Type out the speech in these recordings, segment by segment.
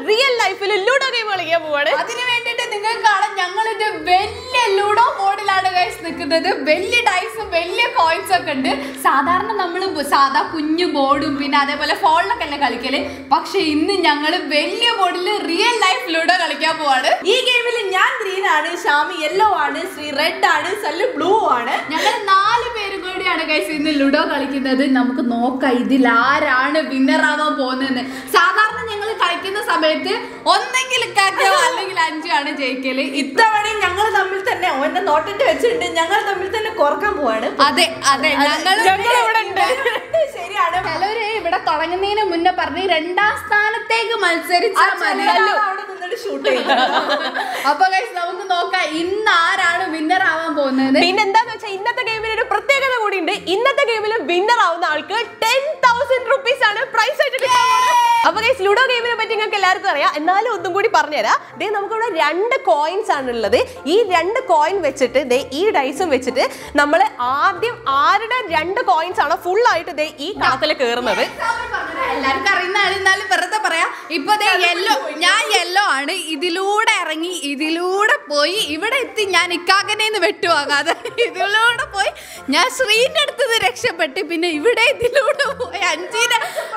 Real ലൈഫിൽ ludo game കളിക്കാൻ പോവാണ് അതിന് വേണ്ടിട്ട് നിങ്ങൾക്ക് കാണാം ഞങ്ങളിത് വലിയ ലൂഡോ ബോർഡിലാണ് ഗൈസ് നിൽക്കുന്നത് വലിയ ഡൈസും വലിയ കോയിൻസ് ഒക്കെ ഉണ്ട് സാധാരണ നമ്മൾ സാധാ കുഞ്ഞു ബോർഡും പിന്നെ അതേപോലെ ഫോണിലൊക്കെ അല്ലേ കളിക്കല് പക്ഷെ ഇന്ന് ഞങ്ങൾ വലിയ ബോർഡിൽ റിയൽ ലൈഫ് ലൂഡോ കളിക്കാൻ പോവാണ് ഈ ഗെയിമിൽ ഞാൻ ഗ്രീൻ ആണ് ഷാമി യെല്ലോ ആണ് ശ്രീ റെഡ് ആണ് സല്ലു ബ്ലൂ ആണ് ഞങ്ങൾ നാല് പേരും കൂടിയാണ് ഗൈസ് ഇന്ന് ലുഡോ കളിക്കുന്നത് നമുക്ക് നോക്കാം ഇതിൽ ആരാണ് വിന്നർ ആവാൻ പോകുന്നതെന്ന് സാധാരണ ഞങ്ങൾ കളിക്കുന്ന സമയത്ത് ഒന്നെങ്കിൽ ഇക്കാക്കോ അല്ലെങ്കിൽ അഞ്ചു ആണ് ജയിക്കല് ഇത്തവണയും ഞങ്ങൾ തമ്മിൽ തന്നെ ഓന്റെ നോട്ടിട്ട് വെച്ചിട്ടുണ്ട് ഞങ്ങൾ തമ്മിൽ തന്നെ കുറക്കാൻ പോവാണ് അതെ അതെ ഞങ്ങൾ ഞങ്ങൾ ഇവിടെ ഉണ്ട് ശരിയാണ് ചിലവര് ഇവിടെ തുടങ്ങുന്നതിന് മുന്നേ പറഞ്ഞ് രണ്ടാം സ്ഥാനത്തേക്ക് മത്സരിച്ചാൽ മതി അവിടെ നിന്നിട്ട് ഷൂട്ട് ചെയ്യുന്നത് അപ്പൊ ഗൈസ് നമുക്ക് നോക്കാം ഇന്ന് ആരാണ് വിന്നർ ആവാൻ പോകുന്നത് പിന്നെ എന്താന്ന് വെച്ചാൽ ഇന്നത്തെ ഗെയിമിന് ഒരു പ്രത്യേകത കൂടി ഉണ്ട് ഇന്നത്തെ ഗെയിമിൽ വിന്നർ ആവുന്ന ആൾക്ക് ടെൻ തൗസൻഡ് റുപ്പീസ് ആണ് പ്രൈസ് ആയിട്ട് കിട്ടാൻ പോകുന്നത്. അപ്പൊ ഗൈസ് ലുഡോ ഗെയിമിനെ പറ്റി നിങ്ങൾക്ക് എല്ലാവർക്കും അറിയാം എന്നാലും ഒന്നും കൂടി പറഞ്ഞുതരാം ദേ നമുക്കിവിടെ രണ്ട് കോയിൻസ് ആണ് ഉള്ളത് ഈ രണ്ട് കോയിൻ വെച്ചിട്ട് ദേ ഈ ഡൈസും വെച്ചിട്ട് നമ്മൾ ആദ്യം ആരുടെ രണ്ട് കോയിൻസ് ആണോ ഫുൾ ആയിട്ട് ദേ ഈ കളത്തിൽ കയറുന്നത് എല്ലാവർക്കും അറിയുന്ന ആളെന്നാലും വെറുതെ പറയാം ഇപ്പൊ യെല്ലോ ഞാൻ യെല്ലോ ആണ് ഇതിലൂടെ ഇറങ്ങി ഇതിലൂടെ പോയി ഇവിടെ എത്തി ഞാൻ ഇക്കാക്കനെന്ന് വെട്ടുവാങ്ങാതെ ഇതിലൂടെ പോയി ഞാൻ ശ്രീന്റെ അടുത്ത് രക്ഷപ്പെട്ട് പിന്നെ ഇവിടെ ഇതിലൂടെ പോയി അഞ്ചിന്റെ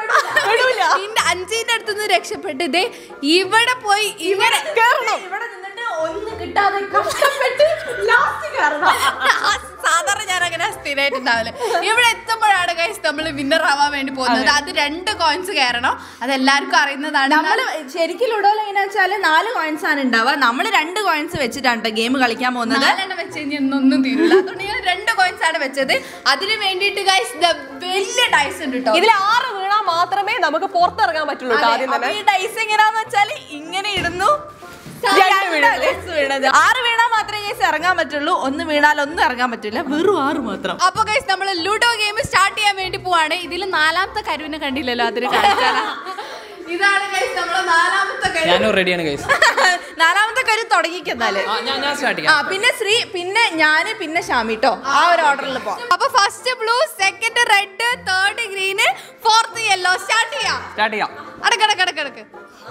ഇന്റെ അഞ്ചിന്റെ അടുത്ത് നിന്ന് രക്ഷപ്പെട്ട് ഇതേ ഇവിടെ പോയി ഇവിടെ കേറണം ഇവിടെ നിന്നിട്ട് ഒന്നും കിട്ടാതെ കഷ്ടപ്പെട്ട് ലാസ്റ്റ് കയറണം സാധാരണ ഞാൻ അങ്ങനെ സ്ഥിരമായിട്ടുണ്ടാവില്ല ഇവിടെ എത്തുമ്പോഴാണ് ഗൈസ് നമ്മൾ വിന്നർ ആവാൻ വേണ്ടി പോകുന്നത് അത് രണ്ട് കോയിൻസ് കയറണം അത് എല്ലാവർക്കും അറിയുന്നതാണ് നമ്മള് ശരിക്കും ലുഡോയിൽ എങ്ങനെ വെച്ചാല് നാല് കോയിൻസ് ആണ് ഉണ്ടാവുക നമ്മള് രണ്ട് കോയിൻസ് വെച്ചിട്ടാണ് ഗെയിം കളിക്കാൻ പോകുന്നത് നാലെണ്ണം വെച്ച് കഴിഞ്ഞാൽ ഒന്നും തീരില്ല അതുകൊണ്ട് ഞാൻ രണ്ട് കോയിൻസ് ആണ് വെച്ചത് അതിന് വേണ്ടിയിട്ട് ഗൈസ് വലിയ ഡൈസ് ഉണ്ട് കേട്ടോ ഇതിൽ ആറ് വീണാൽ മാത്രമേ നമുക്ക് പുറത്തിറങ്ങാൻ പറ്റുള്ളൂ കേട്ടോ ആദ്യം അപ്പൊ തന്നെ ഈ ഡൈസ് എങ്ങനെയാന്ന് വെച്ചാല് ഇങ്ങനെ ഇടുന്നു രണ്ട് രണ്ട് dice വീണത് ആറ് വീണാൽ മാത്രമേ കേസ് ഇറങ്ങാൻ പറ്റുള്ളൂ ഒന്ന് വീണാൽ ഒന്നും ഇറങ്ങാൻ പറ്റില്ല വെറും ആറ് മാത്രം അപ്പൊ ഗൈസ് നമ്മൾ ലുഡോ ഗെയിം സ്റ്റാർട്ട് ചെയ്യാൻ വേണ്ടി പോവാണ് ഇതിൽ നാലാമത്തെ കരുവിനെ കണ്ടില്ലല്ലോ അതിന് കാണിച്ചാലാ. ഇതാണ് ഗൈസ് നമ്മളെ നാലാമത്തെ കരു ഞാനും റെഡിയാണ് ഗൈസ് നാലാമത്തെ കരു തുടങ്ങിക്കെന്നാല് ഞാൻ ഞാൻ സ്റ്റാർട്ട് ആ ചെയ്യാം പിന്നെ ശ്രീ പിന്നെ ഞാന് പിന്നെ ഷാമി ട്ടോ ആ ഒരു ഓർഡറിൽ പോ അപ്പൊ first blue second red third green fourth yellow start ചെയ്യാം സ്റ്റാർട്ട് ചെയ്യാം അടക്കടക്കടക്കടക്ക്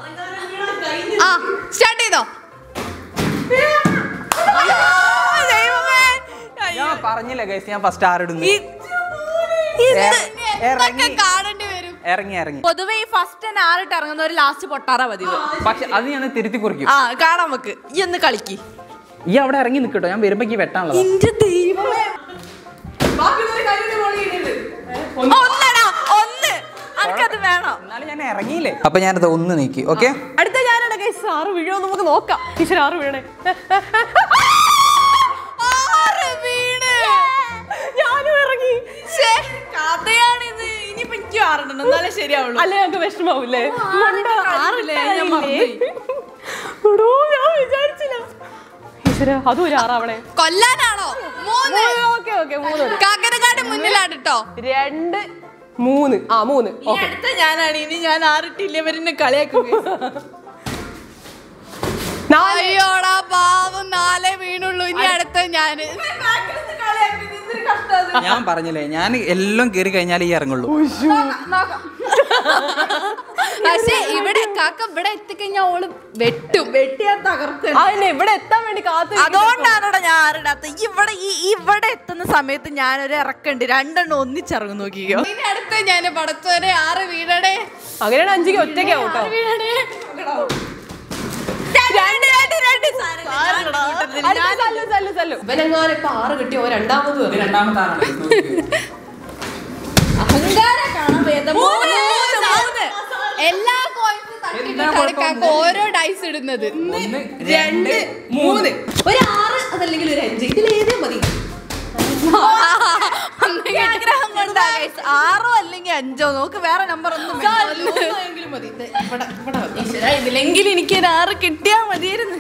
ആ സ്റ്റാർട്ട് ചെയ്തോ ഞാൻ പറഞ്ഞില്ല ഗൈസ് ഞാൻ ഫസ്റ്റ് ആറിടുന്നു എന്തൊക്കെ കാണേണ്ടി വരും ഇറങ്ങി ഇറങ്ങി പൊതുവെ ഈ ഫസ്റ്റ് തന്നെ ആറിട്ട് ഇറങ്ങുന്ന ഒരു ലാസ്റ്റ് പൊട്ടാറാ പതിവ് പക്ഷെ അത് ഞാൻ തിരുത്തി കുറിക്കും ആ കാണാം നമുക്ക് ഈ ഒന്ന് കളിക്ക് ഈ അവിടെ ഇറങ്ങി നിൽക്കട്ടോ ഞാൻ വരുമ്പോ വെട്ടാനുള്ളത് എന്റെ ദൈവമേ ഒന്നടാ ഒന്ന് അനക്കത് വേണം എന്നാലും ഞാൻ ഇറങ്ങിയില്ലേ അപ്പൊ ഞാനത് ഒന്ന് നീക്കി ഓക്കെ അടുത്ത ഞാനാണ് ഗൈസ് ആറ് വീഴോ നമുക്ക് നോക്കാം ടീച്ചർ ആറ് വീണേ ആറ് വീണ് ഞാനും ഇറങ്ങി കഥയാണിത് ഇനിയിപ്പോ എനിക്ക് ആറിടണം എന്നാലേ ശരിയാവുള്ളൂ അല്ലെ ഞങ്ങൾക്ക് വിഷമാവൂലേ മണ്ട, ആറില്ലേ? ഞാൻ ആറില്ലേ? എടോ, ഞാൻ വിചാരിച്ചില്ല ഈശ്വരാ, അതും ഒരു ആറാവണേ കൊല്ലാനാണോ മൂന്ന് ഓക്കെ ഓക്കെ മൂന്ന് കാക്കരക്കാട് മുന്നിലാണ് കേട്ടോ രണ്ട് മൂന്ന് ആ മൂന്ന് ഈ അടുത്ത ഞാനാണ് ഇനി ഞാൻ ആറിട്ടില്ല ഇവരെന്നെ കളിയാക്കും അയ്യോടാ പാവം നാലേ വീണുള്ളൂ ഇനി അടുത്ത ഞാന് ഞാൻ പറഞ്ഞില്ലേ ഞാൻ എല്ലാം കയറി കഴിഞ്ഞാൽ ഈ ഇറങ്ങുള്ളൂ പക്ഷെ ഇവിടെ കാക്ക ഇവിടെ എത്തിക്കഴിഞ്ഞാൽ ഓള് വെട്ടും വെട്ടിയാ തകർക്കും അതിനെ ഇവിടെ എത്താൻ വേണ്ടി കാത്തു അതുകൊണ്ടാണ് ഞാൻ ആറിടാത്ത ഇവിടെ ഈ ഇവിടെ എത്തുന്ന സമയത്ത് ഞാനൊരു ഇറക്കുണ്ട് രണ്ടെണ്ണം ഒന്നിച്ചിറങ്ങും നോക്കിക്കോ ഇനി അടുത്ത ഞാന് പടത്തോനെ ആറ് വീടടെ അങ്ങനെയാണ് അഞ്ചിക്ക് ഒറ്റയ്ക്കാവും കേട്ടോ വീടടെ രണ്ട് രണ്ട് രണ്ട് സാരമില്ല. ഞാൻ അടുത്ത സല്ലു, സല്ലു, സല്ലു. ഇവനെങ്ങാനും ഇപ്പൊ ആറ് കിട്ടിയോ രണ്ടാമത് കയറി. അഹങ്കാരം കാണാൻ ഭേദം. മൂന്ന്, മൂന്ന്, മൂന്ന്. മൂന്ന്. എല്ലാ കോയിൻസും തട്ടിയിട്ടാണ് കാക്ക ഓരോ ഡൈസ് ഇടുന്നത് രണ്ട് മൂന്ന് ഒരു ആറ് അതല്ലെങ്കിൽ ഒരു അഞ്ച് ഇതിൽ ഏതേ മതി ഈ ആഗ്രഹം കൊണ്ടാ guys. ആറോ അല്ലെങ്കിൽ അഞ്ചോ നോക്ക് വേറെ നമ്പർ ഒന്നും വേണ്ട. ഒന്നെങ്കിലും മതി ദേ, ഇവിടെ ഇവിടെ വെക്കാം. ഈശ്വരാ, ഇതിലെങ്കിലും എനിക്ക് ഒരു ആറ് കിട്ടിയാ മതിയായിരുന്നു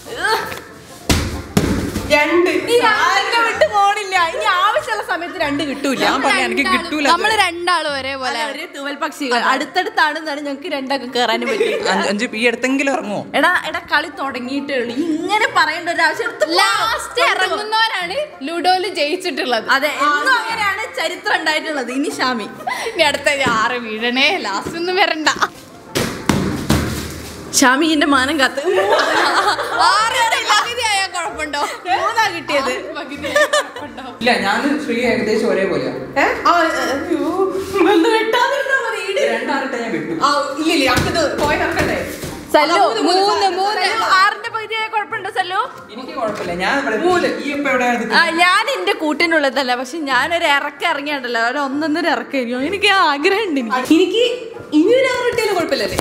രണ്ട് ഈ ആറിനെ വിട്ട് പോണില്ല ഇനി ആവശ്യമുള്ള സമയത്ത് രണ്ട് കിട്ടൂല ഞാൻ പറഞ്ഞു എനിക്ക് കിട്ടൂല നമ്മള് രണ്ടാളും ഒരേപോലെ അല്ല, ഒരു തൂവൽ പക്ഷികൾ അടുത്തടുത്താണെന്നാണ് ഞങ്ങൾക്ക് രണ്ടൊക്കെ കയറാനും പറ്റിയത് അഞ്ച് അഞ്ച് ഈ അടുത്തെങ്കിലും ഇറങ്ങുമോ എടാ എടാ കളി തുടങ്ങിയിട്ടേ ഉള്ളൂ ഇങ്ങനെ പറയേണ്ട ഒരു ആവശ്യം എടുത്ത് പോ. ലാസ്റ്റ് ഇറങ്ങുന്നവരാണ് ലുഡോയില് ജയിച്ചിട്ടുള്ളത് അതെ എന്നും അങ്ങനെയാണ് ചരിത്രം ഉണ്ടായിട്ടുള്ളത് ഇനി ഷാമി ഇനി അടുത്ത ആറ് വീഴണേ ലാസ്റ്റ് ഒന്നും വരണ്ട ഷാമിന്റെ മാനം കാത്ത് ആറിന്റെ പകുതിയായാൽ കുഴപ്പമുണ്ടോ മൂന്നാ കിട്ടിയത് പകുതിയായാൽ കുഴപ്പമുണ്ടോ ഇല്ല ഞാൻ ശ്രീ ഏകദേശം ഒരേപോലെയാ ഏ? ആ, അയ്യോ. ഒന്ന് വെട്ടാതിരുന്നാ മതി. ഇടി. രണ്ടാറിട്ട് ഞാൻ വിട്ടു ആ, ഇല്ലില്ല, അക്കത് പോയി ഇറക്കട്ടെ. സല്ലു ആ, മൂന്ന്, മൂന്ന്, മൂന്ന് മൂന്ന് സല്ലു, ആറിന്റെ പകുതിയായ കുഴപ്പമുണ്ടോ സല്ലു എനിക്ക് കുഴപ്പമില്ല ഞാൻ ഇവിടെ ഈ ഇപ്പൊ എവിടെയാണ് ആ, ഞാൻ എന്റെ കൂട്ടിനുള്ളതല്ല പക്ഷെ ഞാനൊരു ഇറക്കം ഇറങ്ങിയാണ്ടല്ലോ ഒരു ഒന്നൊന്നര ഇറക്കായിരിക്കും എനിക്ക് ആഗ്രഹം ഉണ്ട് എനിക്ക് എനിക്ക് ഇനി ഒരു ആറ് കിട്ടിയാലും കുഴപ്പമില്ലല്ലേ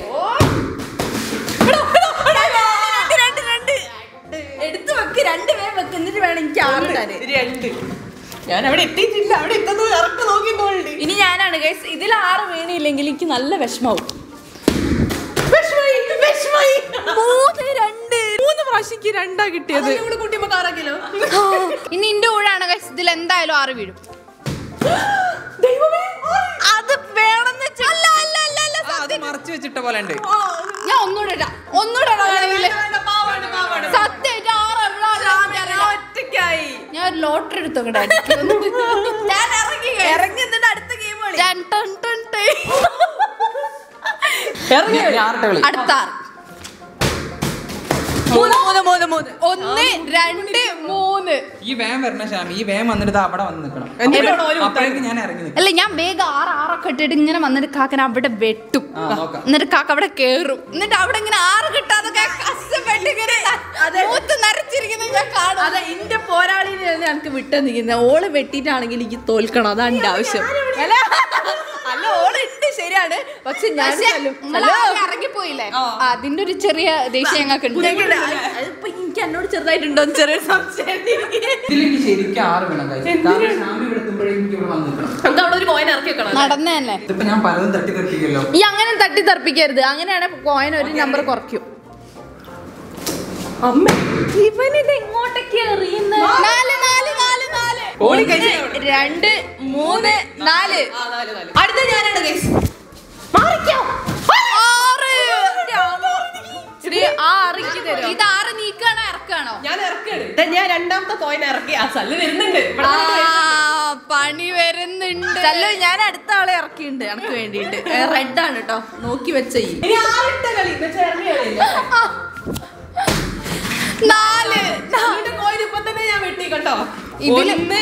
രണ്ട് രണ്ട് എടുത്ത് വെക്ക് രണ്ട് പേര് വെക്ക് എന്നിട്ട് വേണം എനിക്ക് ആറിടാന് രണ്ട് ഞാൻ അവിടെ എത്തിയിട്ടില്ല അവിടെ എത്തുന്നത് ഇറക്ക് നോക്കിക്കോളുണ്ട് ഇനി ഞാനാണ് ഗൈസ് ഇതിൽ ആറ് വീണില്ലെങ്കിൽ എനിക്ക് നല്ല വിഷമാവും വിഷമായി വിഷമായി മൂന്ന് രണ്ട് മൂന്ന് പ്രാവശ്യക്ക് രണ്ടാ കിട്ടിയത് നമ്മള് കുട്ടിയമ്മ കാറാക്കിയല്ലോ ഇനി ഇന്റെ ഊഴാണ് guys. ഇതിൽ എന്തായാലും ആറ് വീഴും ദൈവമേ അത് വേണമെന്ന് വെച്ചാ അല്ല അല്ല അല്ല അല്ല ആ, അത് മറച്ചു വെച്ചിട്ട പോലെ ഉണ്ട് ഞാൻ ഒന്നുകൂടെ ഇടാം ഒന്നുകൂടെ ഇടാം വേണമെങ്കില്. സത്യമായിട്ട് ആറ് എവിടെയാണ് എനിക്കറിയില്ല. ഒറ്റയ്ക്കായി ഞാൻ ഒരു ലോട്ടറി എടുത്തോക്കട്ടെ ഞാൻ ഇറങ്ങി ഇറങ്ങി എന്നിട്ട് അടുത്ത ഗെയിം കളി ഞാൻ- ഞാൻ ആറിട്ട് കളി അടുത്ത ആറ് മൂന്ന് മൂന്ന് മൂന്ന് മൂന്ന് ഒന്ന് രണ്ട് മൂന്ന് ഈ വേം വരണ ശ്യാമി ഈ വേം വന്നിട്ട് ദാ അവിടെ വന്ന് നിൽക്കണം എന്തിനാണോ ഒരു അപ്പോഴേക്ക് ഞാൻ ഇറങ്ങി നിൽക്കും അല്ല ഞാൻ വേഗം ആറ് ആറൊക്കെ ഇട്ടിട്ട് ഇങ്ങനെ വന്നിട്ട് കാക്കൻ അവിടെ വെട്ടും ആ നോക്കാം എന്നിട്ട് കാക്ക അവിടെ കേറും എന്നിട്ട് അവിടെ ഇങ്ങനെ ആറ് കിട്ടാതെ കഷ്ടപ്പെട്ട് ഇങ്ങനെ മൂത്ത് നരച്ചിരിക്കുന്നത് ഞാൻ കാണും അതെ ഇന്റെ പോരാളിനെ ഞങ്ങൾക്ക് വിട്ടു നിൽക്കുന്നത് ഓള് വെട്ടിയിട്ടാണെങ്കിൽ എനിക്ക് തോൽക്കണം അതാണ് എന്റെ ആവശ്യം അല്ല അല്ല ഓള് ഉണ്ട് ശരിയാണ് പക്ഷെ ഞാൻ പക്ഷേ, ചെല്ലും. നിങ്ങള് ആദ്യം ഇറങ്ങിപ്പോയില്ലേ അതിന്റെ ഒരു ചെറിയ ദേഷ്യം ഞങ്ങൾക്ക് ഉണ്ട് ഞങ്ങളുടെ- അതിപ്പോ എനിക്ക് എന്നോട് ചെറുതായിട്ടുണ്ടോ എന്ന് ചെറിയൊരു സംശയം ഉണ്ട് എനിക്ക്. ഇതിലേക്ക് ശരിക്കും ആറ് വേണം guys. കാരണം ശ്യാമി ഇവിടെ എത്തുമ്പോഴേക്കും എനിക്ക് ഇവിടെ വന്ന് നിൽക്കണം നമുക്ക് അവിടെ ഒരു കോയിൻ ഇറക്കി വെക്കണം നടന്ന തന്നെ ഇതിപ്പോ ഞാൻ പലതും തട്ടി തെറിപ്പിക്കല്ലോ ഈ അങ്ങനെ തട്ടി തെറിപ്പിക്കരുത് അങ്ങനെയാണ് കോയിൻ ഒരു നമ്പർ കുറയ്ക്കും അമ്മ ഇവനിത് എങ്ങോട്ടൊക്കെ എറിയുന്നത് നാല് നാല് നാല് നാല് ഒന്ന്, രണ്ട് മൂന്ന് നാല് അടുത്ത ഞാനാണ് ഗൈസ് ആറ് ശ്രീ ആ അറിയിക്ക് തരും ഇത് ആറ് നീക്കാണോ ഇറക്കാണോ ഞാൻ ഇറക്കാണ് ദേ ഞാൻ രണ്ടാമത്തെ കോയിൻ ഇറക്കി ആ സല്ല് വരുന്നുണ്ട് ഇവിടെ ആ വന്നിട്ട് വരുന്നുണ്ട്. പണി വരുന്നുണ്ട് ചല്ലോ ഞാൻ അടുത്ത ആളെ ഇറക്കിയിട്ടുണ്ട് എനക്ക് വേണ്ടിയിട്ട് റെഡ് ആണ് കേട്ടോ നോക്കി വെച്ച ഈ ഇനി ആറിട്ട കളി മറ്റേ ഇറങ്ങിയ കളിയില്ലേ? നാല് നിന്റെ കോയിൻ ഇപ്പൊ തന്നെ ഞാൻ വെട്ടി കേട്ടോ ഇതില് ഒന്ന്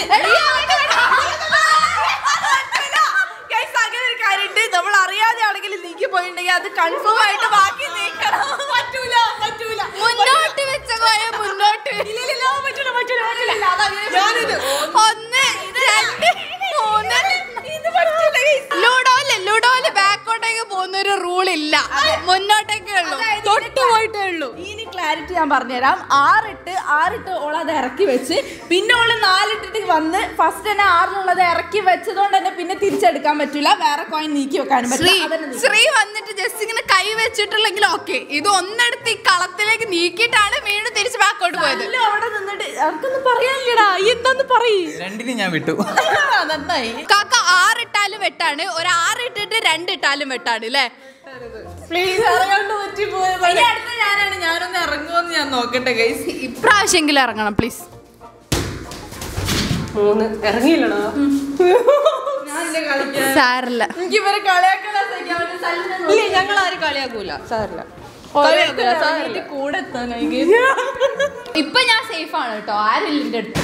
Guys, അങ്ങനെ ഒരു കാര്യമുണ്ട് നമ്മൾ അറിയാതെ ആണെങ്കിൽ നീക്കി പോയിട്ടുണ്ടെങ്കിൽ അത് കൺഫേം ആയിട്ട് ബാക്കി നീക്കണം പറ്റൂല പറ്റൂല മുന്നോട്ട് വെച്ച കോയ മുന്നോട്ട് പറ്റൂല പറ്റൂല പറ്റൂല ഞാനിത് ഒന്ന് രണ്ട് മൂന്ന് ലുഡോയില് ലുഡോയില് ബാക്കോട്ടേക്ക് പോകുന്ന ഒരു റൂൾ ഇല്ല മുന്നോട്ടേക്കേ ഉള്ളൂ തൊട്ട് പോയിട്ടേ ഉള്ളൂ ഇനി ക്ലാരിറ്റി ഞാൻ പറഞ്ഞുതരാം ആറിട്ട് ആറിട്ട് ഓൾ അത് ഇറക്കി വെച്ച് പിന്നെ ഓള് നാലിട്ടിട്ട് വന്ന് ഫസ്റ്റ് തന്നെ ആറിനുള്ളത് ഇറക്കി വെച്ചതുകൊണ്ട് തന്നെ പിന്നെ തിരിച്ചെടുക്കാൻ പറ്റൂല വേറെ കോയിൻ നീക്കി വെക്കാനും ശ്രീ പറ്റില്ല അതന്നെ നീക്കി. ശ്രീ വന്നിട്ട് ജസ്റ്റ് ഇങ്ങനെ കൈ വെച്ചിട്ടുള്ളെങ്കിൽ ഓക്കെ ഇത് ഒന്നെടുത്ത് ഈ കളത്തിലേക്ക് നീക്കിയിട്ടാണ് വീണ്ടും തിരിച്ച് ബാക്കോട്ട് പോയത് അല്ല, അവിടെ നിന്നിട്ട് അവർക്കൊന്നും പറയാനില്ലടാ ഈ എന്താന്ന് പറയ് രണ്ടിനും ഞാൻ വിട്ടു നന്നായി കാക്ക ആറിട്ടാലും വെട്ടാണ് ഒരു ആറിട്ടിട്ട് രണ്ടിട്ടാലും വെട്ടാണ് അല്ലേ പ്ലീസ് അറിയാണ്ട് പറ്റി പോയത് ഇനി അടുത്ത ഞാനാണ് ഞാനൊന്ന് ഇറങ്ങുമെന്ന് ഞാൻ നോക്കട്ടെ ഗൈസ് ഇപ്രാവശ്യമെങ്കിലും ഇറങ്ങണം പ്ലീസ് മൂന്ന് ഇറങ്ങിയില്ലടാ ഞാനില്ല കളിക്കാൻ സാറില്ല എനിക്ക് ഇവരെ കളിയാക്കണ സഹിക്കാൻ പറ്റും. സല്ലിനെ നോക്കി ഇല്ല ഞങ്ങൾ ആരും കളിയാക്കൂല സാറില്ല കളിയാക്കൂല, സാറിന്റെ കൂടെ എത്താനായി ഇപ്പൊ ഞാൻ സേഫ് ആണ് കേട്ടോ ആരില്ല എന്റെ അടുത്ത്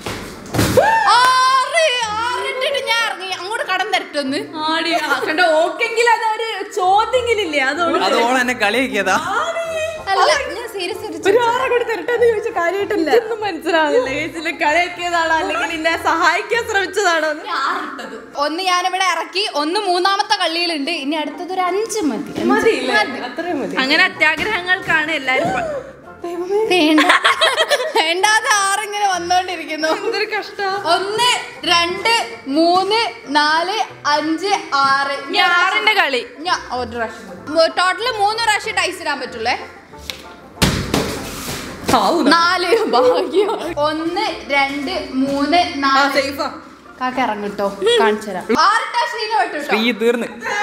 ആറ് ആറിട്ടിട്ട് ഞാൻ ഇറങ്ങി അങ്ങോട്ട് കടം തരട്ടൊന്ന് ആടി കണ്ട ഓക്കെങ്കിൽ അതൊരു ചോദ്യെങ്കിലില്ലേ അതുകൊണ്ട് അത് ഓൾ എന്നെ കളിയാക്കിയതാ അല്ല ഞാൻ സീരിയസ് ഒരു ആറ് കൂടി തരട്ടെന്ന് ചോദിച്ച കാര്യമായിട്ടില്ല ഒന്നും മനസ്സിലാവുന്നില്ല ചേച്ചിനെ കളിയാക്കിയതാണോ അല്ലെങ്കിൽ എന്നെ സഹായിക്കാൻ ശ്രമിച്ചതാണോ എന്ന് ഒന്ന് ഞാനിവിടെ ഇറക്കി ഒന്ന് മൂന്നാമത്തെ കള്ളിയിലുണ്ട് ഇനി അടുത്തത് ഒരു അഞ്ച് മതി മതിയില്ലേ അത്രയും മതി അങ്ങനെ അത്യാഗ്രഹങ്ങൾക്കാണ് എല്ലാരും പ- വേണ്ട വേണ്ടാതെ ആറിങ്ങനെ വന്നോണ്ടിരിക്കുന്നു എന്തൊരു കഷ്ടം ഒന്ന് രണ്ട് മൂന്ന് നാല് അഞ്ച് ആറ് ഇനി ആറിന്റെ കളി ഞാൻ ഒരു പ്രാവശ്യം ടോട്ടല് മൂന്ന് പ്രാവശ്യം ടൈസ് ഇടാൻ പറ്റൂലേ നാല് ഭാഗ്യം ഒന്ന് രണ്ട് മൂന്ന് നാല് സേഫാ കാക്ക ഇറങ്ങിട്ടോ കാണിച്ചു തരാം ആറിട്ടാ ശ്രീനെ വിട്ടു ശ്രീ തീർന്ന്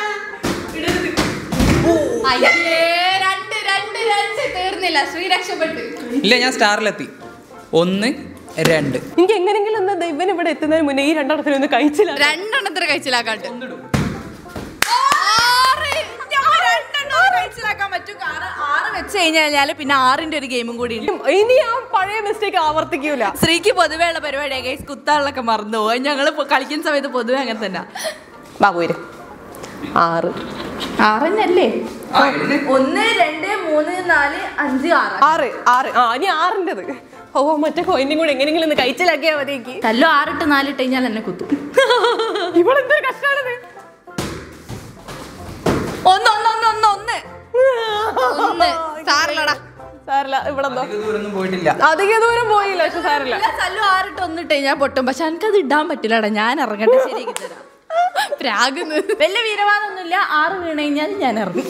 അയ്യേ രണ്ട് രണ്ട് രണ്ട് തീർന്നില്ല ശ്രീ രക്ഷപ്പെട്ടു ഇല്ല ഞാൻ സ്റ്റാറിലെത്തി ഒന്ന് രണ്ട് എനിക്ക് എങ്ങനെങ്കിലും ഒന്ന് ദൈവൻ ഇവിടെ എത്തുന്നതിന് മുന്നേ ഈ രണ്ടെണ്ണത്തിന് ഒന്ന് കഴിച്ചില്ല രണ്ടെണ്ണത്തിന് കഴിച്ചില്ലാക്കാണ്ട് മനസ്സിലാക്കാൻ പറ്റും കാരണം ആറ് വെച്ച് കഴിഞ്ഞ് കഴിഞ്ഞാല് പിന്നെ ആറിന്റെ ഒരു ഗെയിമും കൂടി ഉണ്ട് ഇനി ആ പഴയ മിസ്റ്റേക്ക് ആവർത്തിക്കൂല സ്ത്രീക്ക് പൊതുവേ ഉള്ള പരിപാടിയാ ഗൈസ് കുത്താളൊക്കെ മറന്നു പോകും ഞങ്ങൾ കളിക്കുന്ന സമയത്ത് പൊതുവെ അങ്ങനെ തന്നെ ബാബു വരും ആറ് ആറന്നല്ലേ ആ, എഴുതി. ഒന്ന് രണ്ട് മൂന്ന് നാല് അഞ്ച് ആറ് ആറ് ആറ് ആ ഇനി ആറിൻ്റെത് ഓ മറ്റേ കോയിനും കൂടെ എങ്ങനെയെങ്കിലും ഒന്ന് കഴിച്ചിലാക്കിയാ മതിയേക്ക് തല്ലോ ആറിട്ട് നാലിട്ട് കഴിഞ്ഞാൽ എന്നെ കുത്തും ഇവളെന്തൊരു കഷ്ടാണത് ഒന്ന് ഒന്ന് ഒന്ന് ഒന്ന് ഒന്ന് ഒന്ന് സാറിലടാ സാറില്ല ഇവിടെ എന്തോ അധിക ദൂരൊന്നും പോയിട്ടില്ല അധിക ദൂരം പോയില്ല പക്ഷെ സാറില്ല തല്ലോ ആറിട്ട് ഒന്നിട്ട് കഴിഞ്ഞാൽ പൊട്ടും പക്ഷെ എനിക്കത് ഇടാൻ പറ്റില്ലടാ ഞാൻ ഇറങ്ങട്ടെ ശരിയാക്കി തരാം പ്രാഗുന്നു വലിയ വീരവാദമൊന്നുമില്ല ആറ് വീണ് കഴിഞ്ഞാൽ ഞാൻ ഇറങ്ങും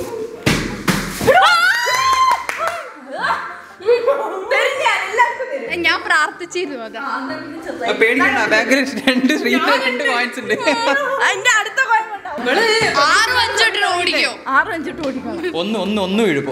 തരും ഞാൻ, എല്ലാവർക്കും തരും. ഞാൻ പ്രാർത്ഥിച്ചിരുന്നു അതാ ആ, എന്നാ പിന്നെ ചെറുതായി. ആ, പേടിക്കണ്ട ബാക്കിൽ രണ്ട് ശ്രീധ രണ്ട് പോയിന്റ്സ് ഉണ്ട് അതിന്റെ അടുത്ത കോയം ഉണ്ടാവും. ആറും അഞ്ചോട്ട് ഓടിക്കോ ആറും അഞ്ചിട്ട് ഓടിക്കണം ഒന്ന് ഒന്ന് ഒന്ന് വീഴുപ്പോ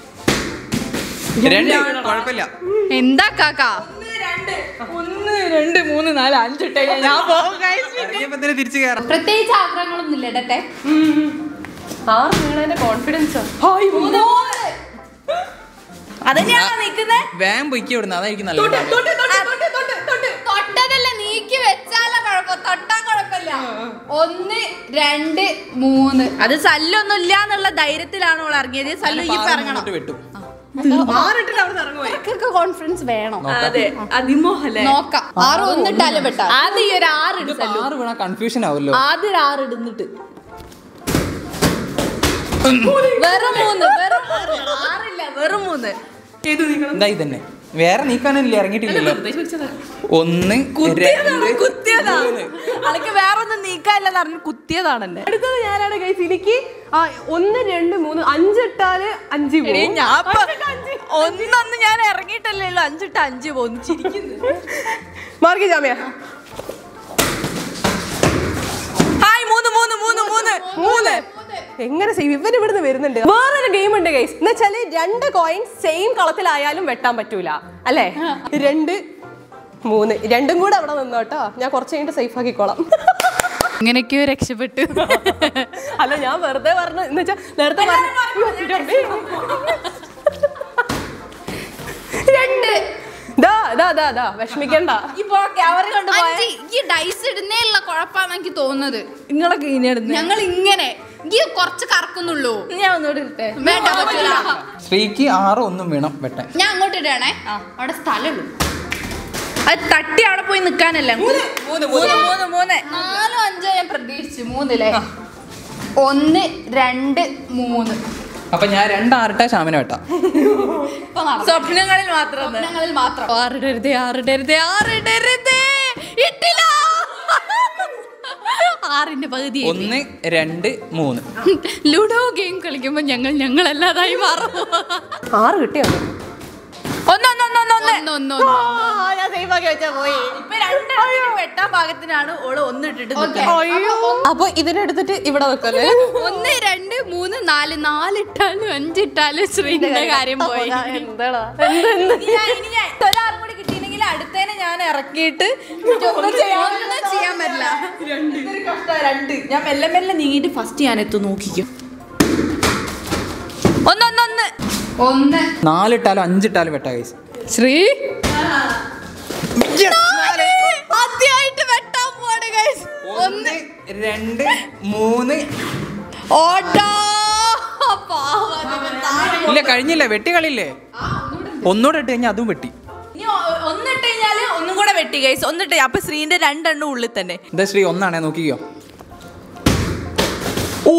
രണ്ട് കുഴപ്പമില്ല എന്താ കാക്കാ ഒന്ന് രണ്ട് ഒന്ന് രണ്ട് മൂന്ന് നാല് അഞ്ചിട്ട് കഴിഞ്ഞാൽ ഞാൻ പോകും guys. ഇറങ്ങിയപ്പോ തന്നെ തിരിച്ചു കയറാം പ്രത്യേകിച്ച് ആഗ്രഹങ്ങളൊന്നും ഇല്ല ഇടട്ടെ ആറ് വീണതിന്റെ കോൺഫിഡൻസ് മൂന്ന് മൂന്ന്. അതന്നെയാണോ നിക്കുന്നേ വേഗം പൊയ്ക്ക് വിടുന്നത് അതായിരിക്കും നല്ലത് തൊട്ടതല്ല നീക്കി വെച്ചാലോ കുഴപ്പം തൊട്ടാ കുഴപ്പമില്ല ഒന്ന് രണ്ട് മൂന്ന് അത് സല്ലൊന്നും ഇല്ല എന്നുള്ള ധൈര്യത്തിലാണ് അവൾ ഇറങ്ങിയത് സല്ലു ഈ പാറ ഇറങ്ങണം മുന്നോട്ട് വെട്ടും ഇവർക്കൊക്കെ കോൺഫിഡൻസ് വേണം അതെ അതിമോഹല്ലേ നോക്കാം ആറ് ഒന്നിട്ടാലും വെട്ടാ ആദ്യം ഈ ഒരു ആറ് ഇട് സല്ലു ആറ് വീണ കൺഫ്യൂഷൻ ആവുമല്ലോ ആദ്യം ഒരു ആറ് ഇടുന്നിട്ട് വെറും മൂന്ന് വെറും മൂന്ന് ആറില്ല വെറും മൂന്ന് എന്താ ഇതന്നെ വേറെ നീക്കാനില്ല ഇറങ്ങിയിട്ടില്ലല്ലോ ഒന്ന് രണ്ട് കുത്തിയതാ അനക്ക് വേറെ ഒന്നും നീക്കാനില്ലെന്ന് അറിഞ്ഞു കുത്തിയതാണ് എന്നെ അടുത്തത് ഞാനാണ് ഗൈസ് എനിക്ക് ആ, ഒന്ന് രണ്ട് മൂന്ന് അഞ്ചിട്ടാല് അഞ്ച് എടീ, പോവും. ഞാൻ ഇപ്പൊ ഒന്നൊന്ന് ഞാൻ ഇറങ്ങിയിട്ടല്ലേ ഉള്ളൂ അഞ്ചിട്ട് അഞ്ച് പോകുന്നു ചിരിക്കുന്നു മാർക്കി ജാമ്യ ഹായ് മൂന്ന് മൂന്ന് മൂന്ന് മൂന്ന് മൂന്ന് എങ്ങനെ ചെയ്യും ഇവൻ ഇവിടുന്ന് വരുന്നുണ്ട് വേറൊരു ഗെയിം ഉണ്ട് ഗൈസ് എന്ന് വെച്ചാല് രണ്ട് കോയിൻ സെയിം കളത്തിലായാലും വെട്ടാൻ പറ്റൂല അല്ലേ രണ്ട് മൂന്ന് രണ്ടും കൂടെ അവിടെ നിന്നോട്ടോ ഞാൻ കുറച്ച് കഴിഞ്ഞിട്ട് സേഫ് ആക്കിക്കോളാം ഇങ്ങനെയൊക്കെയോ രക്ഷപ്പെട്ടു അല്ല ഞാൻ വെറുതെ പറഞ്ഞു എന്ന് വെച്ചാ നേരത്തെ പറഞ്ഞു രണ്ട് ദാ ദാ ദാ ദാ വിഷമിക്കണ്ട ഇപ്പൊ ക്യാമറ കൊണ്ട് പോയ അഞ്ച് ഈ ഡൈസ് ഇടുന്നേ ഉള്ള കുഴപ്പമാണ് എനിക്ക് തോന്നുന്നത് നിങ്ങളൊക്കെ ഇങ്ങനെ ഇടുന്നത് ഞങ്ങൾ ഇങ്ങനെ ഈ കുറച്ച് കറക്കുന്നുള്ളൂ ഞാൻ ഒന്നുകൂടി ഇട്ടേ വേണ്ട പറ്റൂല ശ്രീക്ക് ആറ് ഒന്നും വീണം വെട്ടാൻ ഞാൻ അങ്ങോട്ട് ഇടണേ അവിടെ സ്ഥലമുള്ളൂ അത് തട്ടി അവിടെ പോയി നിക്കാനല്ല മൂന്ന് മൂന്ന് മൂന്ന് മൂന്ന് നാലോ അഞ്ചോ ഞാൻ പ്രതീക്ഷിച്ചു മൂന്നില്ലേ ഒന്ന് രണ്ട് മൂന്ന് അപ്പൊ ഞാൻ രണ്ടാറിട്ട ശാമിനെ വെട്ടാം ഇപ്പൊ നടന്നു. സ്വപ്നങ്ങളിൽ മാത്രം ഒന്ന്. സ്വപ്നങ്ങളിൽ മാത്രം ആറിടരുതേ ആറിടരുതേ ആറിടരുതേ ഇട്ടില്ല ആറിന്റെ പകുതി ഒന്ന് രണ്ട് മൂന്ന് ലുഡോ ഗെയിം കളിക്കുമ്പോ ഞങ്ങൾ ഞങ്ങളല്ലാതായി മാറും ആറ് കിട്ടിയോ ഒന്ന് ഒന്ന് ഒന്ന് ഒന്ന് ഒന്ന് ഒന്ന് ഒന്ന് ഒന്ന്. ഞാൻ സേഫ് ആക്കി വെച്ചാ പോയി ഇപ്പൊ രണ്ടെണ്ണത്തിന് വെട്ടാൻ പാകത്തിനാണ് ഓള് ഒന്നിട്ടിട്ട് നിൽക്കുന്നത്. അപ്പൊ ഇതിനെടുത്തിട്ട് ഇവിടെ വെക്കല്ലേ ഒന്ന് രണ്ട് മൂന്ന് നാല് നാലിട്ടാലും അഞ്ചിട്ടാലും ശ്രീന്റെ കാര്യം പോയി എന്താടാ ഇനി ഞാൻ ഇനി ഞാൻ ഒരാളും കൂടി കിട്ടിയില്ലെങ്കിൽ അടുത്തേനെ ഞാൻ ഇറക്കിയിട്ട് ഒന്നും ചെയ്യാൻ ഒന്നും ചെയ്യാൻ പറ്റില്ല ഇതൊരു കഷ്ടാ, രണ്ട് ഞാൻ മെല്ലെ മെല്ലെ നീങ്ങിയിട്ട് ഫസ്റ്റ് ഞാൻ എത്തും നോക്കിക്കും ഒന്നൊന്നൊന്ന് ഒന്ന് നാലിട്ടാലും അഞ്ചിട്ടാലും വെട്ടാ കൈസ് ശ്രീ ആദ്യമായിട്ട് വെട്ടാൻ പോവാണ് guys. ഒന്ന് രണ്ട് മൂന്ന് ഓടാ പാവം ഇവൻ താഴെ. ഇല്ല കഴിഞ്ഞില്ല വെട്ടി കളിയില്ലേ ഒന്നുകൂടെ ഇട്ട് കഴിഞ്ഞാൽ അതും വെട്ടി ഇനി ഒ- ഒന്നിട്ട് കഴിഞ്ഞാല് ഒന്നും കൂടെ വെട്ടി ഗൈസ് ഒന്നിട്ട് അപ്പൊ ശ്രീന്റെ രണ്ടെണ്ണം ഉള്ളിൽ തന്നെ എന്താ ശ്രീ ഒന്നാണേ നോക്കിക്കോ ഓ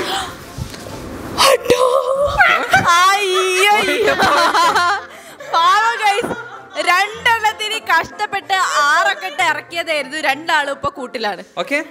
അയ്യോ പാവം ഗൈസ് രണ്ടെണ്ണത്തിന് കഷ്ടപ്പെട്ട് ആറൊക്കെ ഇട്ട് ഇറക്കിയതായിരുന്നു രണ്ടാളും ഇപ്പൊ കൂട്ടിലാണ് ഓക്കെ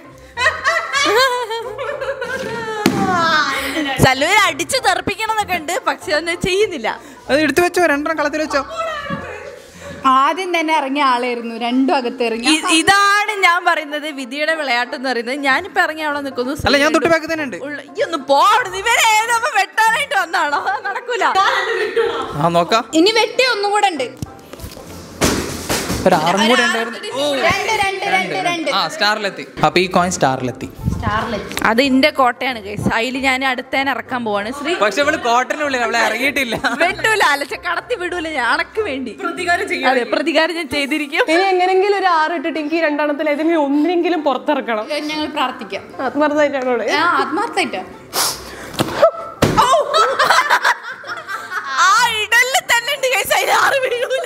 സല്ലൂര് അടിച്ചു തെറിപ്പിക്കണം എന്നൊക്കെ ഉണ്ട് പക്ഷെ ഒന്നും ചെയ്യുന്നില്ല അത് എടുത്തു വെച്ചോ രണ്ടെണ്ണം കളത്തിൽ വെച്ചോ ആദ്യം തന്നെ ഇറങ്ങിയ ആളായിരുന്നു രണ്ടും അകത്ത് ഇറങ്ങി ഇ- ഇതാണ് ഞാൻ പറയുന്നത് വിധിയുടെ വിളയാട്ടം എന്ന് പറയുന്നത് ഞാനിപ്പോ ഇറങ്ങി അവിടെ നിൽക്കുന്നു അല്ല ഞാൻ തൊട്ട് ബാക്കി തന്നെ ഉണ്ട് ഉള്ള- ഈ ഒന്ന് പോ അവിടുന്ന്. ഇവരെ ഏതപ്പോ വെട്ടാനായിട്ട് വന്നാണോ നടക്കൂല ആ നോക്കാം ഇനി വെട്ടി ഒന്നും കൂടെ ഉണ്ട് ഒരു ആറും കൂടെ ഉണ്ടായിരുന്നു രണ്ട് രണ്ട് രണ്ട് രണ്ട് ആ സ്റ്റാറിലെത്തി അപ്പൊ ഈ കോയിൻ സ്റ്റാറിലെത്തി സ്റ്റാറിലെത്തി അത് ഇന്റെ കോട്ടയാണ് ഗൈസ് അതിൽ ഞാൻ അടുത്തേനെ ഇറക്കാൻ പോവാണ് ശ്രീ പക്ഷെ അവള് കോട്ടനുള്ളിൽ അവളെ ഇറങ്ങിയിട്ടില്ല വെട്ടൂല അലച്ച കടത്തി വിടൂല ഞാനക്ക് വേണ്ടി പ്രതികാരം ചെയ്യാം അതെ പ്രതികാരം ഞാൻ ചെയ്തിരിക്കും ഇനി എങ്ങനെങ്കിലും ഒരു ആറ് ഇട്ടിട്ട് എനിക്ക് രണ്ടെണ്ണത്തിൽ ഏതെങ്കിലും ഒന്നിനെങ്കിലും പുറത്തിറക്കണം ഞങ്ങൾ പ്രാർത്ഥിക്കാം ആത്മാർത്ഥമായിട്ടാണ് ഇവിടെ ആ ആത്മാർത്ഥമായിട്ടാ ആ ഇടലിൽ തന്നെ ഉണ്ട് ഗൈസ് അതിൽ ആറ് വീഴൂല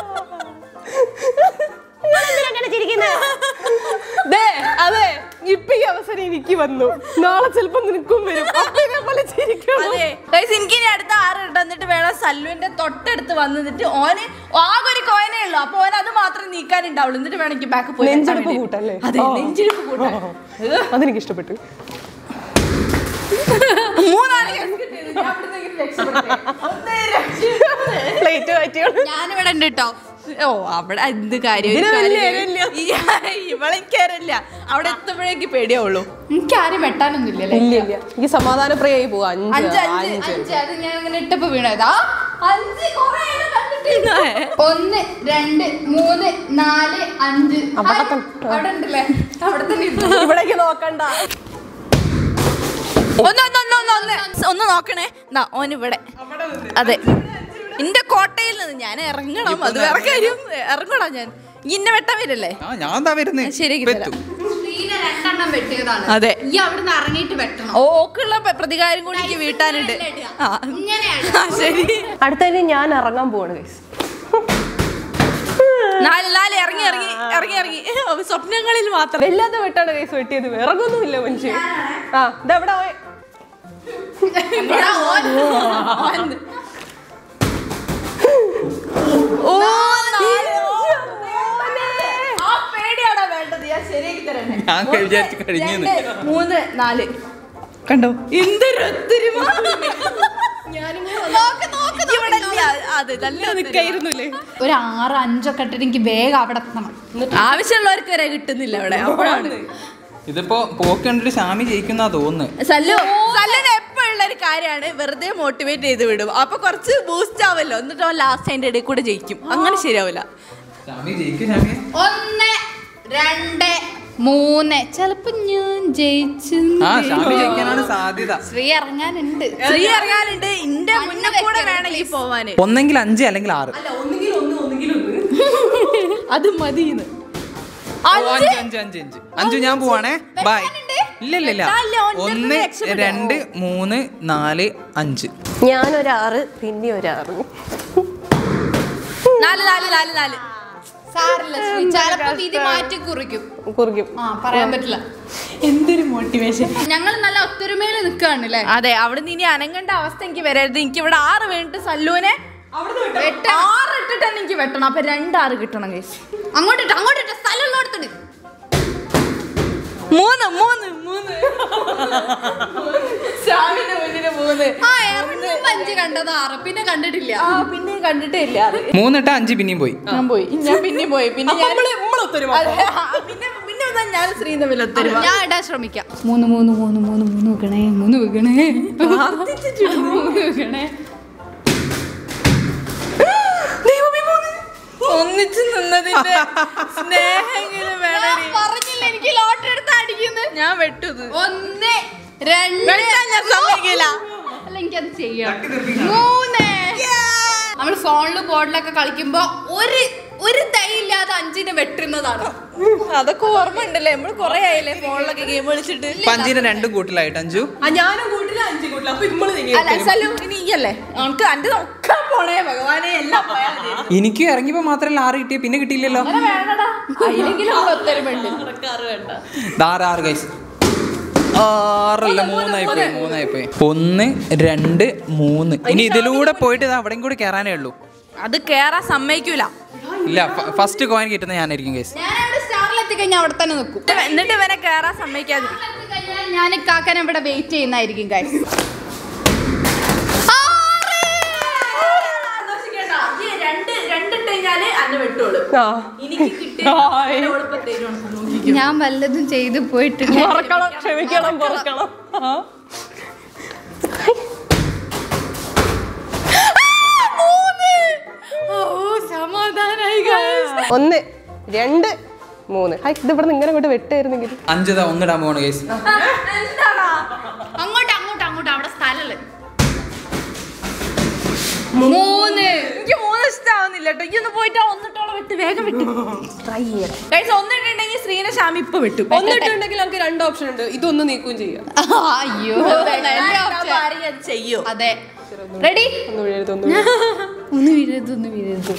ദേ, അതെ ഇപ്പൊ ഈ അവസരം എനിക്ക് വന്നു നാളെ ചിലപ്പോ നിനക്കും വരും അപ്പൊ ഇതേപോലെ ചിരിക്കണം അതെ ഗൈസ് എനിക്ക് ഇനി അടുത്ത ആറ് ഇടന്നിട്ട് വേണം സല്ലുവിന്റെ തൊട്ടടുത്ത് വന്നിട്ട് ഓന് ആകെ ഒരു കോയനേ ഉള്ളൂ അപ്പൊ ഓൻ അത് മാത്രം നീക്കാനുണ്ടാവുള്ളൂ എന്നിട്ട് വേണം എനിക്ക് ബാക്ക് പോയി നെഞ്ചെടുപ്പ് വെക്കാൻ കൂട്ടല്ലേ? വേണ്ടി. അതെ ഓ. നെഞ്ചെടുപ്പ് കൂട്ടാൻ അതെനിക്ക് ഇഷ്ടപ്പെട്ടു മൂന്നാല് guess കിട്ടിയത്. ഞാൻ അവിടുന്ന് ഇങ്ങനെ രക്ഷപ്പെട്ടെ. ഒന്ന്, രണ്ട്, പ്ലേറ്റ് മാറ്റിയാണ് ഞാനിവിടെ ഉണ്ട് കേട്ടോ ഓ അവിടെ എന്ത് കാര്യം ഇതിന് ഒരു വലിയ കാര്യമില്ല. ഈ- ഇവളെ കയറില്ല അവിടെ എത്തുമ്പോഴേക്ക് പേടിയാവുള്ളൂ എനിക്ക് ആരും വെട്ടാനൊന്നുമില്ലല്ലേ ഇല്ല ഇല്ല എനിക്ക് സമാധാനപ്രിയായി പോവാ അഞ്ച്, അഞ്ച് അഞ്ച്. അഞ്ച് അഞ്ച് അത് ഞാൻ ഇങ്ങനെ ഇട്ടപ്പോ വീണതാ അഞ്ച് കുറേ ആയി കണ്ടിട്ട്. ഒന്ന് രണ്ട് മൂന്ന് നാല് അഞ്ച് അവിടെ ഹായ്. തന്നെ. അവിടെ ഉണ്ടല്ലേ അവിടെ തന്നെ ഇരുന്നു. ഇവിടേക്ക് നോക്കണ്ട ഒന്ന് ഒന്ന് ഒന്ന് ഒന്ന് ഒന്ന് ഒന്ന് നോക്കണേ നാ ഓൻ ഇവിടെ അതെ എന്റെ കോട്ടയിൽ നിന്ന് ഞാൻ ഇറങ്ങണം അത് വേറെ കാര്യം ഇറങ്ങണം ഞാൻ ഈ ഇന്നെ വെട്ടാൻ വരല്ലേ ആ ഞാൻ എന്താ വരുന്നേ ശരിയാക്കി പെത്തു ശ്രീനെ രണ്ടെണ്ണം വെട്ടിയതാണ് അതെ. ഈ അവിടുന്ന് ഇറങ്ങിയിട്ട് വെട്ടണം ഓ ഓക്കുള്ള പ- പ്രതികാരം കൂടി എനിക്ക് വീട്ടാനുണ്ട് ആ ഇങ്ങനെയാണ് ആ, ശരി അടുത്തതിന് ഞാൻ ഇറങ്ങാൻ പോവാണ് ഗൈസ് നാല് നാല് ഇറങ്ങി ഇറങ്ങി ഇറങ്ങി ഇറങ്ങി ഓ, സ്വപ്നങ്ങളിൽ മാത്രം വല്ലാത്ത വെട്ടാണ് ഗൈസ് വെട്ടിയത് ഇറങ്ങൊന്നുമില്ല മനുഷ്യൻ ആ ഇതെവിടെ പോയി ഇവിടെ ഓൻ ഓ നാല്. ആ പേടിയാണോ വേണ്ടത് ഞാൻ ശരിയാക്കി തരണേ ഞാൻ വിചാരിച്ചു കഴിഞ്ഞെന്ന്. രണ്ട്, മൂന്ന് നാല് കണ്ടോ എന്തൊരു ഒത്തൊരുമ നോക്ക് നോക്ക് ഇവിടെ ഇല്ല. അതെ നല്ല നിൽക്കായിരുന്നില്ലേ ഒരു ആറ് അഞ്ചൊക്കെ ഇട്ടിട്ട് എനിക്ക് വേഗം അവിടെ എത്തണം ആവശ്യമുള്ളവർക്ക് വരെ കിട്ടുന്നില്ല അവിടെ അപ്പോഴാണ് ഇതിപ്പോ പോക്ക് കണ്ടിട്ട് സ്വാമി ജയിക്കുന്ന തോന്നുന്നു സല്ലു സല്ലിന് എപ്പോഴുള്ള ഒരു കാര്യമാണ് വെറുതെ മോട്ടിവേറ്റ് ചെയ്ത് വിടും അപ്പൊ കുറച്ച് ബൂസ്റ്റ് ആവല്ലോ എന്നിട്ട് അവൻ ലാസ്റ്റ് അതിന്റെ ഇടയിൽ കൂടെ ജയിക്കും അങ്ങനെ ശരിയാവില്ല സ്വാമി ജയിക്കും സ്വാമി ഒന്ന് രണ്ട് മൂന്ന് ചെലപ്പോ ഞാൻ ജയിച്ചു ആ സ്വാമി ജയിക്കാനാണ് സാധ്യത ശ്രീ ഇറങ്ങാനുണ്ട് ശ്രീ ഇറങ്ങാനുണ്ട് ഇന്റെ മുന്നേ കൂടെ വേണം ഈ പോവാന് ഒന്നെങ്കിൽ അഞ്ച് അല്ലെങ്കിൽ ആറ് അത് മതിന്ന് ഓ, അഞ്ച് അഞ്ച് അഞ്ച് അഞ്ച് അഞ്ചു ഞാൻ പോവാണേ ബൈ ഇല്ല ഇല്ല ഇല്ല വെട്ടാനില്ല, ഓൻ ഒന്ന് ചെറുത് രക്ഷപ്പെടും. രണ്ട് മൂന്ന് നാല് അഞ്ച് ഞാനൊരാറ് പിന്നെ ഒരാറ് നാല് നാല് നാല് നാല് സാറില്ല ശ്രീ ചിലപ്പോ വിധി മാറ്റി കുറിക്കും കുറിക്കും ആ പറയാൻ പറ്റില്ല എന്തൊരു മോട്ടിവേഷൻ ഞങ്ങൾ നല്ല ഒത്തൊരുമയിൽ നിൽക്കുകയാണല്ലേ അതെ അവിടുന്ന് ഇനി അനങ്ങേണ്ട അവസ്ഥ എനിക്ക് വരരുത് എനിക്ക് ഇവിടെ ആറ് വേണ്ടിട്ട് സല്ലുവിനെ ആറ് ഇട്ടിട്ടാണ് എനിക്ക് വെട്ടണം അപ്പൊ രണ്ടാറ് കിട്ടണം കേസ് അങ്ങോട്ടിട്ട് അങ്ങോട്ടിട്ട് സ്ഥലമുള്ളടത്തിട്ട് മൂന്ന് മൂന്ന് മൂന്ന് സ്വാമിന്റെ മുന്നില് മൂന്ന് ആ ഇറങ്ങുമ്പോ അഞ്ച് കണ്ടത് ആറ് പിന്നെ കണ്ടിട്ടില്ല ആ പിന്നെ കണ്ടിട്ടേ ഇല്ല അത് മൂന്നിട്ട് അഞ്ച് പിന്നെയും പോയി ഞാൻ പോയി ഞാൻ പിന്നെ പോയി പിന്നെ ഞാൻ അതെ, ആ, പിന്നെ പിന്നെ വന്നാ ഞാൻ ശ്രീ തമ്മിൽ ഒത്തൊരുമ ഞാൻ ഇടാൻ ശ്രമിക്കാം മൂന്ന് മൂന്ന് മൂന്ന് മൂന്ന് മൂന്ന് വെക്കണേ മൂന്ന് വെക്കണേ മൂന്ന് വെക്കണേ ഒന്നിച്ച് നിന്നതിന്റെ സ്നേഹമെങ്കിലും ഞാൻ വേണം പറഞ്ഞില്ല എനിക്ക് ലോട്ടറി എടുത്ത് അടിക്കുന്നത് ഞാൻ വെട്ടത് ഒന്ന് രണ്ട് വെട്ടാൻ ഞാൻ സമ്മതിക്കില്ല അല്ല എനിക്കത് ചെയ്യണം മൂന്ന് നമ്മൾ ഫോണിലും ബോർഡിലൊക്കെ കളിക്കുമ്പോ ഒരു ഒരു തൈയില്ലാതെ അഞ്ചിനെ വെട്ടുന്നതാണ് അതൊക്കെ ഓർമ്മ ഉണ്ടല്ലേ നമ്മൾ കൊറേ ആയില്ലേ ഫോണിലൊക്കെ ഗെയിം കളിച്ചിട്ട് അപ്പൊ അഞ്ചിന് രണ്ടും കൂട്ടിലായിട്ട് അഞ്ചു ആ ഞാനും കൂട്ടില്ല അഞ്ച് കൂട്ടില്ല അപ്പൊ ഇമ്മള് അല്ല സലു ഇനി ഈയല്ലേ നമുക്ക് അന്റെ ഒക്കെ പോണേ ഭഗവാനെ എല്ലാം പോയാ മതി. എനിക്ക് ഇറങ്ങിയപ്പോ മാത്രമല്ല ആറ് കിട്ടിയ പിന്നെ കിട്ടിയില്ലല്ലോ അങ്ങനെ വേണ്ടടാ അതിലെങ്കിലും നമ്മൾ ഒത്തൊരുമുണ്ട് ആറ് ആറ് കൈസ് ആറല്ല മൂന്നായി പോയി മൂന്നായി പോയി ഒന്ന് രണ്ട് മൂന്ന് ഇനി ഇതിലൂടെ പോയിട്ട് ഇത് അവിടെയും കൂടി കയറാനേ ഉള്ളൂ അത് കേറാൻ സമ്മതിക്കൂല ഇല്ല ഫസ്റ്റ് കോയിൻ കിട്ടുന്ന ഞാനായിരിക്കും കൈസ് ഞാൻ അവിടെ സ്റ്റാറിൽ എത്തിക്കഴിഞ്ഞാൽ അവിടെ തന്നെ നിൽക്കും എന്നിട്ട് എന്നിട്ട് ഇവനെ കേറാൻ സമ്മതിക്കാതിരിക്കും എത്തിക്കഴിഞ്ഞാൽ ഞാൻ കാക്കൻ ഇവിടെ വെയിറ്റ് ചെയ്യുന്നതായിരിക്കും guys. രണ്ട് രണ്ടിട്ട് കഴിഞ്ഞാല് അന്നെ വെട്ടോളൂ ആ എനിക്ക് കിട്ടിയ ആയി. ഓളിപ്പോ തരും നോക്കി ഞാൻ വല്ലതും ചെയ്തു പോയിട്ടുണ്ട് മറക്കണം ക്ഷമിക്കണം പൊറുക്കണം ആ. ഓ സമാധാനായി ഒന്ന് രണ്ട് മൂന്ന് ഹൈ ഇത് ഇവിടെ ഇങ്ങനെ അങ്ങോട്ട് വെട്ടായിരുന്നെങ്കിൽ അഞ്ചതാ ഒന്നിടാൻ പോണു ഗൈസ് എന്താടാ അങ്ങോട്ട് അങ്ങോട്ട് അങ്ങോട്ട് അവിടെ സ്ഥലല്ലേ മൂന്ന് എനിക്ക് മൂന്ന് ഇഷ്ടമാവുന്നില്ല കേട്ടോ ഈ ഒന്ന് പോയിട്ട് ആ ഒന്നിട്ടോളം വിട്ട് വേഗം വിട്ടു ട്രൈ ചെയ്യാം കഴിച്ച് ഒന്നിട്ടുണ്ടെങ്കിൽ ശ്രീനെ ശ്യാമി ഇപ്പൊ വിട്ടു ഒന്നിട്ടുണ്ടെങ്കിൽ നമുക്ക് രണ്ട് ഓപ്ഷൻ ഉണ്ട് ഇതൊന്ന് നീക്കുകയും ചെയ്യാം അയ്യോ അത് ചെയ്യോ അതെ റെഡി ഒന്ന് വീഴരുത് ഒന്ന് ഒന്ന് വീഴരുത് ഒന്ന് വീഴരുത്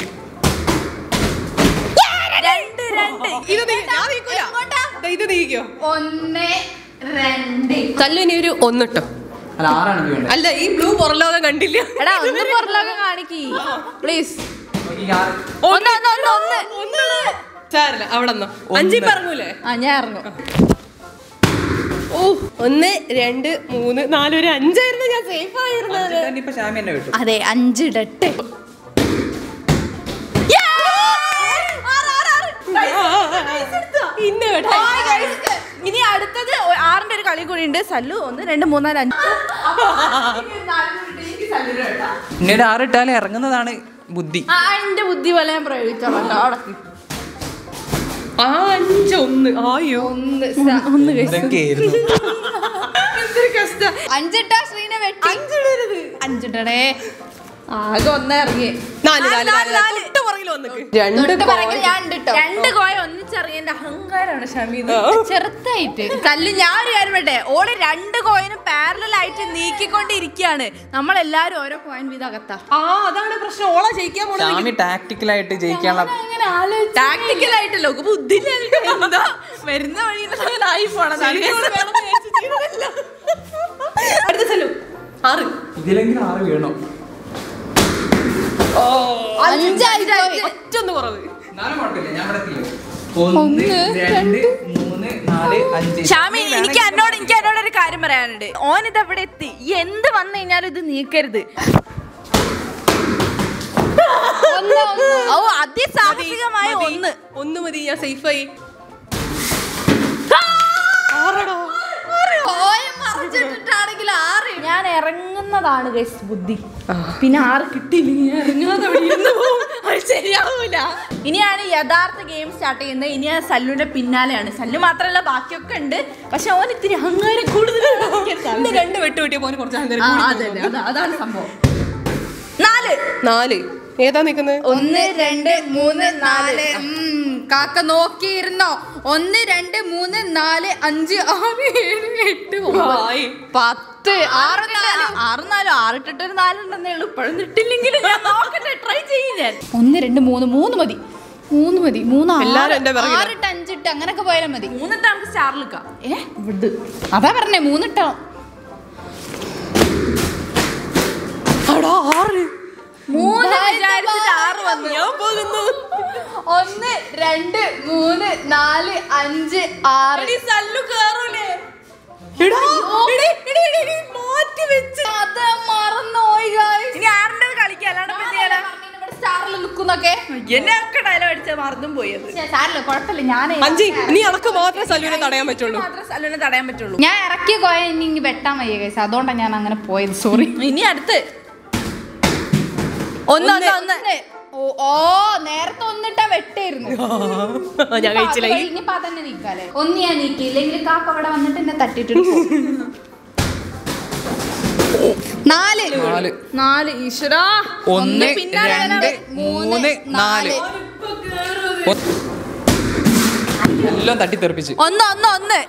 രണ്ട് രണ്ട് ഇത് നീ- ഞാൻ നീക്കൂല. ദേ ഇത് നീക്കോ ഒന്ന് രണ്ട് തല്ലു ഇനി ഒരു ഒന്നിട്ടോ അല്ല ആറാണ് എനിക്ക് വേണ്ടത് അല്ല ഈ ബ്ലൂ പുറലോകം കണ്ടില്ല എടാ ഒന്ന് പുറലോകം കാണിക്കി പ്ലീസ് ഈ ആറ്. ഒന്ന് ഒന്ന് ഒന്ന് ഒന്ന് സാറില്ല അവിടെ നിന്നോ അഞ്ചി പറഞ്ഞൂലേ ആ ഞാൻ ഇറങ്ങും ഓ ഒന്ന് രണ്ട് മൂന്ന് നാല് ഒരു അഞ്ചായിരുന്നു ഞാൻ സേഫ് ആയിരുന്നത് അഞ്ചിട്ടാ ഇപ്പൊ ശ്യാമി എന്നെ വിട്ടു അതെ അഞ്ചിടട്ടെ ഇന്ന് കേട്ടോ Hi guys. ഇനി അടുത്തത് ഒ- ആറിന്റെ ഒരു കളി കൂടി ഉണ്ട് സല്ലു ഒന്ന് രണ്ട് മൂന്നാല് അഞ്ച് പിന്നീട് ആറിട്ടാലും ഇറങ്ങുന്നതാണ് ബുദ്ധി ആ എന്റെ ബുദ്ധി പോലെ ഞാൻ പ്രയോഗിച്ചോളാം കേട്ടോ. അവിടെ നിക്ക്. ആ അഞ്ച് ഒന്ന് ആയോ ഒന്ന് സ- ഒന്ന് ഇതൊക്കെയായിരുന്നു എന്തൊരു കഷ്ടം അഞ്ചിട്ടാ ശ്രീനെ വെട്ടി അഞ്ചിടരുത് അഞ്ചിടണേ ആകെ ഒന്നേ ഇറങ്ങി നാല് നാല് നാല് നാല്. തൊട്ട് പുറകിൽ വന്നിക്ക് രണ്ട് തൊട്ട് പറകിൽ ഞാൻ ഉണ്ട് ട്ടോ. രണ്ട് കോയ ഒന്നിച്ചറിയേണ്ട അഹങ്കാരാണ് ഷമീത് ചെറുതായിട്ട് കല്ല് ഞാൻ ഒരു കാര്യം പറയട്ടെ ഓള് രണ്ട് കോയിനും പാരലൽ ആയിട്ട് നീക്കിക്കൊണ്ടിരിക്കുകയാണ് നമ്മളെല്ലാരും ഓരോ കോയിൻ വീതം അകത്താ ആ അതാണ് പ്രശ്നം ഓള ജയിക്കാൻ പോണത് ശ്യാമി ടാക്ടിക്കലായിട്ട് ജയിക്കാനുള്ള അങ്ങനെ ആലോചിച്ച് ടാക്ടിക്കൽ ആയിട്ടല്ലോ ബുദ്ധി എന്താ വരുന്ന വഴിയിലായി പോണതാണ് അടുത്ത സ്ഥലം ആറ് ഇതിലെങ്കിലും ആറ് വീണോ അഞ്ചായി പോയി. ഒറ്റൊന്ന് കുറവ് എന്നാലും കുഴപ്പമില്ല ഞാൻ ഇവിടെ എത്തിയില്ലേ. ഒന്ന് രണ്ട് മൂന്ന് നാല് അഞ്ച് ഷാമി എനിക്ക് എന്നോട് എനിക്ക് എന്നോട് ഒരു കാര്യം പറയാനുണ്ട് ഓൻ ഇത് എവിടെ എത്തി ഈ എന്ത് വന്നു കഴിഞ്ഞാലും ഇത് നീക്കരുത് ഒന്ന് ഒന്ന് ഓ അതിസാഹസികമായ മതി. ഒന്ന് ഒന്ന് മതി ഞാൻ സേഫായി ആറടാ കോയം മറിച്ചിട്ടിട്ടാണെങ്കിൽ ആറ് ഞാൻ ഇറങ്ങുന്നതാണ് ഗൈസ് ബുദ്ധി പിന്നെ ആറ് കിട്ടിയില്ലെങ്കിൽ ഞാൻ ഇറങ്ങാതെ അവിടെ ഇരുന്ന് പോവും. അത് ശരിയാവൂല ഇനിയാണ് യഥാർത്ഥ ഗെയിം സ്റ്റാർട്ട് ചെയ്യുന്നത് ഇനി ആ സല്ലുവിന്റെ പിന്നാലെയാണ് സല്ലു മാത്രമല്ല ബാക്കിയൊക്കെ ഉണ്ട് പക്ഷെ ഓൻ ഇത്തിരി അഹങ്കാരം കൂടുതലാണ് ഇന്ന് രണ്ട് വെട്ട് വെട്ടിയ പോലെ കുറച്ച് അഹങ്കാരം ആ, കൂടി അതെ അതെ അതാ- അതാണ് സംഭവം നാല് നാല് ഏതാ നിക്കുന്നത് ഒന്ന് രണ്ട് മൂന്ന് നാല് ഉം, കാക്ക നോക്കിയിരുന്നോ ഒന്ന് രണ്ട് മൂന്ന് നാല് അഞ്ച് ആറ് ഏഴ് എട്ട് ഒമ്പത് ആയി. പത്ത് ആറ് നാല് ആറ് നാലും ആറിട്ടിട്ട് ഒരു നാലുണ്ടെന്നേ ഉള്ളൂ ഇപ്പോഴും ഇട്ടില്ലെങ്കിൽ ഞാൻ നോക്കട്ടെ ട്രൈ ചെയ്യും ഞാൻ ഒന്ന് രണ്ട് മൂന്ന് മൂന്ന് മതി മൂന്ന് മതി മൂന്ന് ആറ്. എല്ലാരും എന്റെ പിറകിലാ. ആറിട്ട് അഞ്ചിട്ട് അങ്ങനൊക്കെ പോയാലും മതി മൂന്നിട്ട് നമുക്ക് സ്റ്റാറിൽ നിൽക്കാം ഏ വിട് അതാ പറഞ്ഞേ മൂന്നിട്ടോ അടാ ആറ് മൂന്ന് വിചാരിച്ചിട്ട് ആറ് വന്നു ഞാൻ പോകുന്നു ഒന്ന് രണ്ട് മൂന്ന് നാല് അഞ്ച് ആറ് എടി, സല്ലു കേറൂലേ എടാ മാറ്റി വെച്ച് അത് മറന്നുപോയി guys. ഇനി ആറിന്റെ കളിക്കാം അല്ലാണ്ട് ഇപ്പൊ എന്ത് ചെയ്യാനാ? ഇവിടെ സ്റ്റാറിൽ നിൽക്കുന്നൊക്കെ എന്നെ ഒക്കെ ഡയലോഗ് അടിച്ച മറന്നും പോയത് സാരില്ല കുഴപ്പമില്ല ഞാൻ അഞ്ചി നീ അണക്ക് മാത്രമേ സല്ലുവിനെ തടയാൻ പറ്റുള്ളൂ മാത്രം സല്ലുവിനെ തടയാൻ പറ്റുള്ളൂ ഞാൻ ഇറക്കിയ കോയ ഇനി ഇങ്ങ് വെട്ടാൻ വയ്യ കേസ് അതുകൊണ്ടാണ് ഞാൻ അങ്ങനെ പോയത് സോറി ഇനി അടുത്ത് ഒന്ന് ഒന്ന് ഒന്ന് ഓ ഓ നേരത്തെ ഒന്നിട്ടാ വെട്ടായിരുന്നു ഞാൻ കഴിച്ചില്ല ഈ ഇനിയിപ്പോ അതന്നെ നീക്കാല്ലേ ഒന്ന് ഞാൻ നീക്കി ഇല്ലെങ്കിൽ കാക്ക അവിടെ വന്നിട്ട് എന്നെ തട്ടിട്ട് നാല് നാല് നാല് ഈശ്വരാ ഒന്ന് പിന്നാലെ രണ്ട് മൂന്ന് നാല് ഒ- എല്ലാം തട്ടിത്തെറിപ്പിച്ച് ഒന്ന് ഒന്ന് ഒന്ന്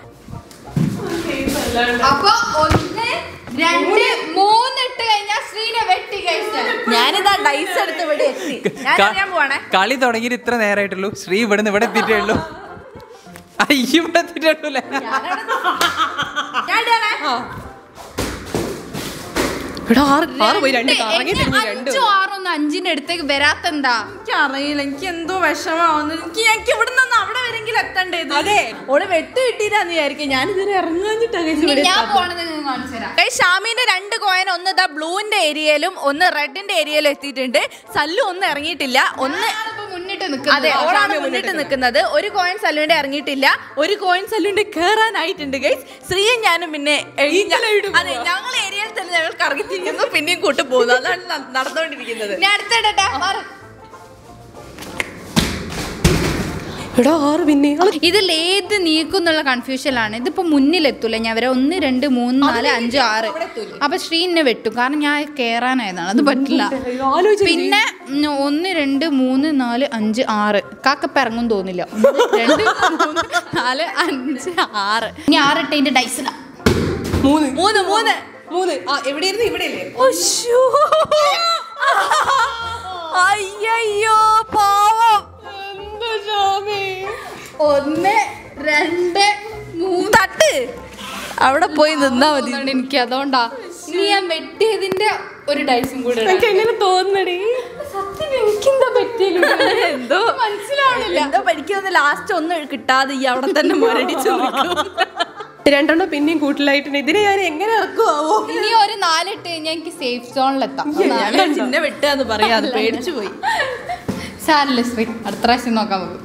അപ്പൊ ഒന്ന് രണ്ട് മൂന്ന് ഇട്ട് കഴിഞ്ഞാൽ ശ്രീനെ വെട്ടി കഴിച്ചാൽ ഞാനിതാ ഡൈസ് എടുത്ത് ഇവിടെ എത്തി ഞാൻ ക- അറിയാൻ പോവാണേ കളി തുടങ്ങിയിട്ട് ഇത്ര നേരമായിട്ടുള്ളൂ ശ്രീ ഇവിടുന്ന് ഇവിടെ എത്തിയിട്ടേ ഉള്ളൂ അയ്യോ ഇവിടെ എത്തിയിട്ടേ ഉള്ളൂ അല്ലേ? ഞാൻ ഇടാണേ എടാ ആറ് ആറ് പോയി രണ്ട് കറങ്ങി തിരിഞ്ഞ് രണ്ട് അഞ്ചും ആറൊന്നും അഞ്ചിന്റെ അടുത്തേക്ക് വരാത്തെന്താ എനിക്ക് അറിയില്ല എനിക്ക് എന്തോ വിഷമാവുന്നു എനിക്ക് എനിക്ക് ഇവിടെ നിന്ന് അവിടെ വരെങ്കിലും എത്തണ്ടേത് അതെ. ഓള് വെട്ട് കിട്ടിയിട്ടാന്ന് വിചാരിക്കും ഞാൻ ഇതുവരെ ഇറങ്ങാഞ്ഞിട്ടാ കഴിച്ചു ഇനി ഞാൻ പോണത് നിങ്ങൾ കാണിച്ചു തരാം ഷാമിന്റെ രണ്ട് കോയിൻ ഒന്ന് ഇതാ ബ്ലൂവിന്റെ ഏരിയയിലും ഒന്ന് റെഡിന്റെ ഏരിയയിലും എത്തിയിട്ടുണ്ട് സല്ലു ഒന്നും ഇറങ്ങിയിട്ടില്ല ഒന്ന് ഞാനിപ്പോ മുന്നിട്ട് അതെ നിൽക്കുന്നത് ഓളാണ് മുന്നിട്ട് നിൽക്കുന്നത് ഒരു കോയിൻ സല്ലുവിന്റെ ഇറങ്ങിയിട്ടില്ല ഒരു കോയിൻ സല്ലുവിന്റെ കേറാനായിട്ടുണ്ട് ഗൈസ് ശ്രീയും ഞാനും പിന്നെ എഴുതി- അതെ ഞങ്ങൾ ഏരിയയിൽ തന്നെ ഞങ്ങൾ കറങ്ങിത്തിരിക്കുന്നു പിന്നെയും കൂട്ടു പോകുന്നു അതാണ് ന- നടന്നുകൊണ്ടിരിക്കുന്നത് ഞാൻ അടുത്തിടട്ടെ മാറ്. എടാ ആറ് പിന്നെ ഇതിൽ ഏത് നീക്കും എന്നുള്ള കൺഫ്യൂഷനിലാണ് ഇതിപ്പോ മുന്നിലെത്തൂല ഞാൻ വരെ ഒന്ന് രണ്ട് മൂന്ന് നാല് അഞ്ച് ആറ് അപ്പൊ ശ്രീനെ വെട്ടും കാരണം ഞാൻ കേറാനായതാണ് അത് പറ്റില്ല പിന്നെ ഉം, ഒന്ന് രണ്ട് മൂന്ന് നാല് അഞ്ച് ആറ് കാക്കപ്പ ഇറങ്ങും തോന്നില്ല ഒന്ന്, രണ്ട് മൂന്ന് നാല് അഞ്ച് ആറ് ഇനി ആറിട്ട് ഇതിന്റെ ഡൈസ് ഇടാം മൂന്ന് മൂന്ന് മൂന്ന് മൂന്ന് ആ എവിടെയായിരുന്നു ഇവിടെയല്ലേ അശ്ശോ. അയ്യയ്യോ പാവം എന്താ ഷാമി ഒന്ന് രണ്ട് മൂന്ന് തട്ട് അവിടെ പോയി നിന്നാ മതി അതുകൊണ്ട് എനിക്ക് അതുകൊണ്ടാ ഇനി ഞാൻ വെട്ടിയതിന്റെ ഒരു ഡൈസും കൂടെ ഇടാം. എനിക്ക് എങ്ങനെ തോന്നണടി സത്യം എനിക്കെന്താ പറ്റിയില്ല എന്തോ മനസ്സിലാവണില്ല എന്തോ പഠിക്കുന്ന ലാസ്റ്റ് ഒന്നും കിട്ടാതെ ഈ അവിടെ തന്നെ മുരടിച്ചു നിൽക്കും രണ്ടെണ്ണം പിന്നെയും കൂട്ടിലായിട്ടുണ്ട് ഇതിനെ ഞാൻ എങ്ങനെ ഇറക്കുവാവോ ഇനി ഒരു നാലിട്ട് കഴിഞ്ഞാൽ എനിക്ക് സേഫ് സോണിലെത്താം ഞാൻ ചിന്ന വെട്ടാന്ന് പറയാ അത് പേടിച്ചു പോയി സാരല്ലേ ശ്രീ അടുത്ത പ്രാവശ്യം നോക്കാൻ പോകും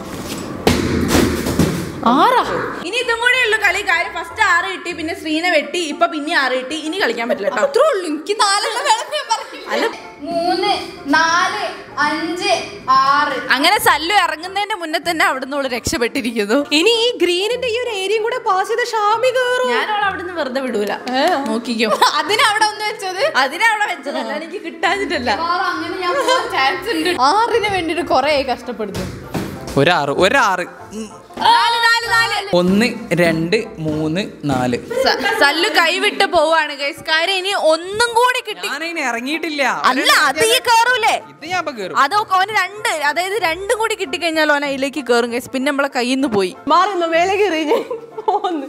ആറാ ഇനി ഇതും കൂടെ ഉള്ളു കളി കാര്യം ഫസ്റ്റ് ആറ് കിട്ടി പിന്നെ ശ്രീനെ വെട്ടി ഇപ്പൊ പിന്നെ ആറ് കിട്ടി ഇനി കളിക്കാൻ പറ്റില്ല കേട്ടോ അത്രേ ഉള്ളൂ എനിക്ക് നാലെണ്ണം വേണം ഞാൻ പറഞ്ഞില്ലേ. മൂന്ന് നാല് അഞ്ച് ആറ് അങ്ങനെ സല്ലു ഇറങ്ങുന്നതിന്റെ മുന്നേ തന്നെ അവിടുന്ന് അവള് രക്ഷപ്പെട്ടിരിക്കുന്നു ഇനി ഈ ഗ്രീനിന്റെ ഈ ഒരു ഏരിയയും കൂടെ പാസ് ചെയ്ത ഷാമി കയറും ഞാൻ അവളെ അവിടുന്ന് വെറുതെ വിടൂല നോക്കിക്കോ അതിനവിടെ ഒന്ന് വെച്ചത് അതിനവിടെ വെച്ചതല്ല എനിക്ക് കിട്ടാഞ്ഞിട്ടല്ല ആറ് അങ്ങനെ ഞാൻ ചാൻസ് ഉണ്ട് ആറിന് വേണ്ടിട്ട് കൊറേ കഷ്ടപ്പെടുന്നു ഒരാറ് ഒരാറ് ഉം. നാല് നാല് നാല് ഒന്ന് രണ്ട് മൂന്ന് നാല് സ- സല്ലു കൈവിട്ട് പോവാണ് ഗൈസ് കാര്യം ഇനി ഒന്നും കൂടി കിട്ടി ഞാനതിന് ഇറങ്ങിയിട്ടില്ല അല്ല അത് ഈ കേറൂലേ ഇത് ഞാൻ ഇപ്പൊ കേറും അത് ഓന് രണ്ട് അതായത് രണ്ടും കൂടി കിട്ടിക്കഴിഞ്ഞാൽ ഓൻ അതിലേക്ക് കയറും ഗൈസ് പിന്നെ നമ്മളെ കയ്യിൽ നിന്ന് പോയി മാറുന്ന മേലെ കയറി ഞാൻ പോന്ന്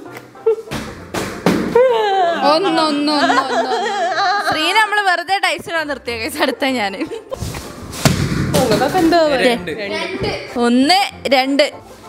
ഒന്ന് ഒന്ന് ഒന്ന് ഒന്ന് ഒന്ന്. ശ്രീനെ നമ്മള് വെറുതെ ഡൈസിടാൻ നിർത്തിയ ഗൈസ് അടുത്ത ഞാന് നിങ്ങൾക്കൊക്കെ എന്താ രണ്ട് രണ്ട് ഒന്ന് രണ്ട്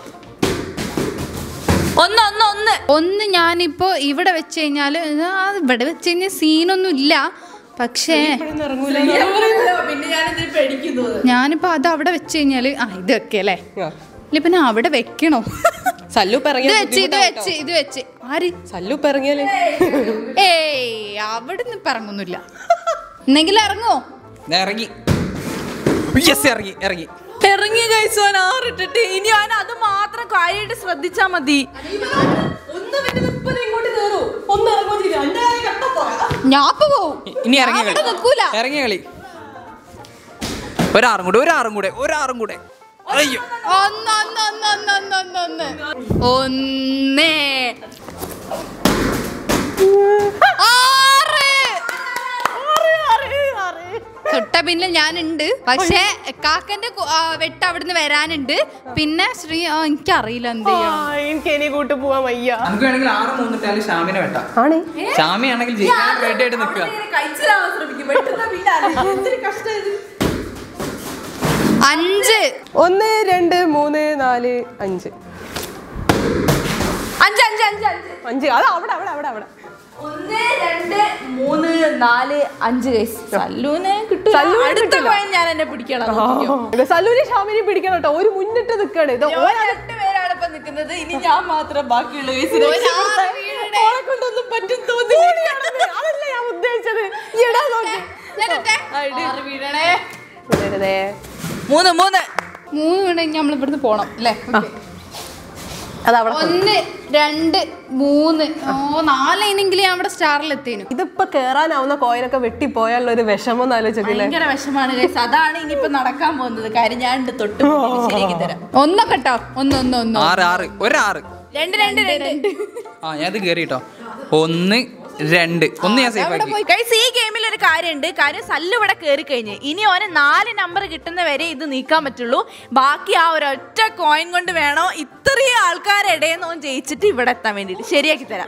ഒന്ന് ഒന്ന് ഒന്ന് ഒന്ന് ഞാനിപ്പോ ഇവിടെ വെച്ച് കഴിഞ്ഞാല് ആ, ഇവിടെ വെച്ച് കഴിഞ്ഞാൽ സീനൊന്നും ഇല്ല പക്ഷേ ഇറങ്ങൂല പിന്നെ ഞാനിത് പേടിക്കുന്നു ഞാനിപ്പോ അത് അവിടെ വെച്ച് കഴിഞ്ഞാല് ആ ഇത് വെക്കല്ലേ ഇല്ല പിന്നെ അവിടെ വെക്കണോ സല്ലു ഇപ്പൊ ഇത് ഇറങ്ങിയ വെച്ച് ഇത് വെച്ച് ഇത് വെച്ച് ആര് സല്ലു ഇപ്പൊ ഇറങ്ങിയാല് ഏയ് അവിടെ നിന്ന് ഇറങ്ങുന്നില്ല എന്നെങ്കിലും ഇറങ്ങോ ഞാൻ ഇറങ്ങി യെസ് ഇറങ്ങി ഇറങ്ങി ഇറങ്ങി ഗൈസ് ഓൻ ആറിട്ടിട്ട് ഇനി അവൻ അത് മാത്രം കാര്യമായിട്ട് ശ്രദ്ധിച്ചാ മതി ഒന്ന് പിന്നെ മുപ്പത് ഇങ്ങോട്ട് കയറൂ ഒന്ന് ഇറങ്ങോ ചെയ്തു എന്റെ കട്ടപ്പോയാ ഞാൻ ഇപ്പൊ പോവും ഇ- ഇനി ഇറങ്ങി ഞാൻ കളി ഇവിടെ നിൽക്കൂല ഇറങ്ങി കളി ഒരാറും കൂടെ ഒരാറും കൂടെ ഒരാറും കൂടെ അയ്യോ ഒന്ന് ഒന്ന് ഒന്ന് ഒന്ന് ഒന്ന് ഒന്ന് ഒന്ന് ഒന്ന് ആറ് തൊട്ട പിന്നെ ഞാനുണ്ട് പക്ഷേ കാക്കന്റെ കു- ആ, വെട്ട് അവിടുന്ന് വരാനുണ്ട് പിന്നെ ശ്രീ ആ, എനിക്കറിയില്ല എന്ത് ചെയ്യണം എനിക്ക് ഇനി കൂട്ട് പോവാൻ വയ്യ നമുക്ക് വേണമെങ്കിൽ ആറ് മൂന്നിട്ടാല് ഷാമിനെ വെട്ടാം ആണ് ഷാമി ആണെങ്കിൽ ജയിക്കാൻ റെഡി ആയിട്ട് നിൽക്കുക അഞ്ച് ഒന്ന് രണ്ട് മൂന്ന് നാല് അഞ്ച് അഞ്ച് അഞ്ച് അഞ്ച് അഞ്ച് അഞ്ച് അത് അവിടെ അവിടെ അവിടെ അവിടെ ഒന്ന് രണ്ട് മൂന്ന് നാല് അഞ്ച് ഗൈസ് സല്ലൂനെ കിട്ടും സല്ലൂനെ അടുത്ത കിട്ടില്ല. കോയിൻ ഞാൻ എന്നെ പിടിക്കണം നോക്കിക്കോ. സല്ലൂരി ഷാമിനെ പിടിക്കണം കേട്ടോ ഒരു മുന്നിട്ട് നിൽക്കാണ് ഇത് ഓൻ രണ്ട് പേരാണ് ഇപ്പൊ നിൽക്കുന്നത് ഇനി ഞാൻ മാത്രം ബാക്കിയുള്ള ഗൈസ് ഓളെ കൊണ്ടൊന്നും പറ്റും തോന്നില്ല അതല്ല ഞാൻ ഉദ്ദേശിച്ചത് എടാ നോക്ക് ആറ് വീഴണേ വെറുതെ. മൂന്ന് മൂന്ന് മൂന്ന് വീണ നമ്മൾ ഇവിടുന്ന് പോണം അല്ലേ അത് അവിടെ ഒന്ന് രണ്ട് മൂന്ന് ഓ നാലിനെങ്കിലും ഞാൻ അവിടെ സ്റ്റാറിൽ എത്തേനു ഇതിപ്പോ കേറാനാവുന്ന കോയിനൊക്കെ വെട്ടിപ്പോയാലുള്ള ഒരു വിഷമം എന്ന് ആലോചിച്ചില്ലേ ഭയങ്കര വിഷമാണ് ഗൈസ് അതാണ് ഇനിയിപ്പോ നടക്കാൻ പോകുന്നത് കാര്യം ഞാൻ ഉണ്ട് തൊട്ട് മുന്നിൽ ശരിയാക്കി തരാം ഒന്നൊക്കെ കേട്ടോ ഒന്ന് ഒന്ന് ഒന്ന് ആറ് ആറ് ഒരാറ് രണ്ട് രണ്ട് രണ്ട് ആ ഞാൻ ഇത് കേറിട്ടോ ഒന്ന് രണ്ട് ഒന്ന് ഞാൻ സേഫ് ആക്കി ഗൈസ് ഈ ഗെയിമിൽ ഒരു കാര്യമുണ്ട് കാര്യം സല്ല് ഇവിടെ കയറി കഴിഞ്ഞ് ഇനി ഓന് നാല് നമ്പർ കിട്ടുന്ന വരെ ഇത് നീക്കാൻ പറ്റുള്ളൂ ബാക്കി ആ ഒരൊറ്റ കോയിൻ കൊണ്ട് വേണോ ഇത്രയും ആൾക്കാരുടെ ഓൻ ജയിച്ചിട്ട് ഇവിടെ എത്താൻ വേണ്ടിട്ട് ശരിയാക്കി തരാം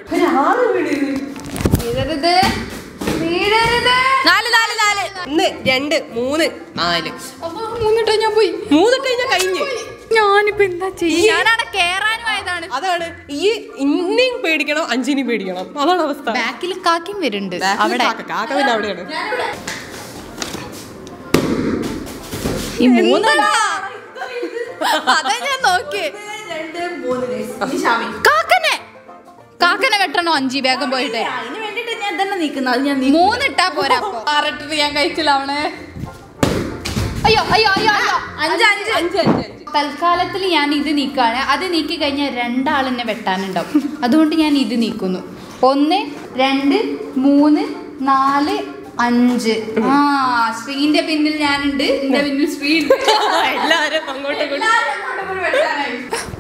വീഴരുത് വീഴരുത് നാല് നാല് നാല് ഒന്ന് രണ്ട് മൂന്ന് നാല് അപ്പൊ മൂന്നിട്ടോ ഞാൻ പോയി മൂന്നിട്ട് കഴിഞ്ഞാൽ കഴിഞ്ഞ് ഞാനിപ്പോ എന്താ ചെയ്യ ഞാനവിടെ കേറാനും ആയതാണ് അതാണ് ഈ ഇന്നിയും പേടിക്കണം അഞ്ചിനെയും പേടിക്കണം അതാണ് അവസ്ഥ ബാക്കിൽ കാക്കിയും വരുന്നുണ്ട് അവിടെ അവിടെ കാക്ക പിന്നെ അവിടെയാണ് ഈ മൂന്ന് അതാ ഞാൻ നോക്കി രണ്ട് മൂന്ന് guys. ഇനി ഷാമി കാക്കനെ കാക്കനെ വെട്ടണോ അഞ്ചി വേഗം പോയിട്ട് അതിന് വേണ്ടിട്ട് ഞാൻ തന്നെ നീക്കുന്നത് അത് ഞാൻ നീ മൂന്നിട്ടാ പോരാ അപ്പൊ. ആറിട്ടിട്ട് ഞാൻ കഴിച്ചില്ല അവണേ അയ്യോ അയ്യോ അയ്യോ അയ്യോ അഞ്ച് അഞ്ച് അഞ്ച് അഞ്ച് അഞ്ച് തൽക്കാലത്തിൽ ഞാൻ ഇത് നീക്കാണ് അത് നീക്കി കഴിഞ്ഞാൽ രണ്ടാളെന്നെ വെട്ടാനുണ്ടാവും അതുകൊണ്ട് ഞാൻ ഇത് നീക്കുന്നു ഒന്ന് രണ്ട് മൂന്ന് നാല് അഞ്ച് ആ ശ്രീന്റെ പിന്നിൽ ഞാനുണ്ട് എന്റെ പിന്നിൽ ശ്രീ ഉണ്ട്. എല്ലാരും അങ്ങോട്ടും ഇങ്ങോട്ടും എല്ലാവരും അങ്ങോട്ടും ഇങ്ങോട്ടും വെട്ടാനായി.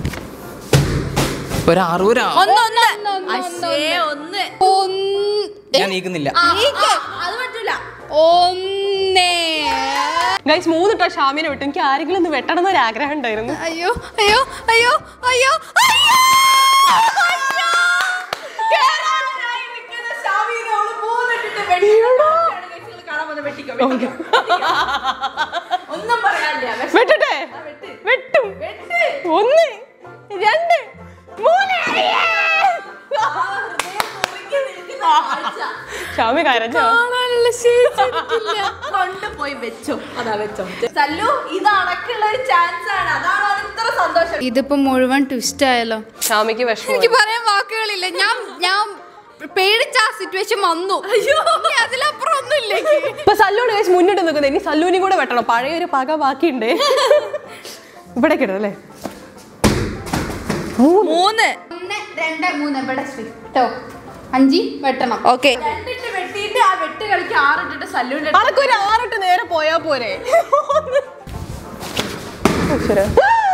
ഒരു അറുപത് ഒന്ന് ഒന്ന് ഒന്ന്, ഒന്ന്, അശ്ശേ, ഒന്ന് ഒന്ന് ഞാൻ നീക്കുന്നില്ല ആ, ആ, അത് പറ്റൂല ഒന്നേ ഗൈസ് മൂന്നിട്ടോ ഷാമിനെ വിട്ടു എനിക്ക് ആരെങ്കിലും ഒന്ന് വെട്ടണം എന്നൊരു ആഗ്രഹം ഉണ്ടായിരുന്നു അയ്യോ അയ്യോ അയ്യോ അയ്യോ അയ്യോ കേറാനായി നിൽക്കുന്ന ഷാമിനെ അവള് മൂന്നിട്ടിട്ട് വെട്ടിയിടുന്നു. guys, നിങ്ങള് കാണാൻ വന്ന് വെട്ടിക്കോ, വെട്ടിക്കോ, വെട്ടിക്കോ. ഒന്നും പറയാനില്ല വിഷമം. വെട്ടട്ടെ ആ, വെട്ട്. വെട്ടും വെട്ട്. ഒന്ന് രണ്ട് മൂന്ന് ആ, ഹൃദയം നുറുങ്ങി നിൽക്കുന്ന കാഴ്ച. ഷാമി കരഞ്ഞോ കൊണ്ടുപോയി വെച്ചോ അതാ വെച്ചോ സല്ലു ഇത് അടക്കുള്ള ഒരു ചാൻസ് ആണ് അതാണ് അവന് ഇത്ര സന്തോഷം ഇതിപ്പോ മുഴുവൻ ട്വിസ്റ്റ് ആയല്ലോ ഷാമിക്ക് വിഷമം എനിക്ക് പറയാൻ വാക്കുകളില്ല ഞാൻ ഞാൻ പേടിച്ച ആ സിറ്റുവേഷൻ വന്നു അയ്യോ അതിലപ്പുറം ഒന്നുമില്ല ഇപ്പൊ സല്ലൂണ് കഴിച്ച് മുന്നിട്ട് നിൽക്കുന്നത് ഇനി സല്ലൂനും കൂടെ വെട്ടണം പഴയ ഒരു പക ബാക്കിയുണ്ട് ഇവിടെ കിട്ടും അല്ലേ മൂന്ന് ഒന്ന് രണ്ട് മൂന്ന് ഇവിടെ ശ്രീ കേട്ടോ അഞ്ചി വെട്ടണം ഓക്കെ രണ്ടിട്ട് വെട്ടിയിട്ട് ആ വെട്ട് കളിക്ക് ആറിട്ടിട്ട് സല്ലുവിന്റെ അതൊക്കെ ഒരു ആറിട്ട് നേരെ പോയാ പോരെ ശരി.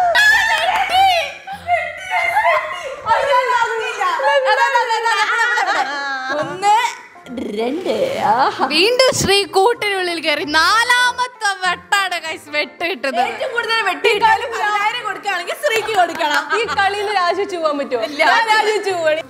ഒന്ന് രണ്ട് ആഹാ. വീണ്ടും ശ്രീ കൂട്ടിനുള്ളിൽ കയറി നാലാമത്തെ വെട്ടാണ് കൈസ് വെട്ട് കിട്ടുന്നത് ഏറ്റവും കൂടുതൽ വെട്ടിയിട്ടാലും പതിനായിരം കൊടുക്കുകയാണെങ്കിൽ സ്ത്രീക്ക് കൊടുക്കണം ഈ കളിയിൽ രാജിച്ചു പോവാൻ പറ്റുമോ ഞാൻ രാജിച്ചു പോവാണ്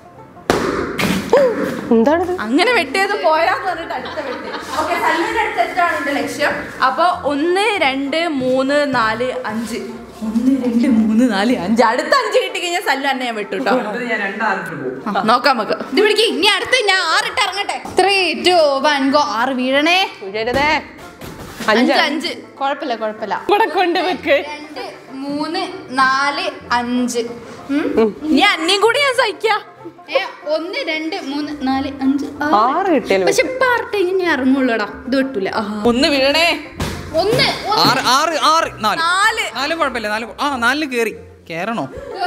എന്താണിത് അങ്ങനെ വെട്ടിയത് പോയാന്ന് പറഞ്ഞിട്ട് അടുത്ത വെട്ട് ഓക്കെ സല്ലുവിന്റെ അടുത്ത് എത്രയാണ് എന്റെ ലക്ഷ്യം അപ്പൊ ഒന്ന് രണ്ട് മൂന്ന് നാല് അഞ്ച് ഒന്ന് രണ്ട് മൂന്ന് നാല് അഞ്ച് അടുത്ത അഞ്ച് കിട്ടി കഴിഞ്ഞാൽ സല്ലു എന്നെ ഞാൻ വെട്ടു കേട്ടോ ഞാൻ രണ്ടാറിട്ട് പോകും ആ, നോക്കാം നമുക്ക് ഇത് പിടിക്ക് ഇനി അടുത്ത് ഞാൻ ആറിട്ട് ഇറങ്ങട്ടെ ത്രീ ടു വൺ ഗോ ആറ് വീഴണേ ഉയരുതേ അഞ്ച് അഞ്ച് അഞ്ച് കുഴപ്പമില്ല കുഴപ്പമില്ല ഇവിടെ കൊണ്ട് വെക്ക് രണ്ട് മൂന്ന് നാല് അഞ്ച് ഉം. ഇനി അന്നേം കൂടി ഞാൻ സഹിക്കാം ഏ, ഒന്ന് രണ്ട് മൂന്ന് നാല് അഞ്ച് ആറ്. ആറ് കിട്ടിയാലും പക്ഷെ ഇപ്പൊ ആറിട്ട് കഴിഞ്ഞാൽ ഞാൻ ഇറങ്ങുള്ളൂടാ ഇത് വെട്ടൂല ഒന്ന് വീഴണേ ഒന്ന് ഒന്ന്. ആറ് ആറ് ആറ് നാല് നാല് നാല് കുഴപ്പമില്ല നാല് ആ നാലിന് കേറി കേറണോ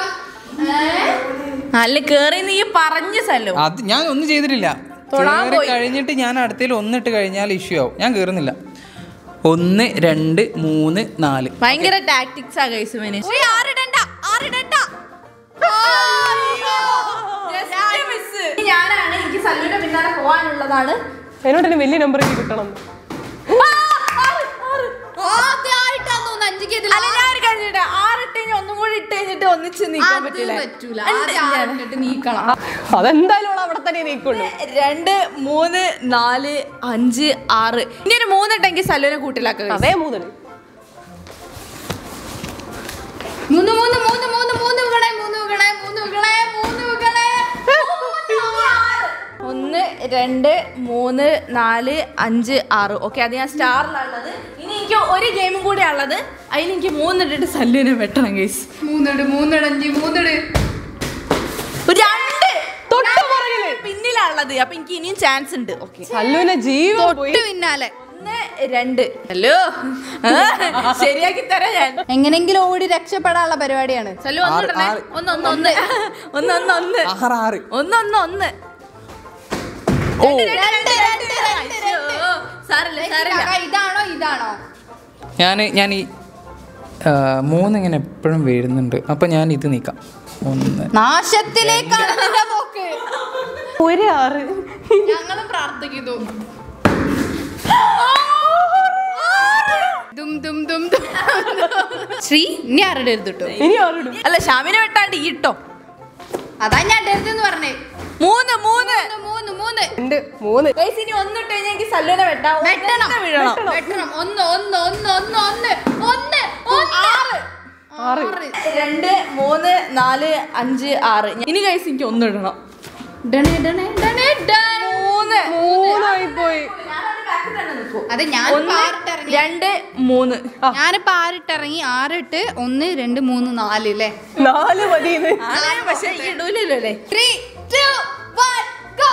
നല്ല കേറി നീ പറഞ്ഞു സല്ലു അത് ഞാൻ ഒന്നും ചെയ്തിട്ടില്ല തൊടാൻ കേറി പോയി. കഴിഞ്ഞിട്ട് ഞാൻ അടുത്തേൽ ഒന്നിട്ട് കഴിഞ്ഞാൽ ഇഷ്യൂ ആവും ഞാൻ കേറുന്നില്ല ഒന്ന് രണ്ട് മൂന്ന് നാല് ഭയങ്കര ടാക്ടിക്സ് ആ കൈസ് ഇവന് ഉയ്, ആറിടണ്ട ആറിടണ്ട Just miss. ഞാനാണ് എനിക്ക് സല്ലുവിന്റെ പിന്നാലെ പോകാനുള്ളതാണ് എന്നോട് തന്നെ വലിയ നമ്പർ കിട്ടണം ആദ്യമായിട്ടാന്ന് തോന്നുന്നു അഞ്ചിക്ക് ഇതിൽ അല്ല ഞാൻ ഒരു കാര്യം ചെയ്യട്ടെ? ആറ് ഇട്ട് കഴിഞ്ഞ് ഒന്നും കൂടി ഇട്ട് കഴിഞ്ഞിട്ട് ഒന്നിച്ച് നീക്കാൻ അത് പറ്റില്ല പറ്റൂല ആദ്യം ആറിട്ടിട്ട് നീക്കണം അതെന്തായാലും അവൾ അവിടെ തന്നെ നീക്കുള്ളൂ രണ്ട് മൂന്ന് നാല് അഞ്ച് ആറ് ഇനി ഒരു മൂന്നിട്ടെങ്കിൽ സല്ലുവിനെ കൂട്ടിലാക്കുക അതേ മൂന്നിന് മൂന്ന് മൂന്ന് മൂന്ന് മൂന്ന് മൂന്ന് വീണേ മൂന്ന് വീണേ മൂന്ന് വീണേ മൂന്ന് വീണേ ഒന്ന് രണ്ട് മൂന്ന് നാല് അഞ്ച് ആറ് ഓക്കെ അത് ഞാൻ സ്റ്റാറിലുള്ളത് ഇനി എനിക്ക് ഒരു ഗെയിമും കൂടി ഉള്ളത് അതിൽ എനിക്ക് മൂന്നിട്ടിട്ട് സല്ലുവിനെ വെട്ടണം ഗൈസ് മൂന്നിട് മൂന്നിട് അഞ്ച് മൂന്നിട് രണ്ട് തൊട്ട് ഞാൻ പുറകില്. പിന്നിലുള്ളത് അപ്പൊ എനിക്ക് ഇനിയും ചാൻസ് ഉണ്ട് ഓക്കെ സല്ലുവിന്റെ ജീവൻ പോയി തൊട്ട് പിന്നാലെ ഒന്ന് രണ്ട് ഹലോ ആ, ശരിയാക്കി തരാം ഞാൻ എങ്ങനെങ്കിലും ഓടി രക്ഷപ്പെടാനുള്ള പരിപാടിയാണ് സല്ലു ഒന്ന് ആറ്, ഇടണേ. ആറ്. ഒന്ന് ഒന്ന് ഒന്ന് ഒന്ന് ഒന്ന് ഒന്ന് ആറ് ആറ് ഒന്ന് ഒന്ന് ഒന്ന് ഓ രണ്ട്, രണ്ട്, രണ്ട്, അയ്യോ. സാരമില്ല സാരമില്ല കാക്ക, ഇതാണോ ഇതാണോ ഞാൻ ഞാൻ ഈ ആ, മൂന്ന് ഇങ്ങനെ എപ്പോഴും വരുന്നുണ്ട് അപ്പൊ ഞാൻ ഇത് നീക്കാം ഒന്ന് നാശത്തിലേക്കാണ് നിന്റെ പോക്ക് ഒരു ആറ് ഞങ്ങളും പ്രാർത്ഥിക്കുന്നു ദും ദും ദും ദും. ശ്രീ ഇനി ആരുടെ എടുത്തിട്ടോ ഇനി ആറിടും അല്ല ഷാമിനെ വെട്ടാണ്ട് ഈ ഇട്ടോ അതാ ഞാൻ ഡെരുതെന്ന് പറഞ്ഞേ മൂന്ന് മൂന്ന് മൂന്ന് മൂന്ന് മൂന്ന് രണ്ട് മൂന്ന് ഗൈസ് ഇനി ഒന്നിട്ട് കഴിഞ്ഞാൽ എനിക്ക് സല്ലുവിനെ വെട്ടാം വെട്ടണം ഒന്ന് വീഴണം വെട്ടണം ഒന്ന് ഒന്ന് ഒന്ന് ഒന്ന് ഒന്ന് ഒന്ന് ഒന്ന് ആറ് ആറ് രണ്ട് മൂന്ന് നാല് അഞ്ച് ആറ് ഇനി ഗൈസ് എനിക്ക് ഒന്ന് ഇടണം ഡണേ ഡണേ ഡണേ ഡൺ. മൂന്ന് മൂന്നായി പോയി ഞാനവിടെ back ൽ തന്നെ നിൽക്കും. അത് ഞാൻ ഒന്ന് ആറിട്ടിറങ്ങി രണ്ട് മൂന്ന് ഞാനിപ്പോ ആറിട്ടിറങ്ങി ആറിട്ട് ഒന്ന് രണ്ട് മൂന്ന് നാല് അല്ലേ നാല് മതിയെന്ന് ആണ് പക്ഷെ ഈ ഇടൂലല്ലോ അല്ലേ ത്രീ ടു വൺ ഗോ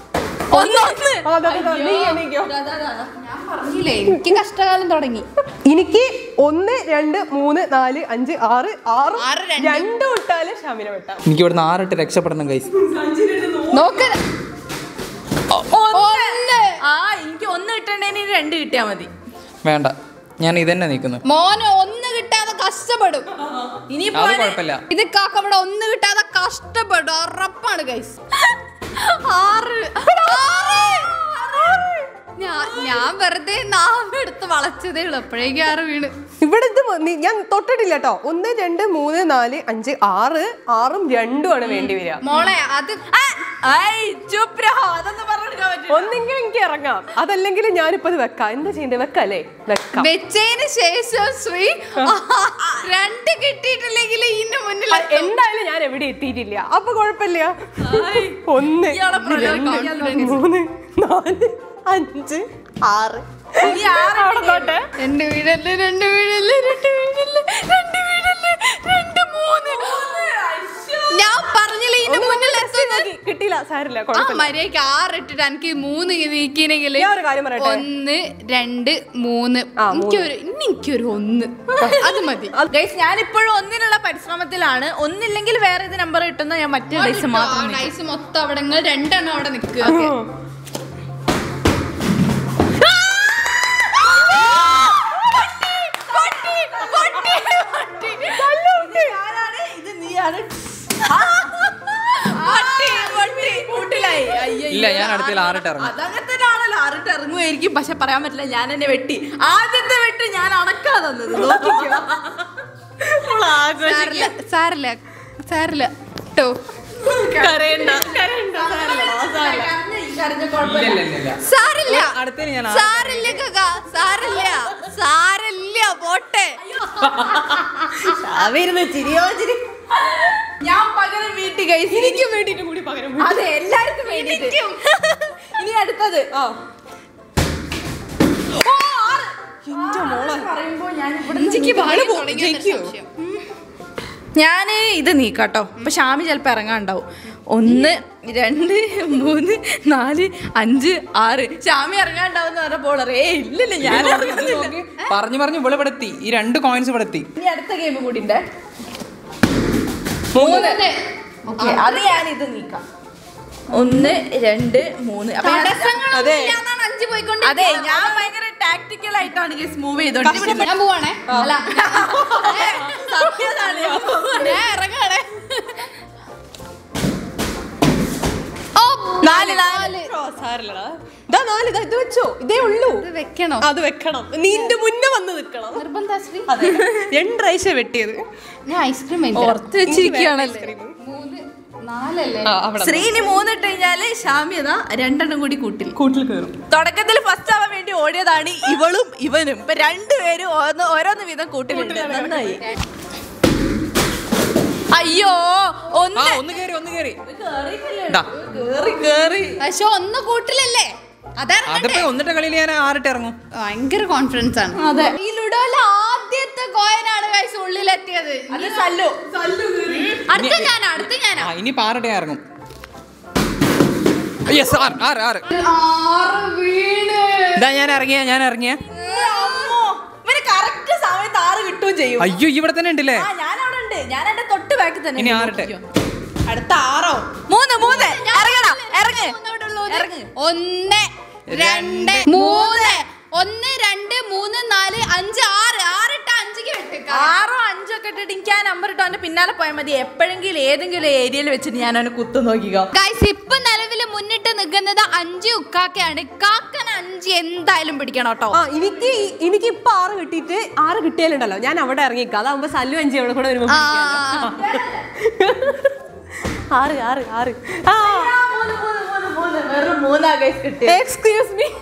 ഒന്ന് ഒന്ന് ആ, അതെ, അതെ, അതെ. നീ എണീക്കോ ഞാൻ പറഞ്ഞില്ലേ എനിക്ക് കഷ്ടകാലം തുടങ്ങി എനിക്ക് ഒന്ന് രണ്ട് മൂന്ന് നാല് അഞ്ച് ആറ് ആറ് ആറ്, രണ്ട്. രണ്ട് വിട്ടാല് ഷാമിന വിട്ടാം എനിക്ക് ഇവിടുന്ന് ആറിട്ട് രക്ഷപ്പെടണം ഗൈസ് നോക്ക് ഒന്ന്. ആ എനിക്ക് ഒന്ന് കിട്ടണേന് രണ്ട് കിട്ടിയാ മതി വേണ്ട ഞാൻ ഇതന്നെ നിൽക്കുന്നു മോന് ഒന്ന് കിട്ടാതെ കഷ്ടപ്പെടും ഇനിയിപ്പോ അത് കുഴപ്പമില്ല ഇത് കാക്ക ഇവിടെ ഒന്ന് കിട്ടാതെ കഷ്ടപ്പെടും ഉറപ്പാണ് ഗൈസ് ആറ് ആറ്. ഞാൻ ഞാൻ വെറുതെ നാവെടുത്ത് വളച്ചതേ ഉള്ളൂ അപ്പോഴേക്കും ആറ് വീണ് ഇവിടെ ഇത് മ- നീ- ഞാൻ തൊട്ടിട്ടില്ല കേട്ടോ ഒന്ന് രണ്ട് മൂന്ന് നാല് അഞ്ച് ആറ് ആറും രണ്ടും ആണ് വേണ്ടി വരിക മോളെ അത് ഐ ചുപ് രഹോ അതൊന്നും പറഞ്ഞെടുക്കാൻ പറ്റില്ല ഒന്നെങ്കിലും എനിക്ക് ഇറങ്ങാം അതല്ലെങ്കിൽ ഞാനിപ്പോ ഇത് വെക്കാം എന്താ ചെയ്യണ്ടേ വെക്കല്ലേ വെക്കാം വെച്ചതിന് ശേഷം ശ്രീ രണ്ട് കിട്ടിയിട്ടില്ലെങ്കിൽ ഇതിന്റെ മുന്നിൽ ആ, എന്തായാലും ഞാൻ എവിടെ എത്തിയിട്ടില്ല അപ്പൊ കുഴപ്പമില്ല ഒന്ന് ഇയാളെ പ്രലോഭനം രണ്ട് confidence. മൂന്ന് നാല് അഞ്ച് ആറ് ഇനി ആറ് അവിടെ നോട്ടെ രണ്ട് വീടല്ലേ രണ്ട് വീടല്ലേ രണ്ട് വീടല്ലേ രണ്ട് വീടല്ലേ രണ്ട് മൂന്ന് ഞാൻ പറഞ്ഞില്ല ഇതിന്റെ മുന്നിൽ എത്തുന്നത് കിട്ടിയില്ല സാരില്ല ആ കുഴപ്പമില്ല മര്യാദക്ക് ആറിട്ടിട്ട് എനിക്ക് മൂന്ന് നീക്കിനെങ്കിൽ ഞാൻ ഒരു കാര്യം പറയട്ടെ? ഒന്ന് രണ്ട് മൂന്ന് ആ, മൂന്ന്. എനിക്കൊരു ഇനി എനിക്കൊരു ഒന്ന് അത് മതി ഗൈസ് ഞാൻ ഇപ്പോഴും ഒന്നിനുള്ള പരിശ്രമത്തിലാണ് ഒന്നില്ലെങ്കിൽ വേറെ ഇത് നമ്പർ കിട്ടുന്ന ഞാൻ മറ്റേ ഡേയ്സ് മാത്രം നിൽക്കും. ഡൈസ് മൊത്തം അവിടെ നിങ്ങൾ രണ്ടെണ്ണം അവിടെ നിൽക്കുക ഞാനാണ്, ഇത് നീയാണ് കൂട്ടിലായി അയ്യോ ഇല്ല, ഞാൻ അടുത്തതിൽ ആറിട്ട് ഇറങ്ങും. അതങ്ങനെ തന്നെയാണല്ലോ ആറിട്ട് ഇറങ്ങുമായിരിക്കും പക്ഷെ പറയാൻ പറ്റില്ല ഞാൻ എന്നെ വെട്ടി ആദ്യത്തെ വെട്ട് ഞാൻ അടക്കാ തന്നത് നോക്കിക്കോ അവൾ ആഘോഷിക്കുക. സാരില്ല സാരില്ല സാരില്ല കേട്ടോ കരയണ്ട കരയണ്ട സാരമില്ല, സാരമില്ല. കരഞ്ഞ കുഴപ്പമില്ല. ഇല്ല, ഇല്ല, ഇല്ല. സാരില്ല അടുത്തതിന് ഞാൻ സാരില്ല കക സാരില്ല സാരില്ല പോട്ടെ അവരുന്ന് ചിരിയോ ചിരി ഞാൻ പകരം വീട്ടിൽ കഴിച്ചു എനിക്ക് വേണ്ടിട്ട് കൂടി പകരം അതെ എല്ലാവർക്കും വേണ്ടിട്ട് ഇനി അടുത്തത് ആ ഓ, ആറ്. ആറ് പറയുമ്പോ ഞാൻ ഇവിടുന്ന് ഇഞ്ചിക്ക് നീക്കാൻ പാല് പോകും. തുടങ്ങിയ ജയിക്കുവോ? സംശയം. ഞാന് ഇത് നീക്കാട്ടോ അപ്പൊ ഷാമി ചിലപ്പോ ഇറങ്ങാണ്ടാവും ഒന്ന് രണ്ട് മൂന്ന് നാല് അഞ്ച് ആറ് ഷാമി ഇറങ്ങാണ്ടാവും എന്ന് പറഞ്ഞപ്പോൾ ഏ ഇല്ലില്ല ഞാൻ ഇറങ്ങുന്നില്ല പറഞ്ഞു പറഞ്ഞു ഇവിടെ ഇവിടെ എത്തി ഈ രണ്ട് കോയിൻസ് ഇവിടെ എത്തി ഇനി അടുത്ത ഗെയിം കൂടി ഉണ്ട് മൂന്ന് ഓക്കെ അത് ഞാൻ ഇത് നീക്കാം ഒന്ന് രണ്ട് മൂന്ന് അപ്പൊ ഞാൻ- തടസ്സങ്ങളൊന്നും ഇല്ലാതാണ് അഞ്ച് പോയിക്കൊണ്ട് അതെ ഞാൻ ഭയങ്കര ടാക്ടിക്കൽ ആയിട്ടാണ് ഗെസ് മൂവ് ചെയ്തോണ്ടിരിക്കുന്നത് ഞാൻ പോവാണേ അല്ല സത്യതാണ് ഞാൻ പോവാണ്. ഞാൻ ഇറങ്ങാണേ ഓ നാല് നാല് ഓ, സാരില്ലടാ ഇതാ നാല് ഇതാ ഇത് വെച്ചോ ഇതേ ഉള്ളൂ ഇത് വെക്കണോ അത് വെക്കണം നിന്റെ മുന്നേ വന്ന് നിൽക്കണം നിർബന്ധ ശ്രീ അതെ രണ്ട് പ്രാവശ്യം വെട്ടിയത് ഞാൻ ഐസ്ക്രീം ഓർത്ത് വെച്ചിരിക്കുകയാണല്ലേ മൂന്ന് നാലല്ലേ ആ, അവിടെ ശ്രീനി മൂന്നിട്ട് കഴിഞ്ഞാല് ഷാമ്യത രണ്ടെണ്ണം കൂടി കൂട്ടിൽ കൂട്ടിൽ കയറും തുടക്കത്തിൽ ഫസ്റ്റ് ആവാൻ വേണ്ടി ഓടിയതാണ് ഇവളും ഇവനും ഇപ്പൊ രണ്ടുപേരും ഓന്ന് ഓരോന്ന് വീതം കൂട്ടിലുണ്ട് നന്നായി അയ്യോ ആ ഒന്ന് ഒന്ന് കേറി ഒന്ന് കേറി കേറിയിട്ടില്ലേ? ദാ. കേറി കേറി പക്ഷെ ഒന്ന് കൂട്ടിലല്ലേ അതറിഞ്ഞ അതിപ്പോ ഒന്നിട്ട കളിയിൽ ഞാൻ ആറിട്ട് ഇറങ്ങും ഭയങ്കര കോൺഫിഡൻസ് ആണ് അതെ ഈ ലുഡോയിലെ ആദ്യത്തെ കോയിനാണ് guys ഉള്ളിലെത്തിയത് അത് സല്ലു അടുത്ത ഞാൻ അടുത്ത ഞാനാ ആ ഇനി ആറിട്ട് ഞാൻ ഇറങ്ങും യെസ് ആറ് ആറ് ആറ് ആറ് വീണ് ഇതാ ഞാൻ ഇറങ്ങിയ ഞാൻ ഇറങ്ങിയ അമ്മോ, ഇവന് കറക്റ്റ് സമയത്ത് ആറ് കിട്ടുകയും ചെയ്യും അയ്യോ ഇവിടെ തന്നെ ഉണ്ടല്ലേ ആ ഞാൻ അവിടെ ഉണ്ട് ഞാൻ എന്റെ തൊട്ട് ബാക്കിൽ തന്നെ ഇനി ഉണ്ട്. ആറിട്ട്. നോക്കിക്കോ. അടുത്ത ആറോ മൂന്ന് മൂന്ന് ഇറങ്ങടാ ഇറങ്ങ് ഇറങ്ങ് ഒന്ന് രണ്ട് മൂന്ന് ഒന്ന് രണ്ട് മൂന്ന് നാല് അഞ്ച് ആറ് ആറിട്ട അഞ്ചിക്ക് വെട്ടേക്ക ആറോ അഞ്ചോ ഒക്കെ ഇട്ടിട്ട് എനിക്ക് ആ നമ്പർ ഇട്ടോ അവന്റെ പിന്നാലെ പോയാൽ മതി എപ്പോഴെങ്കിലും ഏതെങ്കിലും ഏരിയയിൽ വെച്ചിട്ട് ഞാൻ അവനെ കുത്തു നോക്കിക്കോ ഗൈസ് ഇപ്പൊ നിലവിൽ മുന്നിട്ട് നിൽക്കുന്നത് അഞ്ച് ഉക്കാക്കയാണ് കാക്കൻ അഞ്ച് എന്തായാലും പിടിക്കണം കേട്ടോ ആ എനിക്ക് ഈ- എനിക്ക് ഇപ്പൊ ആറ് കിട്ടിയിട്ട് ആറ് കിട്ടിയാലുണ്ടല്ലോ ഞാൻ അവിടെ ഇറങ്ങിക്കാം അതാവുമ്പോ സല്ലു അഞ്ചി അവിടെ കൂടെ വരുമ്പോ ആ, ആറ് ആറ് ആറ് ആ മൂന്ന് മൂന്ന് മൂന്ന് മൂന്ന് വെറും മൂന്നാ ഗൈസ് കിട്ടിയത് എക്സ്ക്യൂസ് മീ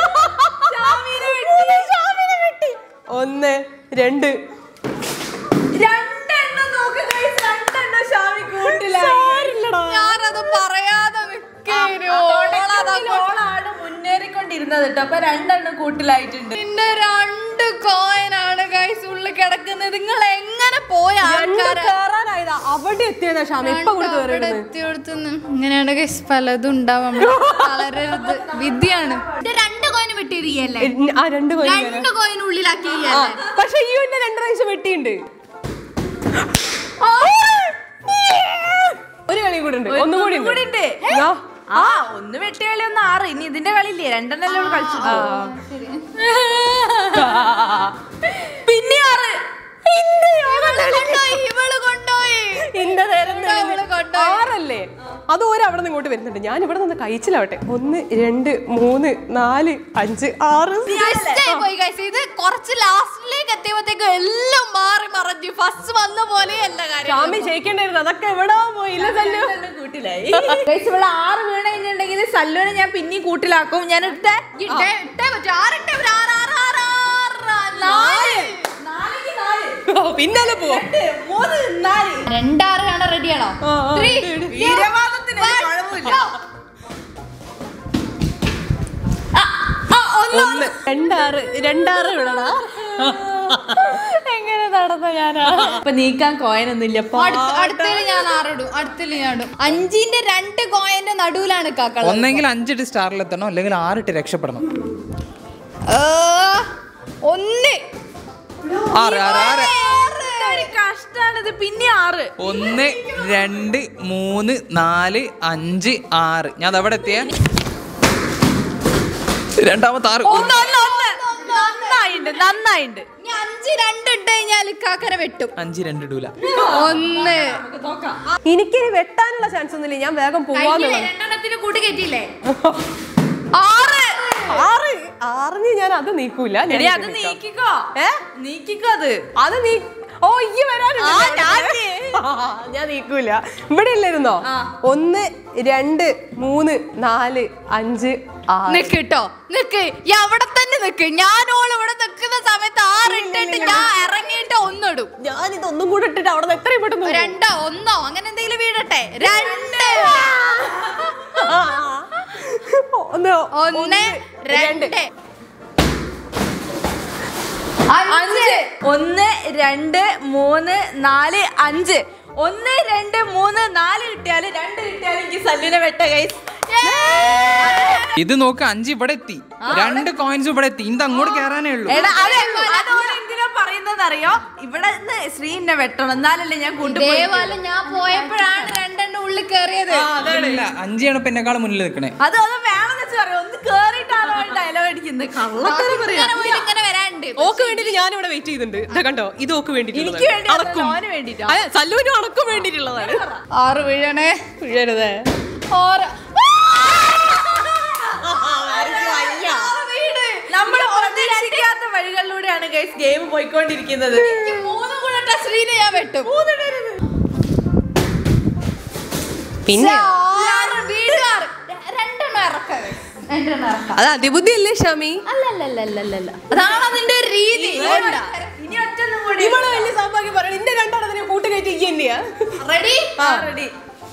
ഒന്ന് രണ്ട് രണ്ടെണ്ണം നോക്ക് ഗൈസ് രണ്ടെണ്ണം ഷാമി കൂട്ടിലായി ഞാനത് പറയാതെ നിൽക്കേനു. തുടക്കത്തിൽ ഓളാണ് മുന്നേറിക്കൊണ്ടിരുന്നത് കേട്ടോ അപ്പൊ രണ്ടെണ്ണം കൂട്ടിലായിട്ടുണ്ട് പിന്നെ രണ്ട് കോയിനാണ് ഗൈസ് ഉള്ളിൽ കിടക്കുന്നത് നിങ്ങൾ എങ്ങനെ പോയ രണ്ട് ആൾക്കാരെ കേറാനായതാ അവിടെ എത്തിയതാ ഷാമ ഇപ്പൊ കൂടെ അവിടെ കയറിയത് എത്തിയോടത്തുനിന്ന് ഇങ്ങനെയാണ് ഗൈസ് പലതും ഉണ്ടാവും നമ്മള് വളരരുത് വിദ്യയാണ് ഇത് രണ്ട് കോയിന് വെട്ടിയത് ഈ അല്ലേ എ- ആ രണ്ട് കോയിൻ രണ്ട് കോയിനുള്ളിലാക്കി ഈ ആ, അല്ലേ പക്ഷെ ഈ എന്നെ രണ്ട് പ്രാവശ്യം വെട്ടിയുണ്ട് ഒരു കളി കൂടെ ഉണ്ട് ഒന്നും കൂടി കൂടി ഉണ്ട് ആ, ആ ഒന്ന് വെട്ടി കളി ഒന്ന് ആറ് ഇനി ഇതിന്റെ കളിയില്ലേ രണ്ടെണ്ണല്ലേ ഉള്ളൂ കളിച്ചു പിന്നെ ആറ് കൊണ്ടുപോയി, ഇവള് കൊണ്ടുപോയി എന്റെ നേരം ഇവിടെ അവള് കൊണ്ടുപോയി. ആറല്ലേ അത് ഓരോ അവിടെ നിന്ന് ഇങ്ങോട്ട് വരുന്നുണ്ട് ഞാൻ ഇവിടെ നിന്ന് കഴിച്ചിലാവട്ടെ ഒന്ന് രണ്ട് മൂന്ന് നാല് അഞ്ച് ആറ് Twist പോയി guys. ഇത് കുറച്ച് ലാസ്റ്റിലേക്ക് എത്തിയപ്പോഴത്തേക്കും എല്ലാം മാറി മറഞ്ഞു ഫസ്റ്റ് വന്ന പോലെയല്ല കാര്യം ഷാമി ജയിക്കേണ്ടായിരുന്നു അതൊക്കെ എവിടാ പോയില്ല തല്ലോ കൂട്ടിലായി Guys, ഇവള് ആറ് വീണ് കഴിഞ്ഞിട്ടുണ്ടെങ്കിൽ സല്ലുവിനെ ഞാൻ പിന്നെയും കൂട്ടിലാക്കും ഞാൻ ഇട്ടേ ഇട്ടേ ഇട്ടേ പറ്റൂ ആറിട്ടേ ഒരു ആറ് ആറ് ആറ് ആറ് നാല് പിന്നാലെ പോവാ മൂന്ന് നാല് രണ്ടാറ് കാണാൻ റെഡിയാണോ ആ, ആ, Three, ready. two, വീരവാദത്തിന് ഒരു one, കുഴപ്പമില്ല. go. ആ, ആ, ഒന്ന് ഒന്ന് രണ്ടാറ് രണ്ടാറ് വിടണ എങ്ങനെ നടന്ന ഞാനാ അപ്പൊ നീക്കാൻ കോയനൊന്നും ഇല്ല അടുത്ത- അടുത്തേല് ഞാൻ ആറിടും അടുത്തേല് ഞാൻ ഇടും അഞ്ചിന്റെ രണ്ട് കോയന്റെ നടുവിലാണ് കാക്കള ഒന്നെങ്കിൽ അഞ്ചിട്ട് സ്റ്റാറിലെത്തണം അല്ലെങ്കിൽ ആറിട്ട് രക്ഷപ്പെടണം ഒന്ന് ആറ് ആറ് ആറ് ഒരു കഷ്ടാണിത് പിന്നെ ആറ് ഒന്ന് രണ്ട് മൂന്ന് നാല് അഞ്ച് ആറ് ഞാൻ അതവിടെ എത്തിയ രണ്ടാമത്തെ ആറ് ഒന്ന് ഒന്ന് ഒന്ന് നന്നായിണ്ട് നന്നായിണ്ട് ഇനി അഞ്ച് രണ്ട് ഇട്ട് കഴിഞ്ഞാൽ കാക്കര വെട്ടും അഞ്ച് രണ്ട് ഇടൂല ഒന്ന് എനിക്കിനി വെട്ടാനുള്ള ചാൻസ് ഒന്നുമില്ല ഞാൻ വേഗം പോവാന്ന് കഴിഞ്ഞില്ലേ? രണ്ടെണ്ണത്തിന് കൂട്ടി കയറ്റിയില്ലേ ആറ് ആറ് ആറിന് ഞാൻ അത് നീക്കൂല ഞാൻ എടി ഇത് അത് നീക്കാം. നീക്കിക്കോ ഏ നീക്കിക്കോ അത് അത് നീ ഓ ഈ വരാനുണ്ട് ആ, ഞാൻ ആ, ഞാൻ നീക്കൂല ഇവിടെ ഇല്ലായിരുന്നോ ഒന്ന് രണ്ട് മൂന്ന് നാല് അഞ്ച് ആറ് നിക്ക് കേട്ടോ നിക്ക് ഈ അവിടെ തന്നെ നിക്ക് ഞാൻ ഓൾ ഇവിടെ നിൽക്കുന്ന സമയത്ത് ആറ് ഇട്ടിട്ട് ഞാൻ ഇറങ്ങിയിട്ട് ഒന്നിടും ഞാൻ ഇതൊന്നും കൂടെ ഇട്ടിട്ട് അവിടെ നിന്ന് എത്രയും പെട്ടെന്ന് പോകും. രണ്ടോ ഒന്നോ അങ്ങനെ എന്തെങ്കിലും വീടട്ടെ രണ്ട് ആ, ഒന്ന് ഒന്ന് രണ്ട് അഞ്ച് ഒന്ന് രണ്ട് മൂന്ന് നാല് അഞ്ച് ഒന്ന് രണ്ട് മൂന്ന് നാല് കിട്ടിയാല് രണ്ട് കിട്ടിയാലും എനിക്ക് സല്ലിനെ വെട്ട കൈസ് ഇത് നോക്ക് അഞ്ച് ഇവിടെ എത്തി രണ്ട് കോയിൻസ് ഇവിടെ എത്തി ഇത് അങ്ങോട്ട് കയറാനേ ഉള്ളൂ എടാ അതെ അതോടെ എന്തിനാ പറയുന്നത് അറിയോ ഇവിടെ നിന്ന് ശ്രീനെ വെട്ടണം എന്നാലല്ലേ ഞാൻ കൂട്ടുപോയി ഇതേപോലെ ഞാൻ പോയപ്പോഴാണ് രണ്ടെണ്ണം ഉള്ളിൽ കയറിയത് ഇല്ല അഞ്ചാണ് ഇപ്പൊ എന്നെക്കാളും മുന്നിൽ നിൽക്കണേ അത് ഒന്ന് വേണമെന്ന് വെച്ച് പറയും ഒന്ന് കേറിയിട്ടാണോ ഡയലോഗ് അടിക്കുന്നത് കള്ളത്തരം പറയാ ഇങ്ങനെ പോയി ഇങ്ങനെ വരാണ്ട് ഓക്ക് വേണ്ടിട്ട് ഞാൻ ഇവിടെ വെയിറ്റ് ചെയ്തിട്ടുണ്ട് ഇതാ കണ്ടോ ഇത് ഓക്ക് വേണ്ടിട്ട് എനിക്ക് വേണ്ടി ഓന് വേണ്ടിട്ടാ അതെ സല്ലുവിനും അണക്കും വേണ്ടിട്ടുള്ളതാണ് ആറ് വീഴണേ വീഴരുതേ ആറ് നമ്മൾ പ്രതീക്ഷിക്കാത്ത വഴികളിലൂടെയാണ് ഗൈസ് ഗെയിം പോയിക്കൊണ്ടിരിക്കുന്നത് എനിക്ക് മൂന്നും കൂടെ ഇട്ട ശ്രീനെ ഞാൻ വെട്ടും പിന്നെ ആറ് വീട് ആറ്. രണ്ടെണ്ണം ഇറക്കാം രണ്ടെണ്ണം ഇറക്കാം അത് അതിബുദ്ധി അല്ലേ ഷമി അല്ലല്ലല്ലല്ലല്ല അതാണ് അതിന്റെ ഒരു രീതി വേണ്ട. ഇനി ഒറ്റൊന്നും കൂടി ഇവള് വലിയ സൗഭാഗ്യം പറയണം ഇന്റെ രണ്ടെണ്ണത്തിന് കൂട്ടുകയറ്റി ഈ തന്നെയാ റെഡി റെഡി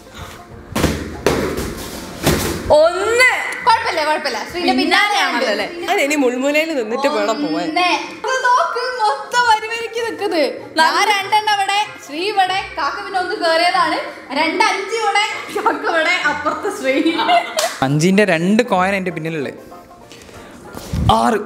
ഒന്ന് കുഴപ്പമില്ല കുഴപ്പമില്ല ശ്രീന്റെ പിന്നാലെയാണല്ലോ അല്ലേ? ഞാൻ ഇനി മുൾമുനയിൽ നിന്നിട്ട് വേണം പോവാൻ ഒന്ന്. ഇത് നോക്ക് മൊത്തം വരിവരിക്ക് നിക്കുന്നത് ഞാൻ രണ്ടെണ്ണം ഇവിടെ ശ്രീ ഇവിടെ കാക്ക പിന്നെ ഒന്ന് കേറിയതാണ് രണ്ട് അഞ്ച് ഇവിടെ കാക്ക ഇവിടെ അപ്പുറത്ത് ശ്രീ അഞ്ചിന്റെ രണ്ട് കോയിൻ എന്റെ പിന്നിലുള്ളത് ആറ്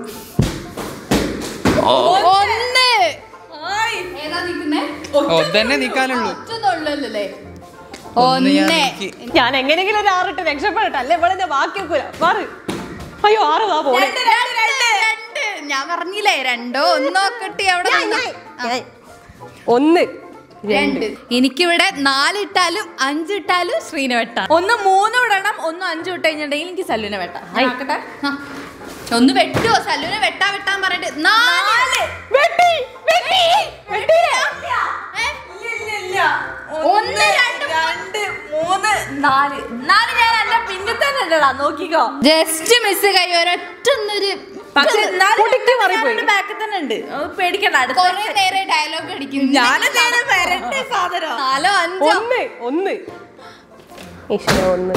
ഒന്ന് ഏതാ നിക്കുന്നേ ഒതന്നെ നിക്കാനുള്ളൂ ഒറ്റന്നുള്ളല്ലേ ഒന്ന് ഞാൻ ഒന്ന് നീക്കി. ഞാൻ എങ്ങനെയെങ്കിലും ഒരു ആറിട്ട് രക്ഷപ്പെടട്ടെ അല്ലേ ഇവിടെ ഞാൻ ബാക്കി വെക്കൂല മാറ് അയ്യോ ആറ് വാ പോണേ രണ്ട്, രണ്ട്, രണ്ട്. ഞാൻ പറഞ്ഞില്ലേ രണ്ടോ ഒന്നോ കിട്ടി അവിടെ നിന്ന്. ആ, ഒന്ന് രണ്ട് എനിക്കിവിടെ നാലിട്ടാലും അഞ്ചിട്ടാലും ശ്രീനെ വെട്ടാം ഒന്ന് മൂന്ന് വിടണം ഒന്ന് അഞ്ച് വിട്ട് കഴിഞ്ഞിട്ടുണ്ടെങ്കിൽ എനിക്ക് സല്ലുനെ വെട്ടാം ഞാൻ ആക്കട്ടെ ആ. ഒന്ന് വെട്ടുവോ സല്ലുനെ വെട്ടാ വെട്ടാൻ പറഞ്ഞിട്ട് നാല് വെട്ടി വെട്ടി ഏ? ഒന്ന് രണ്ട് രണ്ട് മൂന്ന് നാല് നാല് ഞാൻ എന്റെ പിന്നിൽ തന്നെ ഉണ്ടടാ നോക്കിക്കോ ജസ്റ്റ് മിസ് കൈ ഒരൊറ്റൊന്നൊരു പക്ഷെ പൊടിക്ക് മാറിപ്പോയി. ബാക്കിൽ തന്നെ ഉണ്ട് അത് പേടിക്കണ്ട അടുത്ത കൊറേ നേരെ ഡയലോഗ് അടിക്കുന്നു ഞാനും നേരെ വരട്ടെ സാധനം നാലോ അഞ്ചോ ഒന്ന് ഒന്ന് ഈശ്വര ഒന്ന്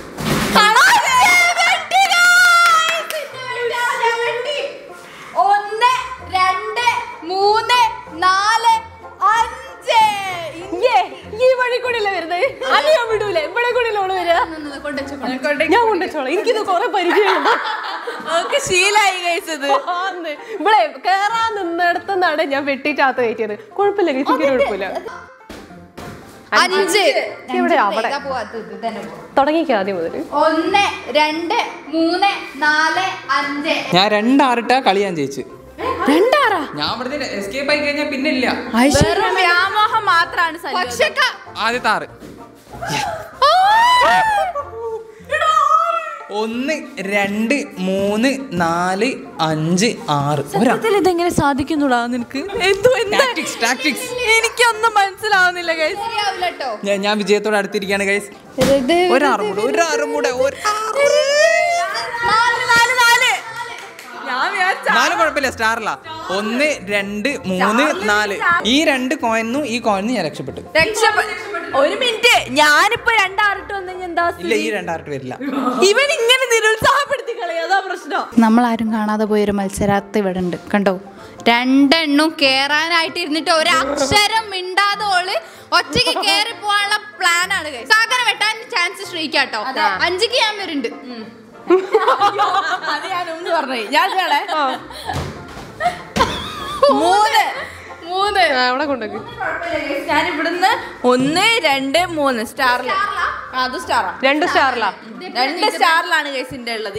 ഒന്ന് രണ്ട് മൂന്ന് നാല് അഞ്ച് ഏ, ഈ വഴി കൂടെ അല്ലേ വരുന്നത് അത് ഞാൻ വിടൂല ഇവിടെ കൂടെ ഓള് വരിക കൊണ്ടുവച്ചോ ഞാൻ കൊണ്ടുവച്ചോളാം എനിക്കിത് കുറെ പരിചയമുണ്ട് നമുക്ക് ശീലായി കഴിച്ചത് ആന്ന്. ഇവിടെ കേറാൻ നിന്നിടത്തുനിന്നാണ് ഞാൻ വെട്ടിട്ടാത്ത കയറ്റിയത് കുഴപ്പമില്ല ഗൈസ് എനിക്ക് കുഴപ്പമില്ല അഞ്ച് ഇവിടെ അവിടെ ഇതാ പോവാത്തത്, ഇത് തന്നെ പോ. തുടങ്ങിക്കോ ആദ്യം മുതൽ ഒന്ന് രണ്ട് മൂന്ന് നാല് അഞ്ച് ഞാൻ രണ്ടാറിട്ടാ കളി ഞാൻ ജയിച്ചു രണ്ടാറാ ഞാൻ ഇവിടുന്ന് എസ്കേപ്പ് ആയി കഴിഞ്ഞാൽ പിന്നെ ഇല്ല വെറും വ്യാമോഹം മാത്രാണ് സല്ലു അത്. പക്ഷെ ക- ആദ്യത്തെ ആറ് ഒന്ന് രണ്ട് മൂന്ന് നാല് അഞ്ച് ആറ് ഒരാ സത്യത്തിൽ ഇതെങ്ങനെ സാധിക്കുന്നുടാ നിനക്ക് എന്തോ എന്താ ടാക്ടിക്സ് ടാക്ടിക്സ് എനിക്കൊന്നും മനസ്സിലാവുന്നില്ല ഗൈസ് ശരിയാവില്ല ട്ടോ. ഞാൻ ഞാൻ വിജയത്തോടെ അടുത്തിരിക്കുകയാണ് ഗൈസ് ഇത് ഒരാറും കൂടെ ഒരാറും കൂടെ ഒരു നാല് നാല് നാല് ഞാൻ വിചാരിച്ച നാല് കുഴപ്പമില്ല സ്റ്റാറില്ല ഒന്ന് രണ്ട് മൂന്ന് നാല് ഈ രണ്ട് കോയിനും ഈ കോയിനും ഞാൻ രക്ഷപ്പെട്ടു രക്ഷപ്പെട്ടു ഒരു മിനിറ്റ് ഞാനിപ്പോ രണ്ടാറിട്ട് വന്നു എന്താ ഇല്ല ഈ രണ്ടാറിട്ട് വരില്ല ഇവൻ ഇങ്ങനെ നിരുത്സാഹപ്പെടുത്തി കളയാ അതാ പ്രശ്നം നമ്മളാരും കാണാതെ പോയൊരു മത്സരാർത്ഥി ഇവിടെ ഉണ്ട് കണ്ടോ രണ്ടെണ്ണും കേറാനായിട്ട് ഇരുന്നിട്ട് ഒരു അക്ഷരം മിണ്ടാതെ ഓള് ഒറ്റയ്ക്ക് കേറി പോകാനുള്ള പ്ലാൻ ആണ് സാഗരം വെട്ടാൻ ചാൻസ് ശ്രീക്കാട്ടോ അഞ്ചിക്ക് ഞാൻ വരുന്നുണ്ട് അത് ഞാൻ ഒന്ന് പറഞ്ഞു ഞാൻ കേളെ മൂന്ന് മൂന്ന് അവിടെ കൊണ്ടുവെക്ക് ഞാൻ ഇവിടുന്ന് ഒന്ന് രണ്ട് മൂന്ന് സ്റ്റാറിൽ അത് സ്റ്റാറാ രണ്ട് സ്റ്റാറിലാ രണ്ട് സ്റ്റാറിലാണ് കേസിന്റെ ഉള്ളത്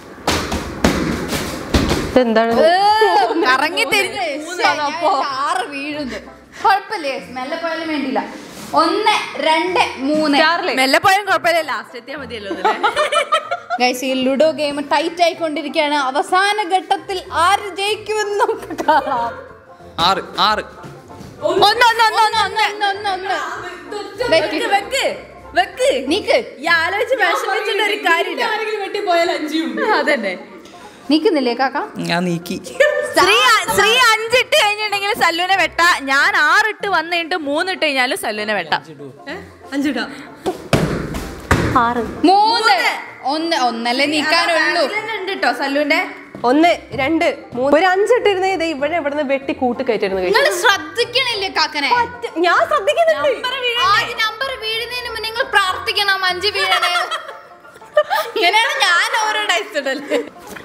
ഇതെന്താണ് കറങ്ങി തിരിഞ്ഞ് ആറ് വീഴുന്നു കുഴപ്പമില്ലേ മെല്ലെ പോയാലും വേണ്ടില്ല ഒന്ന് രണ്ട് മൂന്ന് സ്റ്റാറില് മെല്ലെ പോയാലും കുഴപ്പമില്ല ലാസ്റ്റ് എത്തിയാൽ മതിയല്ലോ ഇതില്. ഗൈസ് ഈ ലുഡോ ഗെയിം ടൈറ്റ് ആയിക്കൊണ്ടിരിക്കുകയാണ് അവസാന ഘട്ടത്തിൽ ആര് ജയിക്കുമെന്ന് നമുക്ക് കാണാം ആറ് ആറ് ഒന്ന് ഒന്ന് ഒന്ന് ഒന്ന് ഒന്ന് ഒന്ന് ഒന്ന് ഒന്ന് വെക്ക് വെക്ക് വെക്ക് നീക്ക് ഈ ആലോചിച്ച് വിഷമിച്ചിട്ട് ഒരു കാര്യമില്ല അതന്നെ നീക്കുന്നില്ലേ കാക്ക ഞാൻ നീക്കി ശ്രീ ശ്രീ അഞ്ചിട്ട് കഴിഞ്ഞിട്ടുണ്ടെങ്കിൽ സല്ലുവിനെ വെട്ട ഞാൻ ആറിട്ട് വന്നു കഴിഞ്ഞിട്ട് മൂന്നിട്ട് കഴിഞ്ഞാലും സല്ലുവിനെ വെട്ട അഞ്ചിടാ ആറ് മൂന്ന് ഒന്ന് ഒന്നല്ലേ നീക്കാനുള്ളൂ ഉണ്ട് കേട്ടോ സല്ലുവിന്റെ ഒന്ന് രണ്ട് മൂന്ന് ഒരു അഞ്ചിട്ടിരുന്ന ഇത് ഇവിടെ ഇവിടുന്ന് വെട്ടി കൂട്ട് കയറ്റിരുന്നു നിങ്ങൾ ശ്രദ്ധിക്കണില്ലേ കാക്കനെ ഞാൻ ശ്രദ്ധിക്കുന്നുണ്ട് ആദ്യ നമ്പർ വീഴുന്നതിന് മുന്നേ നിങ്ങൾ പ്രാർത്ഥിക്കണം അഞ്ച് വീഴണേ ഇങ്ങനെയാണ് ഞാൻ ഓരോ ഡൈസ് ഇടല്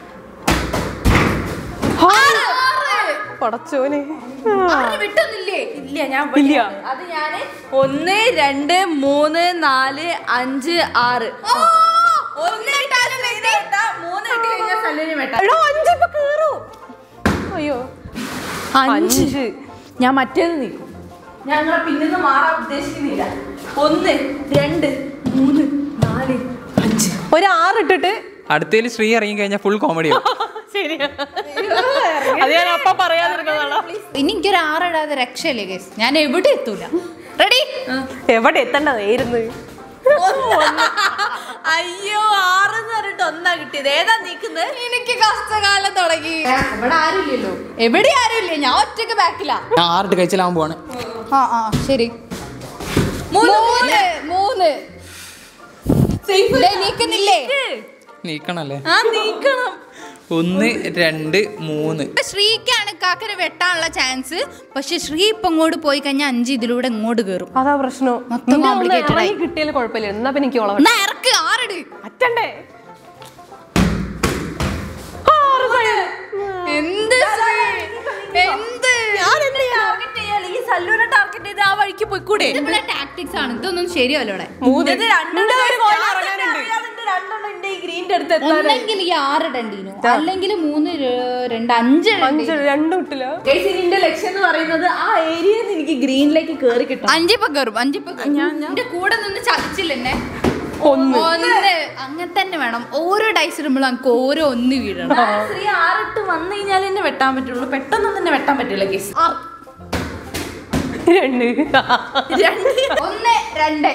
ആറ്, ആറ്. പടച്ചോനെ ആറ് വിട്ടൊന്നില്ലേ ഇല്ല ഞാൻ ഇല്ല. ഇവിടെ- അത് ഞാന് ഒന്ന് രണ്ട് മൂന്ന് നാല് അഞ്ച് ആറ് ഓ, ഒന്ന് ഇട്ടാലും ഇതിനെ വെട്ട, മൂന്ന് ഇട്ട് കഴിഞ്ഞാൽ സല്ലുവിനെ വെട്ട എടോ അഞ്ച് ഇപ്പൊ കേറൂ അയ്യോ അഞ്ച് അഞ്ച് ഞാൻ മറ്റേത് നീക്കും ഞങ്ങളെ പിന്നിന്ന് മാറാൻ ഉദ്ദേശിക്കുന്നില്ല ഒന്ന് രണ്ട് മൂന്ന് നാല് അഞ്ച് ഒരു ആറ് ഇട്ടിട്ട് അടുത്തതിൽ ശ്രീ ഇറങ്ങി കഴിഞ്ഞാൽ ഫുൾ കോമഡി ശരിയാ അത് ഞാൻ അപ്പ പറയാതിരുന്നതാണോ ഇനി എനിക്കൊരു ആറിടാതെ രക്ഷയില്ലേ ഗൈസ് ഞാൻ എവിടെ എത്തൂല റെഡി എവിടെ എത്തണ്ടതായിരുന്നു അയ്യോ ആറ് എന്ന് പറഞ്ഞിട്ട് ഒന്നാ കിട്ടിയത് ഏതാ നീക്കുന്നത് എനിക്ക് കഷ്ടകാലം തുടങ്ങി ഇവിടെ ആരുമില്ലല്ലോ എവിടെ ആരുമില്ല ഞാൻ ഒറ്റക്ക് ബാക്കിലാ ഞാൻ ആറിട്ട് കഴിച്ചാലാവാൻ പോവാണ് ആ ആ ശരി മൂന്ന് മൂന്ന് ദേ, നീക്കുന്നില്ലേ നീക്കണല്ലേ ആ നീക്കണം ഒന്ന് രണ്ട് മൂന്ന് ഇപ്പൊ ശ്രീക്കാണ് കാക്കര വെട്ടാനുള്ള ചാൻസ് പക്ഷെ ശ്രീ ഇപ്പൊ അങ്ങോട്ട് പോയി കഴിഞ്ഞാൽ അഞ്ച് ഇതിലൂടെ ഇങ്ങോട്ട് കയറും അതാ പ്രശ്നം മൊത്തം നിന്നെ ഒന്ന് complicated ആയി. ഇറങ്ങി കിട്ടിയാലും കുഴപ്പമില്ല എന്നാ പിന്നെ എനിക്ക് ഓളം എന്നാ ഇറക്ക് ആറിട് അറ്റണ്ടേ എന്ത് എന്ത് ടാർഗറ്റ് ചെയ്യാലോ ഈ സല്ലൂനെ ടാർഗറ്റ് ചെയ്ത് ആ വഴിക്ക് പോയിക്കൂടെ ഇതിവിടെ ടാക്ടിക്സ് ആണ് ഇതൊന്നും ശരിയല്ലോടെ മൂന്ന് ഇത് രണ്ടെണ്ണം ഇന്റെ ഒരു കോയിൽ ഞാൻ ഇറങ്ങാനുണ്ട്. അറിയാതെ രണ്ടെണ്ണം ഉണ്ട് ഈ ഗ്രീൻ്റെ അടുത്ത് എത്താൻ ഒന്നെങ്കിൽ ഈ ആറിടണ്ടീനു അല്ലെങ്കിൽ മൂന്ന് ര- രണ്ട് അഞ്ച് അഞ്ച് രണ്ടും ഇട്ടില്ല ഗൈസ് ഇതിന്റെ ലക്ഷ്യം എന്ന് പറയുന്നത് ആ ഏരിയയിൽ നിന്ന് എനിക്ക് ഗ്രീനിലേക്ക് കേറി കിട്ടും അഞ്ചിപ്പോ കയറും അഞ്ചിപ്പോ എന്റെ കൂടെ നിന്ന് ചതിച്ചില്ല എന്നെ ഒന്ന് ഒന്ന് അങ്ങനെ തന്നെ വേണം ഓരോ ഡൈസ് ഇടുമ്പോഴും നമുക്ക് ഓരോ ഒന്ന് വീഴണം ഞാൻ ശ്രീ ആറിട്ട് വന്നു കഴിഞ്ഞാൽ എന്നെ വെട്ടാൻ പറ്റുള്ളൂ പെട്ടെന്നൊന്നും തന്നെ വെട്ടാൻ പറ്റില്ല ഗൈസ് രണ്ട് രണ്ട് ഒന്ന് രണ്ട്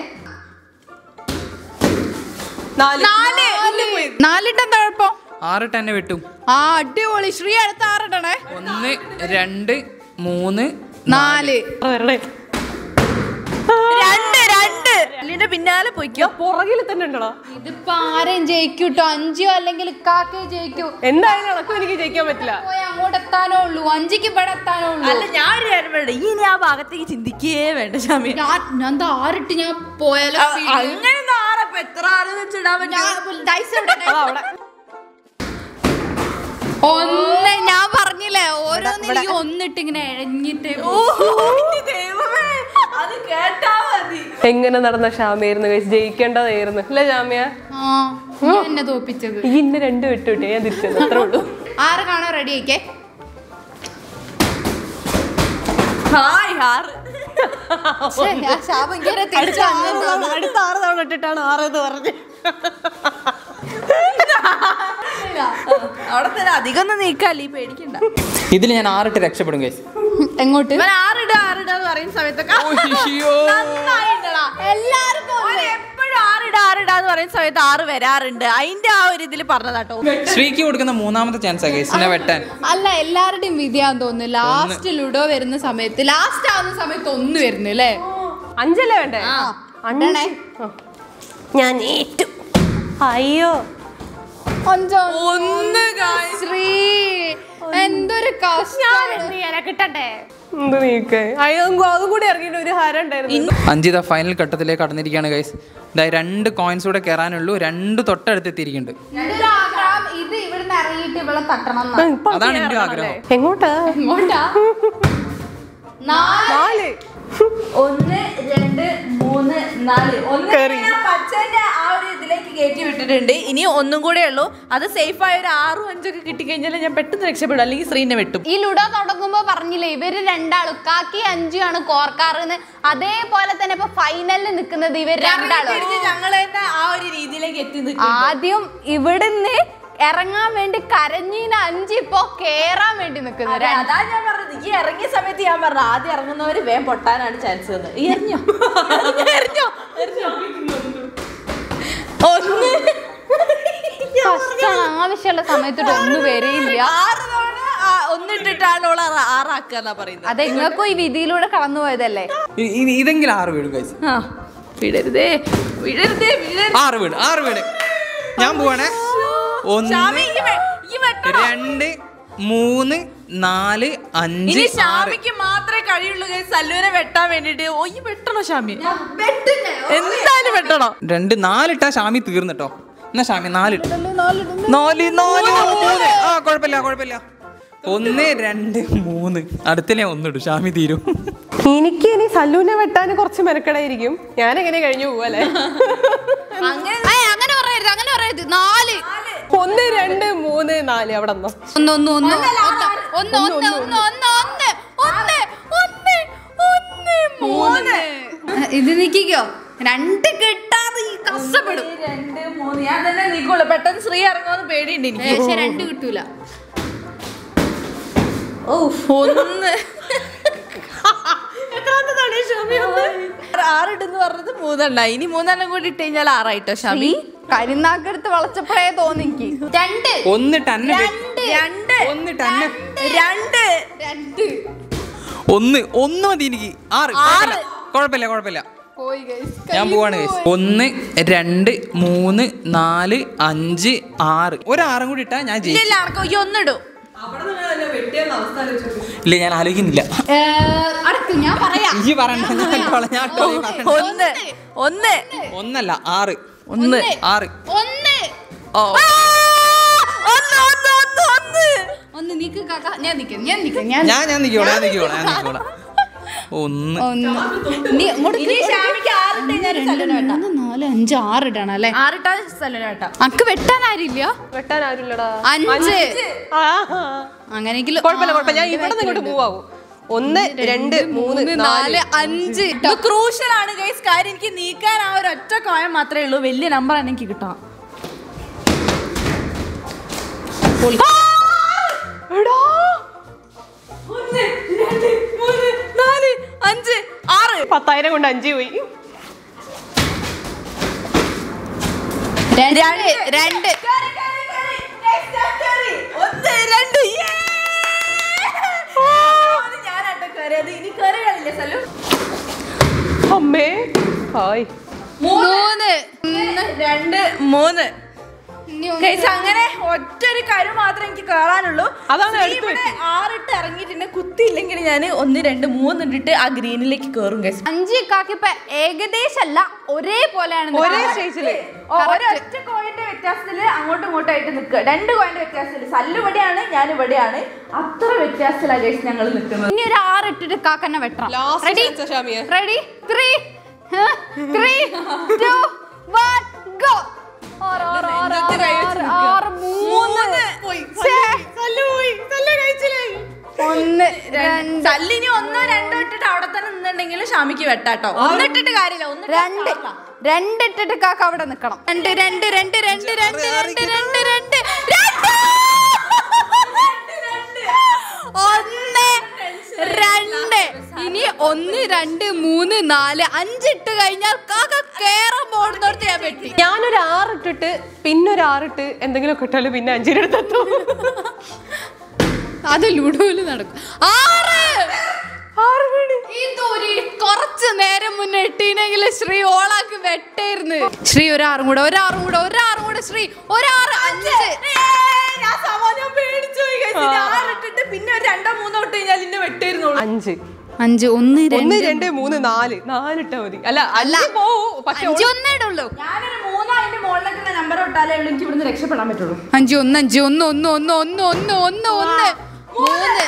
നാല് നാല് നാലിട്ടെന്താ കുഴപ്പം ആറിട്ട് തന്നെ വെട്ടും ആ അടിപൊളി ശ്രീ അടുത്ത ആറിടണേ ഒന്ന് രണ്ട് മൂന്ന് നാല് വരണേ രണ്ട് രണ്ട് അല്ലിന്റെ പിന്നാലെ പോയിക്കോ പുറകിൽ തന്നെ ഉണ്ടോ ഇതിപ്പോ ആരെയും ജയിക്കൂട്ടോ അഞ്ചോ അല്ലെങ്കിൽ കാക്കയോ ജയിക്കൂ എന്തായാലും നടക്കും എനിക്ക് ജയിക്കാൻ പറ്റില്ല പോയി അങ്ങോട്ട് എത്താനോ ഉള്ളൂ അഞ്ചിക്ക് ഇവിടെ എത്താനോ ഉള്ളൂ അല്ല ഞാൻ ഒരു കാര്യം വേണ്ട ഇനി ആ ഭാഗത്തേക്ക് ചിന്തിക്കേ വേണ്ട ഷാമി ഞാൻ ഞാൻ എന്താ ആറിട്ട് ഞാൻ പോയാലോ അങ്ങനെ ആറപ്പ എത്ര ആറ് വെച്ചിടാൻ പറ്റും ഡൈസ് എവിടെ അതാ അവിടെ ഒന്ന് ഞാൻ പറഞ്ഞില്ലേ ഓരോന്ന് എനിക്ക് ഒന്നിട്ട് ഇങ്ങനെ എഴഞ്ഞിട്ട് ഓ ദൈവമേ അത് കേട്ടാ മതി എങ്ങനെ നടന്ന ഷാമയായിരുന്നു guys? ജയിക്കേണ്ടതായിരുന്നു അല്ലേ ഷാമിയ ആ നീ എന്നെ തോപ്പിച്ചത് ഈ ഇന്ന് രണ്ട് വിട്ടുവിട്ടേ ഞാൻ തിരിച്ചത് അത്രേ ഉള്ളൂ ആറ് കാണോ റെഡി ആയിക്കേ ഹായ് ആറ് ശ്ശേ, ആ ശാപം ഇങ്ങനെ തിരിച്ചു വന്നത് അടുത്ത ആറ് തവണ ഇട്ടിട്ടാണ് ആറ് എന്ന് പറഞ്ഞത് അവിടെ തന്നെ അധികം ഒന്നും നീക്കല്ലേ പേടിക്കണ്ട ഇതിൽ ഞാൻ ആറിട്ട് രക്ഷപ്പെടും ഗൈസ് എങ്ങോട്ട് ഇവൻ ആറിട ആറിട എന്ന് പറയുന്ന സമയത്തൊക്കെ നന്നായിണ്ടടാ. എല്ലാവർക്കും ഓൻ എപ്പോഴും ആറിട ആറിട എന്ന് പറയുന്ന സമയത്ത് ആറ് വരാറുണ്ട് അതിന്റെ ആ ഒരു ഇതിൽ പറഞ്ഞതാട്ടോ ശ്രീക്ക് കൊടുക്കുന്ന മൂന്നാമത്തെ ചാൻസാ ഗൈസ് എന്നെ വെട്ടാൻ അല്ല എല്ലാവരുടെയും വിധിയാന്ന് തോന്നുന്നു ലാസ്റ്റ് ലുഡോ വരുന്ന സമയത്ത് ലാസ്റ്റ് ആവുന്ന സമയത്ത് ഒന്ന് വരുന്നു അല്ലേ അഞ്ചല്ലേ വേണ്ടേ അണ്ടണേ ഞാൻ ഏറ്റു അയ്യോ അഞ്ചോ ഒന്ന് ശ്രീ എന്തൊരു കഷ്ടം കിട്ടട്ടെ എന്ത് നീക്കേ അയ്യോ അതും കൂടി ഇറങ്ങിയിട്ട് ഒരു ഹരം ഉണ്ടായിരുന്നു അഞ്ചിത ഫൈനൽ ഘട്ടത്തിലേക്ക് കടന്നിരിക്കുകയാണ് ഗൈസ് ഇതായി രണ്ട് കോയിൻസ് കൂടെ കയറാനുള്ളൂ രണ്ട് തൊട്ടടുത്ത് എത്തിയിരിക്കുന്നുണ്ട് എന്തൊരു ആഗ്രഹം ഇത് ഇവിടുന്ന് ഇറങ്ങിയിട്ട് ഇവിടെ തട്ടണം എന്നാ. ഇപ്പൊ അതാണ് കേറണം എൻ്റെ അല്ലേ? ആഗ്രഹം. എങ്ങോട്ടാ എങ്ങോട്ടാ നാല് നാല് ഒന്ന് രണ്ട് മൂന്ന് നാല് ഒന്ന് കേറി. ഞാൻ പച്ചന്റെ ആ ഒരു ഇതിലേക്ക് കയറ്റി വിട്ടിട്ടുണ്ട് ഇനി ഒന്നും കൂടെ ഉള്ളൂ അത് സേഫ് ആയ ഒരു ആറും അഞ്ചൊക്കെ കിട്ടിക്കഴിഞ്ഞാൽ ഞാൻ പെട്ടെന്ന് രക്ഷപ്പെടും അല്ലെങ്കിൽ ശ്രീനെ വെട്ടും ഈ ലുഡോ തുടങ്ങുമ്പോ പറഞ്ഞില്ലേ ഇവര് രണ്ടാളും കാക്കി അഞ്ചുമാണ് കോർക്കാറെന്ന് അതേപോലെ തന്നെ ഇപ്പൊ ഫൈനലിൽ നിൽക്കുന്നത് ഇവർ രണ്ടാളും ഞങ്ങൾ തന്നെ ആ ഒരു രീതിയിലേക്ക് എത്തി നിൽക്കും ആദ്യം ഇവിടുന്ന് ഇറങ്ങാൻ വേണ്ടി കരഞ്ഞീന അഞ്ച് ഇപ്പൊ കേറാൻ വേണ്ടി നിൽക്കുന്നത് അതെ, അതാ ഞാൻ പറഞ്ഞത് ഈ ഇറങ്ങിയ സമയത്ത് ഞാൻ പറഞ്ഞു ആദ്യം ഇറങ്ങുന്നവര് വേഗം പൊട്ടാനാണ് ചാൻസ് തന്നത് ഈ എറിഞ്ഞോ എറിഞ്ഞോ എറിഞ്ഞോ ഒന്ന് കഷ്ടാണ് ആവശ്യമുള്ള സമയത്തോട്ട് ഒന്നും വരെയില്ല ആറ് തവണ ആ, ഒന്നിട്ടിട്ടാണ് ഓള് ആറ് ആറാക്കുക എന്നാ പറയുന്നത് അതെ നിങ്ങൾക്കും ഈ വിധിയിലൂടെ കടന്നു പോയതല്ലേ ഇ- ഇ- ഇതെങ്കിലും ആറ് വീട് ഗൈസ് ആ വിടരുതേ വിടരുതേ വിടരുതേ ആറ് വീട് ആറ് വീട് ഞാൻ പോവാണേ ഒന്ന് ഷാമി, ഈ വെ- ഈ വെട്ടണം. രണ്ട് മൂന്ന് നാല് അഞ്ച് ഇനി ആറ് ഷാമിക്ക് മാത്രമേ കഴിയുള്ളൂ guys സല്ലുവിനെ വെട്ടാൻ വേണ്ടിട്ട് ഓ ഈ വെട്ടണോ ഷാമി എന്തായാലും വെട്ടണോ രണ്ട് നാലിട്ടാ ഷാമി തീർന്നിട്ടോ എന്നാ ഷാമി നാലിട്ട് നാല് നാല് മൂന്ന് ആ കുഴപ്പമില്ല കുഴപ്പമില്ല ഒന്ന് രണ്ട് മൂന്ന് അടുത്തില്ലേ ഒന്നിടും ഷാമി തീരും എനിക്ക് ഇനി സല്ലൂനെ വെട്ടാൻ കുറച്ച് മെനക്കെടായിരിക്കും ഞാൻ എങ്ങനെ കഴിഞ്ഞു പോവല്ലേ അങ്ങനെ ഏയ്, അങ്ങനെ പറയരുത് അങ്ങനെ പറയരുത് നാല് ഒന്ന് രണ്ട് മൂന്ന് നാല് അവിടെ നിന്നോ ഒന്ന് ഒന്ന് ഒന്ന് ഒന്ന് ഒന്ന് ഒന്ന് ഒന്ന് ഒന്ന് ഒന്ന് ഒന്ന് ഒന്ന് മൂന്ന് ഇത് നിക്കിക്കോ രണ്ട് കിട്ടാതെ ഈ കഷ്ടപ്പെടും ഒന്ന്, രണ്ട് മൂന്ന് ഞാൻ തന്നെ നിൽക്കുള്ളൂ പെട്ടെന്ന് ശ്രീ ഇറങ്ങുമെന്ന് പേടിയുണ്ട് എനിക്ക് പക്ഷെ രണ്ട് കിട്ടൂല ഓ ഒന്ന് ആറിട്ടെന്ന് പറഞ്ഞത് മൂന്നെണ്ണ ഇനി മൂന്നെണ്ണം കൂടി ഇട്ട് കഴിഞ്ഞാൽ ആറായിട്ടോ ഷാമി കരിനാക്കെടുത്ത് വളച്ചപ്പോഴേ തോന്നിക്ക് രണ്ട് ഒന്നിട്ട് അന്നെ വെ- രണ്ട് ഒന്നിട്ട് അന്നെ രണ്ട് രണ്ട് ഒന്ന് ഒന്ന് മതി എനിക്ക് ആറ് കുഴപ്പമില്ല കുഴപ്പമില്ല കുഴപ്പമില്ല പോയി guys. ഞാൻ പോവാണ് guys. ഒന്ന് രണ്ട് മൂന്ന് നാല് അഞ്ച് ആറ് ഒരു ആറും കൂടി ഇട്ടാ ഞാൻ ജയിച്ചു ഇല്ല അടക്കം ഈ ഒന്നിടും ഇല്ല ഞാൻ ആലോചിക്കുന്നില്ല ഏ, അടുത്ത് ഞാൻ പറയാം ഈ പറയണ്ട ഞാൻ ഇട്ടോളാം, ഞാൻ ഇട്ടോളാം, ഈ പറയണ്ട. ഒന്ന് ഒന്ന് ഒന്നല്ല ആറ് ഒന്ന് ആറ് ഒന്ന് ഓ ആ! ഒന്ന് ഒന്ന് ഒന്ന് ഒന്ന് ഒന്ന് നീക്ക് കാക്ക ഞാൻ നിക്കാം ഞാൻ നിക്കാം ഞാൻ ഞാൻ ഞാൻ നിക്കോളാം ഞാൻ നിക്കോളാം ഞാൻ നിക്കോളാം ഒന്ന് ഒന്ന് നീ ഇങ്ങോട്ട് ഇനി ഷാമിക്ക് ആറിട്ട് കഴിഞ്ഞാൽ സല്ലുവിനെ വെട്ടാം മൂന്ന് നാല് അഞ്ച് ആറ് ഇടണം അല്ലേ ആറിട്ടാ സല്ലുവിനെ വെട്ടാം അനക്ക് വെട്ടാൻ ആരില്ല വെട്ടാൻ ആരുമില്ലടാ അഞ്ച് ആ, അങ്ങനെയെങ്കിലും കുഴപ്പമില്ല കുഴപ്പമില്ല ഞാൻ ഇവിടെ നിന്ന് ഇങ്ങോട്ട് മൂവ് ആവും ഒന്ന് രണ്ട് മൂന്ന് നാല് നാല് അഞ്ച് ഇത് ക്രൂഷ്യൽ ആണ് ഗൈസ് കാര്യം എനിക്ക് നീക്കാൻ ആ ഒരു ഒറ്റ കോയം മാത്രമേ ഉള്ളൂ വലിയ നമ്പർ ആണ് എനിക്ക് കിട്ടണം എടാ ഒന്ന് രണ്ട് മൂന്ന് നാല് അഞ്ച് ആറ് പത്തായിരം കൊണ്ട് അഞ്ച് പോയി രണ്ട് രണ്ട് രണ്ട് കേറി, കേറി, കേറി. Next step കേറി. ഒന്ന് രണ്ട് Yeah! അത് ഞാനാട്ടോ കേറിയത്. ഇനി കേറുകയാണില്ലേ സല്ലു? അമ്മേ ഹായ് മൂന്ന് ഒന്ന് രണ്ട് മൂന്ന് ഇനി ഒന്ന് ഗൈസ് അങ്ങനെ ഒറ്റൊരു കാര്യം മാത്രമേ എനിക്ക് കേറാനുള്ളൂ അതാണ് ശ്രീ എടുത്ത് ഇവിടെ ആറിട്ട് ഇറങ്ങിയിട്ടുണ്ട് കുത്തിയില്ലെങ്കിൽ ഞാൻ ഒന്ന് രണ്ട് മൂന്ന് ഇട്ടിട്ട് ആ ഗ്രീനിലേക്ക് കേറും ഗൈസ് അഞ്ച് ഇക്കാക്ക് ഇപ്പൊ ഏകദേശമല്ല ഒരേപോലെയാണ് ഒരേ നിൽക്കുന്നത്. സ്റ്റേജില് ഒരൊറ്റ കോയിന്റെ വ്യത്യാസത്തില് അങ്ങോട്ടും ഇങ്ങോട്ടും ആയിട്ട് നിൽക്കുക രണ്ട് കോയിന്റെ വ്യത്യാസത്തില് സല്ല് ഇവിടെയാണ് ഞാൻ ഇവിടെയാണ് അത്ര വ്യത്യാസത്തിലാണ് ഗൈസ് ഞങ്ങൾ നിൽക്കുന്നത് ഇനി ഒരു ആറ് ഇട്ടിട്ട് കാക്കന്നെ വെട്ടണം last ready chance Shamiya ready three three two one go മൂന്ന് ഛേ, ഒന്ന് രണ്ട് സല്ലിനി ഒന്നോ രണ്ടോ ഇട്ടിട്ട് അവിടെ തന്നെ നിന്നുണ്ടെങ്കിൽ ഷാമിക്ക് വെട്ടാട്ടോ ഒന്നിട്ടിട്ട് കാര്യമില്ല ഒന്ന് രണ്ട് രണ്ട് ഇട്ടിട്ട് കാക്ക അവിടെ നിക്കണം രണ്ട് രണ്ട് രണ്ട് രണ്ട് രണ്ട് രണ്ട് രണ്ട് രണ്ട് രണ്ട് ഒന്ന് രണ്ട് ഇനി ഒന്ന് രണ്ട് മൂന്ന് നാല് അഞ്ചിട്ട് കഴിഞ്ഞാൽ കാക്ക കേറാൻ പോകുന്നിടത്ത് ഞാൻ വെട്ടി ഞാനൊരു ആറിട്ടിട്ട് പിന്നെ ഒരു ആറിട്ട് എന്തെങ്കിലും ഒക്കെ ഇട്ടാലും പിന്നെ അഞ്ചിന്റെ അടുത്തെത്തും അത് ലുഡോയില് നടക്കും ആറ് ഇതൊരു കുറച്ച് നേരം മുന്നേ ഇട്ടീനെങ്കിൽ ശ്രീ ഓളാക്ക് വെട്ടായിരുന്നു ശ്രീ ഒരാറും കൂടെ ഒരാറും കൂടെ ഒരാറും കൂടെ ശ്രീ ഒരാറ് അഞ്ച് ഞാൻ സമാധാനം പേടിച്ചു പോയി guys. ഇനി ആറിട്ടിട്ട് പിന്നെ ഒരു രണ്ടോ മൂന്നോ ഇട്ട് കഴിഞ്ഞാൽ ഇന്നെ വെട്ടിയിരുന്നുള്ളൂ അഞ്ച് അഞ്ച് ഒന്ന് ഒന്ന് രണ്ട് മൂന്ന് നാല് നാലിട്ടാ മതി അല്ല അല്ല പോവും പക്ഷെ അഞ്ച് ഒന്നേ ഉള്ളൂ ഞാനൊരു മൂന്നോ അതിന്റെ മുകളിലേക്കുള്ള നമ്പർ ഇട്ടാലേ ഉള്ളൂ എനിക്ക് ഇവിടുന്ന് രക്ഷപ്പെടാൻ പറ്റുള്ളൂ അഞ്ച് ഒന്ന് അഞ്ച് ഒന്ന് ഒന്ന് ഒന്ന് ഒന്ന് ഒന്ന് ഒന്ന് ഒന്ന് മൂന്ന്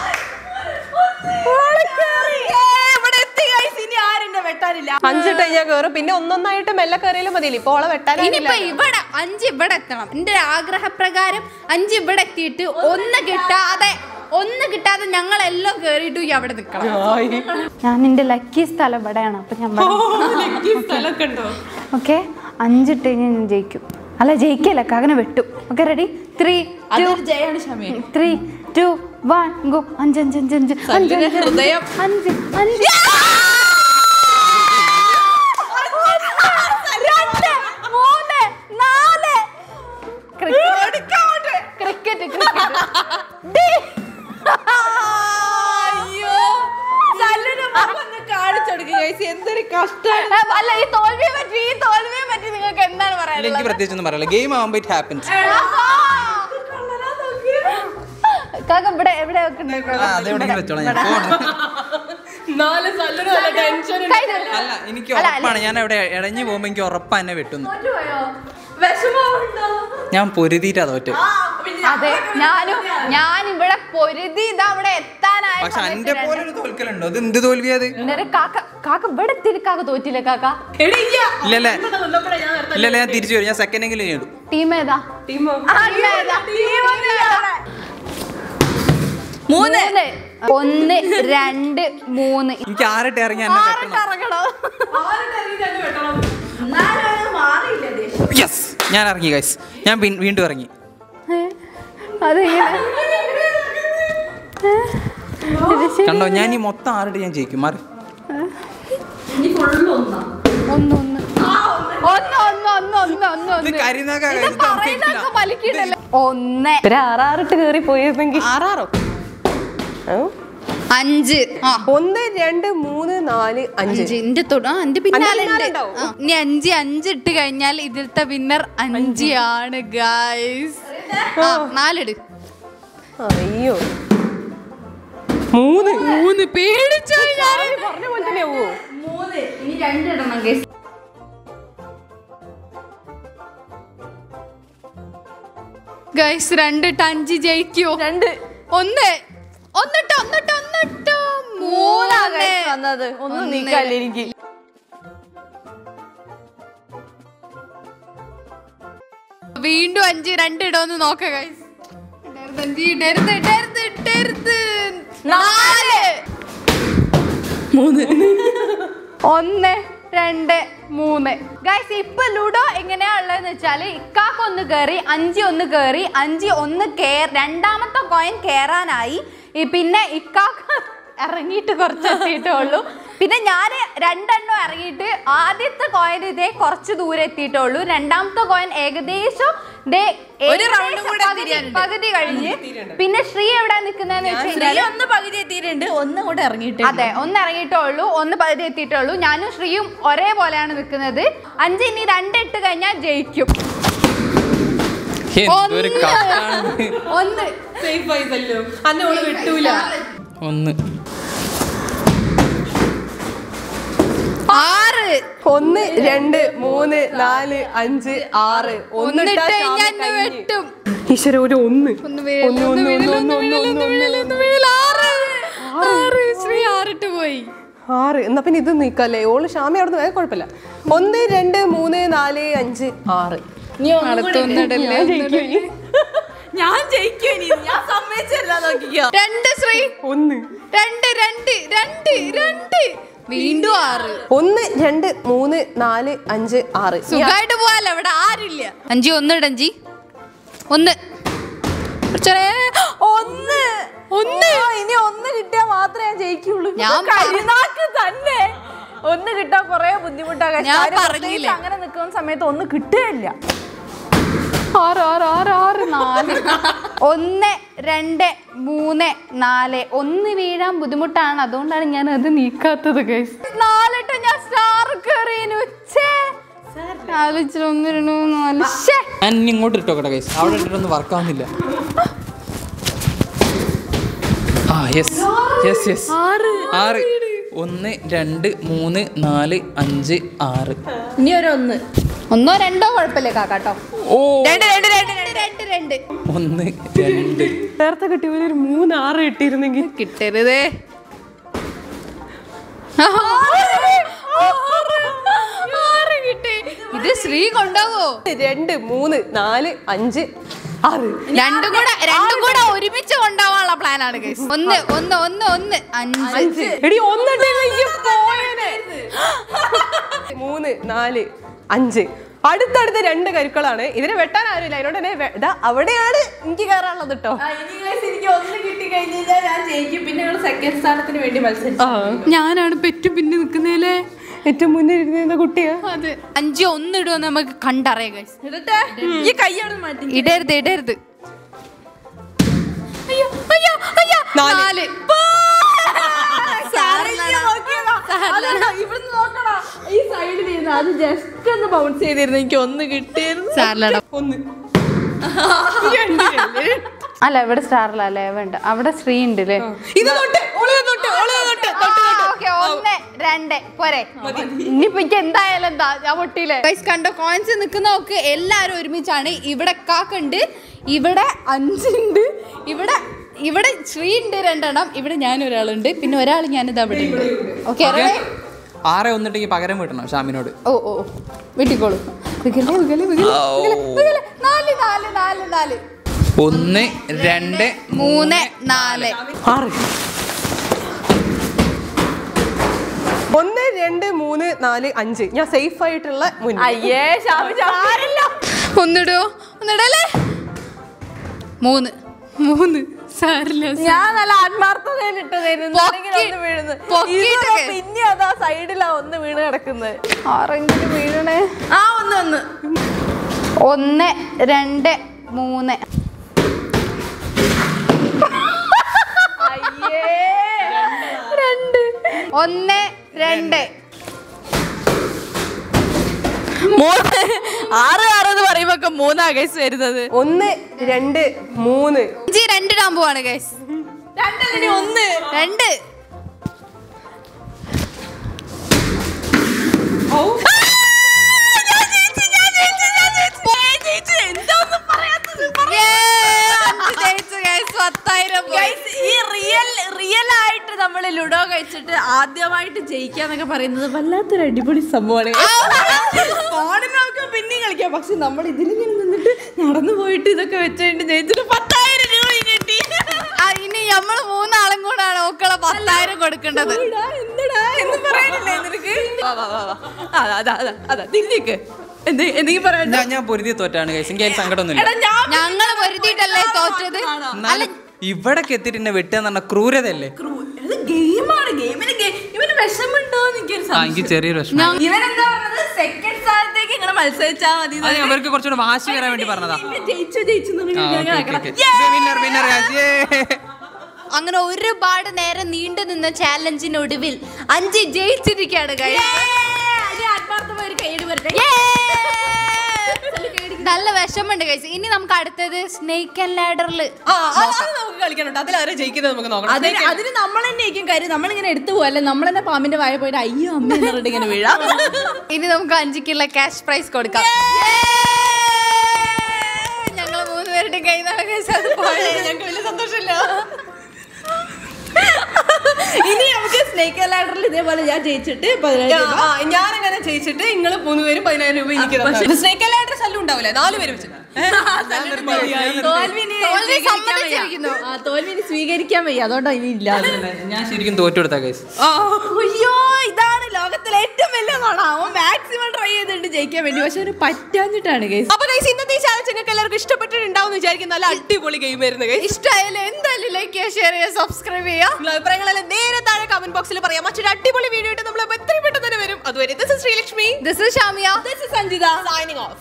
ഇവിടെ എത്തി guys. ഇനി ആരെന്നെ വെട്ടാനില്ല അഞ്ചിട്ട് കഴിഞ്ഞാൽ കയറും പിന്നെ ഒന്നൊന്നായിട്ട് മെല്ലെ കയറിയാലും മതിയില്ല ഇപ്പൊ ഓളെ വെട്ടാനില്ല ഇനിയിപ്പോ ഇവിടെ അഞ്ച് ഇവിടെ എത്തണം എന്റെ ഒരു ആഗ്രഹപ്രകാരം അഞ്ച് ഇവിടെ എത്തിയിട്ട് ഒന്ന് കിട്ടാതെ ഒന്ന് കിട്ടാതെ ഞങ്ങൾ എല്ലാം കേറിയിട്ട് ഈ അവിടെ നിൽക്കണം ഞാൻ എന്റെ ലക്കി സ്ഥലം ഇവിടെയാണ് അപ്പൊ ഞാൻ സ്ഥലമൊക്കെ ഉണ്ടോ ഓക്കെ അഞ്ചിട്ട് കഴിഞ്ഞാൽ ഞാൻ ജയിക്കും അല്ല ജയിക്കല്ല കകനെ വെട്ടും ഓക്കെ റെഡി ത്രീ അതൊരു ജയാണ് Shami three two one go അഞ്ച് അഞ്ച് അഞ്ച് അഞ്ച് അഞ്ച് സല്ലിന്റെ അഞ്ച് ഹൃദയം. അഞ്ച് അഞ്ച് രണ്ട് മൂന്ന് നാല് ക്രിക്കറ്റ് ക്രിക്കറ്റ് അയ്യോ സല്ലിന്റെ മുഖം ഒന്ന് കാണിച്ചെടുക്കുക guys. എന്തൊരു കഷ്ടം അല്ല ഈ തോൽവിയെ പറ്റി ഈ തോൽവിയെ പറ്റി നിങ്ങൾക്ക് എന്താണ് ഇല്ല, എനിക്ക് പറയാനുള്ളത് പ്രത്യേകിച്ചൊന്നും പറയല്ല ഗെയിം ആകുമ്പോൾ ഇറ്റ് ഹാപ്പൻസ് കാക്ക ഇവിടെ എവിടെ വെക്കുന്നുണ്ടോ അതെവിടെയെങ്കിലും വെച്ചോളാം ഞാൻ പോകണം നാല് സല്ലിന് നല്ല ടെൻഷൻ അല്ല എനിക്ക് ഉറപ്പാണ് ഞാൻ അവിടെ ഇടഞ്ഞു പോകുമ്പോൾ എനിക്ക് ഉറപ്പാ എന്നെ വെട്ടുന്നു വിഷമമുണ്ടോ ഞാൻ പൊരുതിയിട്ടാ തോറ്റ് ആ, പിന്നെ അതെ ഞാനും ഞാൻ ഇവിടെ പൊരുതി ഇതാ അവിടെ എത്താനായ പക്ഷെ സമയത്ത് എന്റെ പോലെ ഒരു തോൽക്കലുണ്ടോ ഇത് എന്ത് തോൽവിയത് എന്നിട്ട് കാക്ക കാക്ക ഇവിടെ എത്തിയിട്ട് കാക്ക തോറ്റില്ലേ കാക്ക എടി, ഇയ്യ. ഇല്ലല്ലേ ഇവിടെ നിന്നപ്പോഴേ ഞാൻ നേരത്തെ ഇല്ലല്ലേ ഞാൻ തിരിച്ചു വരും ഞാൻ സെക്കൻഡ് എങ്കിലും നേടും ടീം ഏതാ ടീമോ ടീം ഏതാ മൂന്ന് മൂന്ന് ഒന്ന് രണ്ട് മൂന്ന് എനിക്ക് ആറിട്ട് ഇറങ്ങി എന്നെ വെട്ടണം കറങ്ങണോ എന്നാലും അത് മാറിയില്ല ദേഷ്യം യെസ് ഞാൻ ഇറങ്ങി ഗൈസ് ഞാൻ പിൻ- വീണ്ടും ഇറങ്ങി അതെങ്ങനെ കണ്ടോ ഞാൻ ഈ മൊത്തം ആറിട്ട് ഞാൻ ജയിക്കും മാറി ഇനി ഫുള്ള് ഒന്നാ ഒന്ന് ഒന്ന് ഒന്ന് ഒന്ന് ഒന്ന് ഒന്ന് ഒന്ന് ഇത് ഒന്ന് കരിനാക്ക ഇത് പറയുന്നതൊക്കെ വലിക്കണ്ടല്ലോ ഒന്ന് ഒരു ആറാറിട്ട് കയറി പോയിരുന്നെങ്കിൽ ആറാറോ ആ. അഞ്ച് ആ ഒന്ന് രണ്ട് മൂന്ന് നാല് അഞ്ച് അഞ്ച് എന്റെ തൊട എന്റെ പിന്നാലെ ഉണ്ട്. പിന്നാലെ ആ, ഇനി അഞ്ച് അഞ്ച് ഇട്ട് കഴിഞ്ഞാൽ ഇതിലത്തെ വിന്നർ അഞ്ച് ആണ് ഗൈസ് ആ നാലിട് അയ്യോ മൂന്ന് മൂന്ന് പേടിച്ചോ ഞാൻ പറഞ്ഞ പോലെ തന്നെ ആവോ മൂന്ന് ഇനി രണ്ടിടണം ഗൈസ് ഗൈസ് രണ്ടിട്ട് അഞ്ച് ജയിക്കോ രണ്ട് ഒന്ന് ഒന്നിട്ട് ഒന്നിട്ട് ഒന്നിട്ട് മൂന്നാണ് വന്നത് ഒന്നും ഒന്ന്. നീക്കാല്ല എനിക്ക് വീണ്ടും അഞ്ച് രണ്ട് ഇടോന്ന് നോക്ക ഗൈസ് ഇടരുത് അഞ്ച് ഇടരുത് ഇടരുത് ഇടരുത് നാല് മൂന്ന് ഒന്ന് രണ്ട് മൂന്ന് ഗൈസ് ഇപ്പൊ ലുഡോ എങ്ങനെയാ ഉള്ളതെന്ന് വെച്ചാല് ഇക്കാക്ക് ഒന്ന് കയറി അഞ്ചി ഒന്ന് കയറി അഞ്ചി ഒന്ന് കേർ രണ്ടാമത്തെ കോയിൻ കേറാനായി ഈ പിന്നെ ഇക്കാക്ക് ഇറങ്ങിയിട്ട് കുറച്ച് എത്തിയിട്ടേ ഉള്ളൂ പിന്നെ ഞാൻ രണ്ടെണ്ണം ഇറങ്ങിയിട്ട് ആദ്യത്തെ കോയിൻ ഇതേ കുറച്ച് ദൂരെ എത്തിയിട്ടേ ഉള്ളൂ രണ്ടാമത്തെ കോയിൻ ഏകദേശം ദേ ഒരു round ഏകദേശം കൂടെ പകുതി- തിരിയാനുണ്ട്. പകുതി കഴിഞ്ഞ് പിന്നെ ശ്രീ എവിടെ നിൽക്കുന്നതെന്ന് വെച്ച് ശ്രീ കഴിഞ്ഞാൽ ഒന്ന് പകുതി എത്തിയിട്ടുണ്ട് ഒന്ന് കൂടെ ഇറങ്ങിയിട്ട് അതെ ഒന്ന് ഇറങ്ങിയിട്ടേ ഉള്ളൂ ഒന്ന് പകുതി എത്തിയിട്ടേ ഉള്ളൂ ഞാനും ശ്രീയും ഒരേപോലെയാണ് നിൽക്കുന്നത് അഞ്ച് ഇനി രണ്ട് ഇട്ട് കഴിഞ്ഞാൽ ജയിക്കും എന്തൊരു കഷ്ടാണ് ഒന്ന് സേഫ് ആയി തല്ലോ അന്നെ ഓള് വിട്ടൂല ഒന്ന് ആറ് ഒന്ന് രണ്ട് മൂന്ന് നാല് അഞ്ച് ആറ് ഒന്നിട്ട് ഒന്നിട്ടാ ഞാൻ ശാമി കഴിഞ്ഞ്. വെട്ടും ഈശ്വര ഒരു ഒന്ന് ഒന്ന് വീഴല്, ഒന്ന്, ഒന്ന് ഒന്ന്, വീഴല്, ഒന്ന്, ഒന്ന് വീഴല്, ഒന്ന്, ഒന്ന് ഒന്ന്, വീഴല്, ഒന്ന് വീഴല്. ആറ് ആറ് ശ്രീ ആറിട്ട് പോയി ആറ് എന്നാ പിന്നെ ഇത് നീക്കല്ലേ ഓള് ഷാമി അവിടെ നിന്ന് കുഴപ്പമില്ല ഒന്ന് രണ്ട് മൂന്ന് നാല് അഞ്ച് ആറ് നീ ഒന്നും കൂടി ഇട്. അടുത്തൊന്നിടല്ലേ ഞാൻ ജയിക്കും ഇനി. ഞാൻ ജയിക്കും ഇനി ഞാൻ സമ്മതിച്ചല്ല നോക്കിക്കോ രണ്ട് ശ്രീ ഒന്ന് രണ്ട് രണ്ട് രണ്ട് രണ്ട് വീണ്ടും ആറ് ഒന്ന് രണ്ട് മൂന്ന് നാല് അഞ്ച് ആറ് ഇനി സുഖമായിട്ട് പോവാലോ ഇവിടെ ആരില്ല അഞ്ചി ഒന്നിട് അഞ്ചി ഒന്ന് ചെറിയ ഒന്ന് ഒന്ന് ഇനി ഒന്ന് കിട്ടിയാ മാത്രമേ ഞാൻ ജയിക്കുള്ളൂ ഞാൻ ഇത് കരിനാക്ക് തന്നെ ഒന്ന് കിട്ടാൻ കൊറേ ബുദ്ധിമുട്ടാകാൻ ഞാൻ കാര്യം പറഞ്ഞില്ലേ. പ്രത്യേകിച്ച് അങ്ങനെ നിൽക്കുന്ന സമയത്ത് ഒന്ന് കിട്ടുകയില്ല ആറ് ആറ് ആറ് ആറ് നാല് ഒന്ന് രണ്ട് മൂന്ന് നാല് ഒന്ന് വീഴാൻ ബുദ്ധിമുട്ടാണ് അതുകൊണ്ടാണ് ഞാൻ അത് നീക്കാത്തത് ഗൈസ് നാലിട്ട് ഞാൻ സ്റ്റാർ കയറിയതിന് ആലോചിച്ചിട്ട് ഒന്ന് രണ്ട് മൂന്ന് നാല് ശ്ശേ. ഞാൻ ഇനി ഇങ്ങോട്ട് ഇട്ടോക്കട്ടെ കൈസ് അവിടെ ഇട്ടിട്ടൊന്നും വർക്ക് ആവുന്നില്ല ആ യെസ് യെസ് യെസ് ആറ് ഒന്ന് രണ്ട് മൂന്ന് നാല് അഞ്ച് ആറ് ഇനി ഒരു ഒന്ന് ഒന്നോ രണ്ടോ കുഴപ്പമില്ല കാക്കാട്ടോ ഓ രണ്ട് രണ്ട് രണ്ട് രണ്ട് രണ്ട് രണ്ട് ഒന്ന് രണ്ട് നേരത്തെ കിട്ടിയ പോലെ ഒരു മൂന്ന് ആറ് കിട്ടിയിരുന്നെങ്കിൽ കിട്ടരുതേ ആറ് കിട്ടി ഇത് ശ്രീ കൊണ്ടാവോ രണ്ട് മൂന്ന് നാല് അഞ്ച് ആറ് രണ്ടും കൂടെ രണ്ടും കൂടെ ഒരുമിച്ച് കൊണ്ടാവാനുള്ള പ്ലാനാണ് ഗൈസ് ഒന്ന് ഒന്ന് ഒന്ന് ഒന്ന് അഞ്ച് എടി ഒന്നിട്ടിരുന്ന ഈ പോയേനെ. മൂന്ന് നാല് അഞ്ച് അടുത്തടുത്ത് രണ്ട് കരുക്കളാണ് ഇതിനെ വെട്ടാൻ ആരുമില്ല അതിനോട് തന്നെ വെ- ദാ അവിടെയാണ് എനിക്ക് കയറാനുള്ളത് കേട്ടോ ഇനി guys എനിക്ക് ഒന്ന് കിട്ടി കഴിഞ്ഞ് കഴിഞ്ഞാൽ ഞാൻ ജയിക്കും പിന്നെ ഞങ്ങൾ സെക്കൻഡ് സ്ഥാനത്തിന് വേണ്ടി മത്സരിച്ചു ഞാനാണ് പെറ്റു പിന്നെ നിക്കുന്നേലേ ഏറ്റവും മുന്നിൽ ഇരുന്ന കുട്ടിയാ അതെ അഞ്ച് ഒന്നിടുമെന്ന് നമുക്ക് കണ്ടറിയാം ഗൈസ് ഇടട്ടെ ഈ കൈയോട് മാറ്റി ഇടരുത് ഇടരുത് അയ്യോ അയ്യോ അയ്യോ നാല്. നാല് സാരമില്ല, നോക്കിയതാ. അതല്ല, ഇവിടുന്ന് നോക്കടാ ഈ സൈഡിൽ ഇരുന്ന് അത് ജസ്റ്റ് ഒന്ന് ബൗൺസ് ചെയ്തിരുന്നു എനിക്ക് ഒന്ന് കിട്ടിയിരുന്നു സാറിലട ഒന്ന് അല്ല ഇവിടെ സ്റ്റാറില അല്ലേ വേണ്ട അവിടെ ശ്രീ ഉണ്ട് അല്ലേ ഇത് തൊട്ട് ഓള് തൊട്ട് ഓള് തൊട്ട് തൊട്ട് തൊട്ട് ഒന്ന് രണ്ട് പോരെ ഇനിയിപ്പോ എനിക്ക് എന്തായാലും എന്താ ഞാൻ പൊട്ടിയില്ലേ ഗൈസ് കണ്ടോ കോയിൻസ് നിൽക്കുന്ന നോക്ക് എല്ലാരും ഒരുമിച്ചാണ് ഇവിടെ കാക്കുണ്ട് ഇവിടെ അഞ്ചുണ്ട് ഇവിടെ ഇവിടെ ശ്രീ ഉണ്ട് രണ്ടെണ്ണം ഇവിടെ ഞാൻ ഒരാളുണ്ട് പിന്നെ ഒരാൾ ഞാനിത് അവിടെ ഉണ്ട് ഓക്കെ ആറെ ഒന്നിട്ടെങ്കിൽ പകരം വിട്ടണം ഷാമിനോട് ഓ ഓ വീട്ടിക്കോളൂ വികലെ വികലെ വികലെ വികലെ വികലെ നാല് നാല് നാല് നാല് ഒന്ന് രണ്ട് മൂന്ന് നാല് ആറ് ഒന്ന് രണ്ട് മൂന്ന് നാല് അഞ്ച് ഞാൻ സേഫ് ആയിട്ടുള്ള മുന്നിൽ അയ്യേ ഷാമി ചാരില്ല ഒന്നിടോ ഒന്നിടല്ലേ മൂന്ന് മൂന്ന് സാരില്ല ഞാൻ നല്ല ആത്മാർത്ഥതയിൽ ഇട്ടതായിരുന്നു പൊക്കി- ഒന്ന് വീഴുന്നത് പൊക്കിയിട്ടൊക്കെ. ഇത് പിന്നെ അതാ സൈഡിലാ ഒന്ന് വീണ് കിടക്കുന്നത് ആറെങ്കിലും വീഴണേ ആ ഒന്ന് ഒന്ന് ഒന്ന് രണ്ട് മൂന്ന് അയ്യേ രണ്ട് ഒന്ന് രണ്ട് മൂന്ന് ആറ് ആറ് എന്ന് പറയുമ്പോ മൂന്നാ ഗൈസ് വരുന്നത് ഒന്ന് രണ്ട് മൂന്ന് അഞ്ച് രണ്ട് ഇടാൻ പോവാണ് ഗൈസ് രണ്ടല്ലേ ഒന്ന് രണ്ട് Yeah! അഞ്ച് ജയിച്ചു guys. പത്തായിരം പോയി. Guys, ഈ റിയൽ റിയൽ ആയിട്ട് നമ്മൾ ലുഡോ കഴിച്ചിട്ട് ആദ്യമായിട്ട് ജയിക്കാന്നൊക്കെ പറയുന്നത് വല്ലാത്തൊരു അടിപൊളി സംഭവമാണ് ഫോണിൽ നമുക്ക് പിന്നെയും കളിക്കാം പക്ഷെ നമ്മൾ ഇതിലിങ്ങനെ നിന്നിട്ട് നടന്നു പോയിട്ട് ഇതൊക്കെ വെച്ചിട്ട് ജയിച്ചിട്ട് പത്തായിരം രൂപ കിട്ടി ആ, ഇനി നമ്മൾ മൂന്നാളും കൂടാണ് ഓക്കളെ പത്തായിരം കൊടുക്കേണ്ടത് എടാ, എന്തെടാ എന്ന് പറയാനില്ലേ നിനക്ക് വാ, വാ, വാ, വാ. അതാ അതാ അതാ അതാ തിരിഞ്ഞേക്ക് എന്ത് എന്തെങ്കിലും പറയണ്ട ഞാൻ ഞാൻ പൊരുതി തോറ്റാണ് കൈസ് എനിക്ക് അതിൽ സങ്കടമൊന്നുമില്ല എടാ ഞാൻ ഞങ്ങൾ പൊരുത്തിയിട്ടല്ലേ തോറ്റത് എന്നാലും ഇവിടൊക്കെ എത്തിയിട്ട് എന്നെ വെട്ടുക എന്ന് പറഞ്ഞ ക്രൂരതല്ലേ ഇത് ഗെയിമാണ് ഗെയിമിന് ഇവന് വിഷമുണ്ടോ എന്ന് എനിക്കൊരു ആ എനിക്ക് സംശയം ചെറിയൊരു വിഷമം ഇവനെന്താ പറഞ്ഞത് സെക്കൻഡ് സ്ഥാനത്തേക്ക് ഇങ്ങനെ മത്സരിച്ചാ മതി അത് അവർക്ക് കുറച്ചുകൂടെ വാശി വരാൻ വേണ്ടി പറഞ്ഞതാ ഇവൻ ജയിച്ചു ജയിച്ചു എന്ന് ആ, പറഞ്ഞിട്ട് okay, ഇങ്ങനെ okay, okay. നടക്കണം. Winner, winner, guys. Yay. അങ്ങനെ ഒരുപാട് നേരം നീണ്ടു നിന്ന ചാലഞ്ചിനൊടുവിൽ അഞ്ച് ജയിച്ചിരിക്കുകയാണ് guys. Yeah! ഇനി ആത്മാർത്ഥമായ ഒരു കൈയ്യടി വരട്ടെ. Yeah! നല്ല വിഷമുണ്ട് കഴിച്ച് ഇനി നമുക്ക് അടുത്തത് സ്നേക്ക് ആൻഡ് ലാഡറിൽ ആ അത് അത് നമുക്ക് കളിക്കണം കേട്ടോ അതിലാരെ ജയിക്കുന്നത് നമുക്ക് നോക്കണം അതിന് അതിന് നമ്മൾ തന്നെ ആയിരിക്കും കാര്യം നമ്മളിങ്ങനെ എടുത്തു പോകല്ലേ നമ്മൾ തന്നെ പാമ്പിന്റെ വായ പോയിട്ട് അയ്യോ അമ്മ എന്ന് പറഞ്ഞിട്ട് ഇങ്ങനെ വീഴാം ഇനി നമുക്ക് അഞ്ചിക്കുള്ള ക്യാഷ് പ്രൈസ് കൊടുക്കാം ഞങ്ങൾ മൂന്ന് പേരുടെ കയ്യിൽ നിന്നാണ് guys അത് പോയത്. ഞങ്ങൾക്ക് വലിയ സന്തോഷമില്ല ഇനി നമുക്ക് സ്നേക്ക് ലാഡറിൽ ഇതേപോലെ ഞാൻ ജയിച്ചിട്ട് പതിനായിരം രൂപ. ഞാൻ അങ്ങനെ ജയിച്ചിട്ട് നിങ്ങൾ മൂന്നുപേരും പതിനായിരം രൂപ എനിക്ക് സ്നേക്ക് അല്ലായിട്ട് ശല്യം ഉണ്ടാവില്ലേ നാല് പേര് വെച്ച് തോൽവിനെ തോൽവി സ്വീകരിക്കാൻ സമ്മതിച്ചിരിക്കുന്നു. വയ്യ. ആ, തോൽവിനെ സ്വീകരിക്കാൻ വയ്യ അതുകൊണ്ടാ ഇനി ഇല്ല ഞാൻ ശരിക്കും തോറ്റു കൊടുത്താ കേസ് അയ്യോ ഇതാണ് ലോകത്തിലെ ഏറ്റവും വലിയ നോണ അവൻ മാക്സിമം ട്രൈ ചെയ്തിട്ട് ജയിക്കാൻ വേണ്ടി പക്ഷെ ഒരു പറ്റാഞ്ഞിട്ടാണ് കേസ് അപ്പൊ ഗൈസ് ഇന്നത്തെ ചാലഞ്ച് നിങ്ങൾക്ക് എല്ലാവർക്കും ഇഷ്ടപ്പെട്ടിട്ടുണ്ടാവും എന്ന് വിചാരിക്കും നല്ല അടിപൊളി ഗെയിം ആയിരുന്നു ഗൈസ് ഇഷ്ടമായാലും എന്തായാലും ലൈക്ക് ചെയ്യുക ഷെയർ ചെയ്യുക സബ്സ്ക്രൈബ് ചെയ്യുക നിങ്ങളുടെ അഭിപ്രായങ്ങളെല്ലാം നേരെ താഴെ കമന്റ് ബോക്സിൽ പറയാം മറ്റൊരു അടിപൊളി വീഡിയോ ആയിട്ട് നമ്മൾ എത്രയും പെട്ടെന്ന് തന്നെ വരും അതുവരെ this is Sreelakshmi this is Shamiya Sanjitha signing of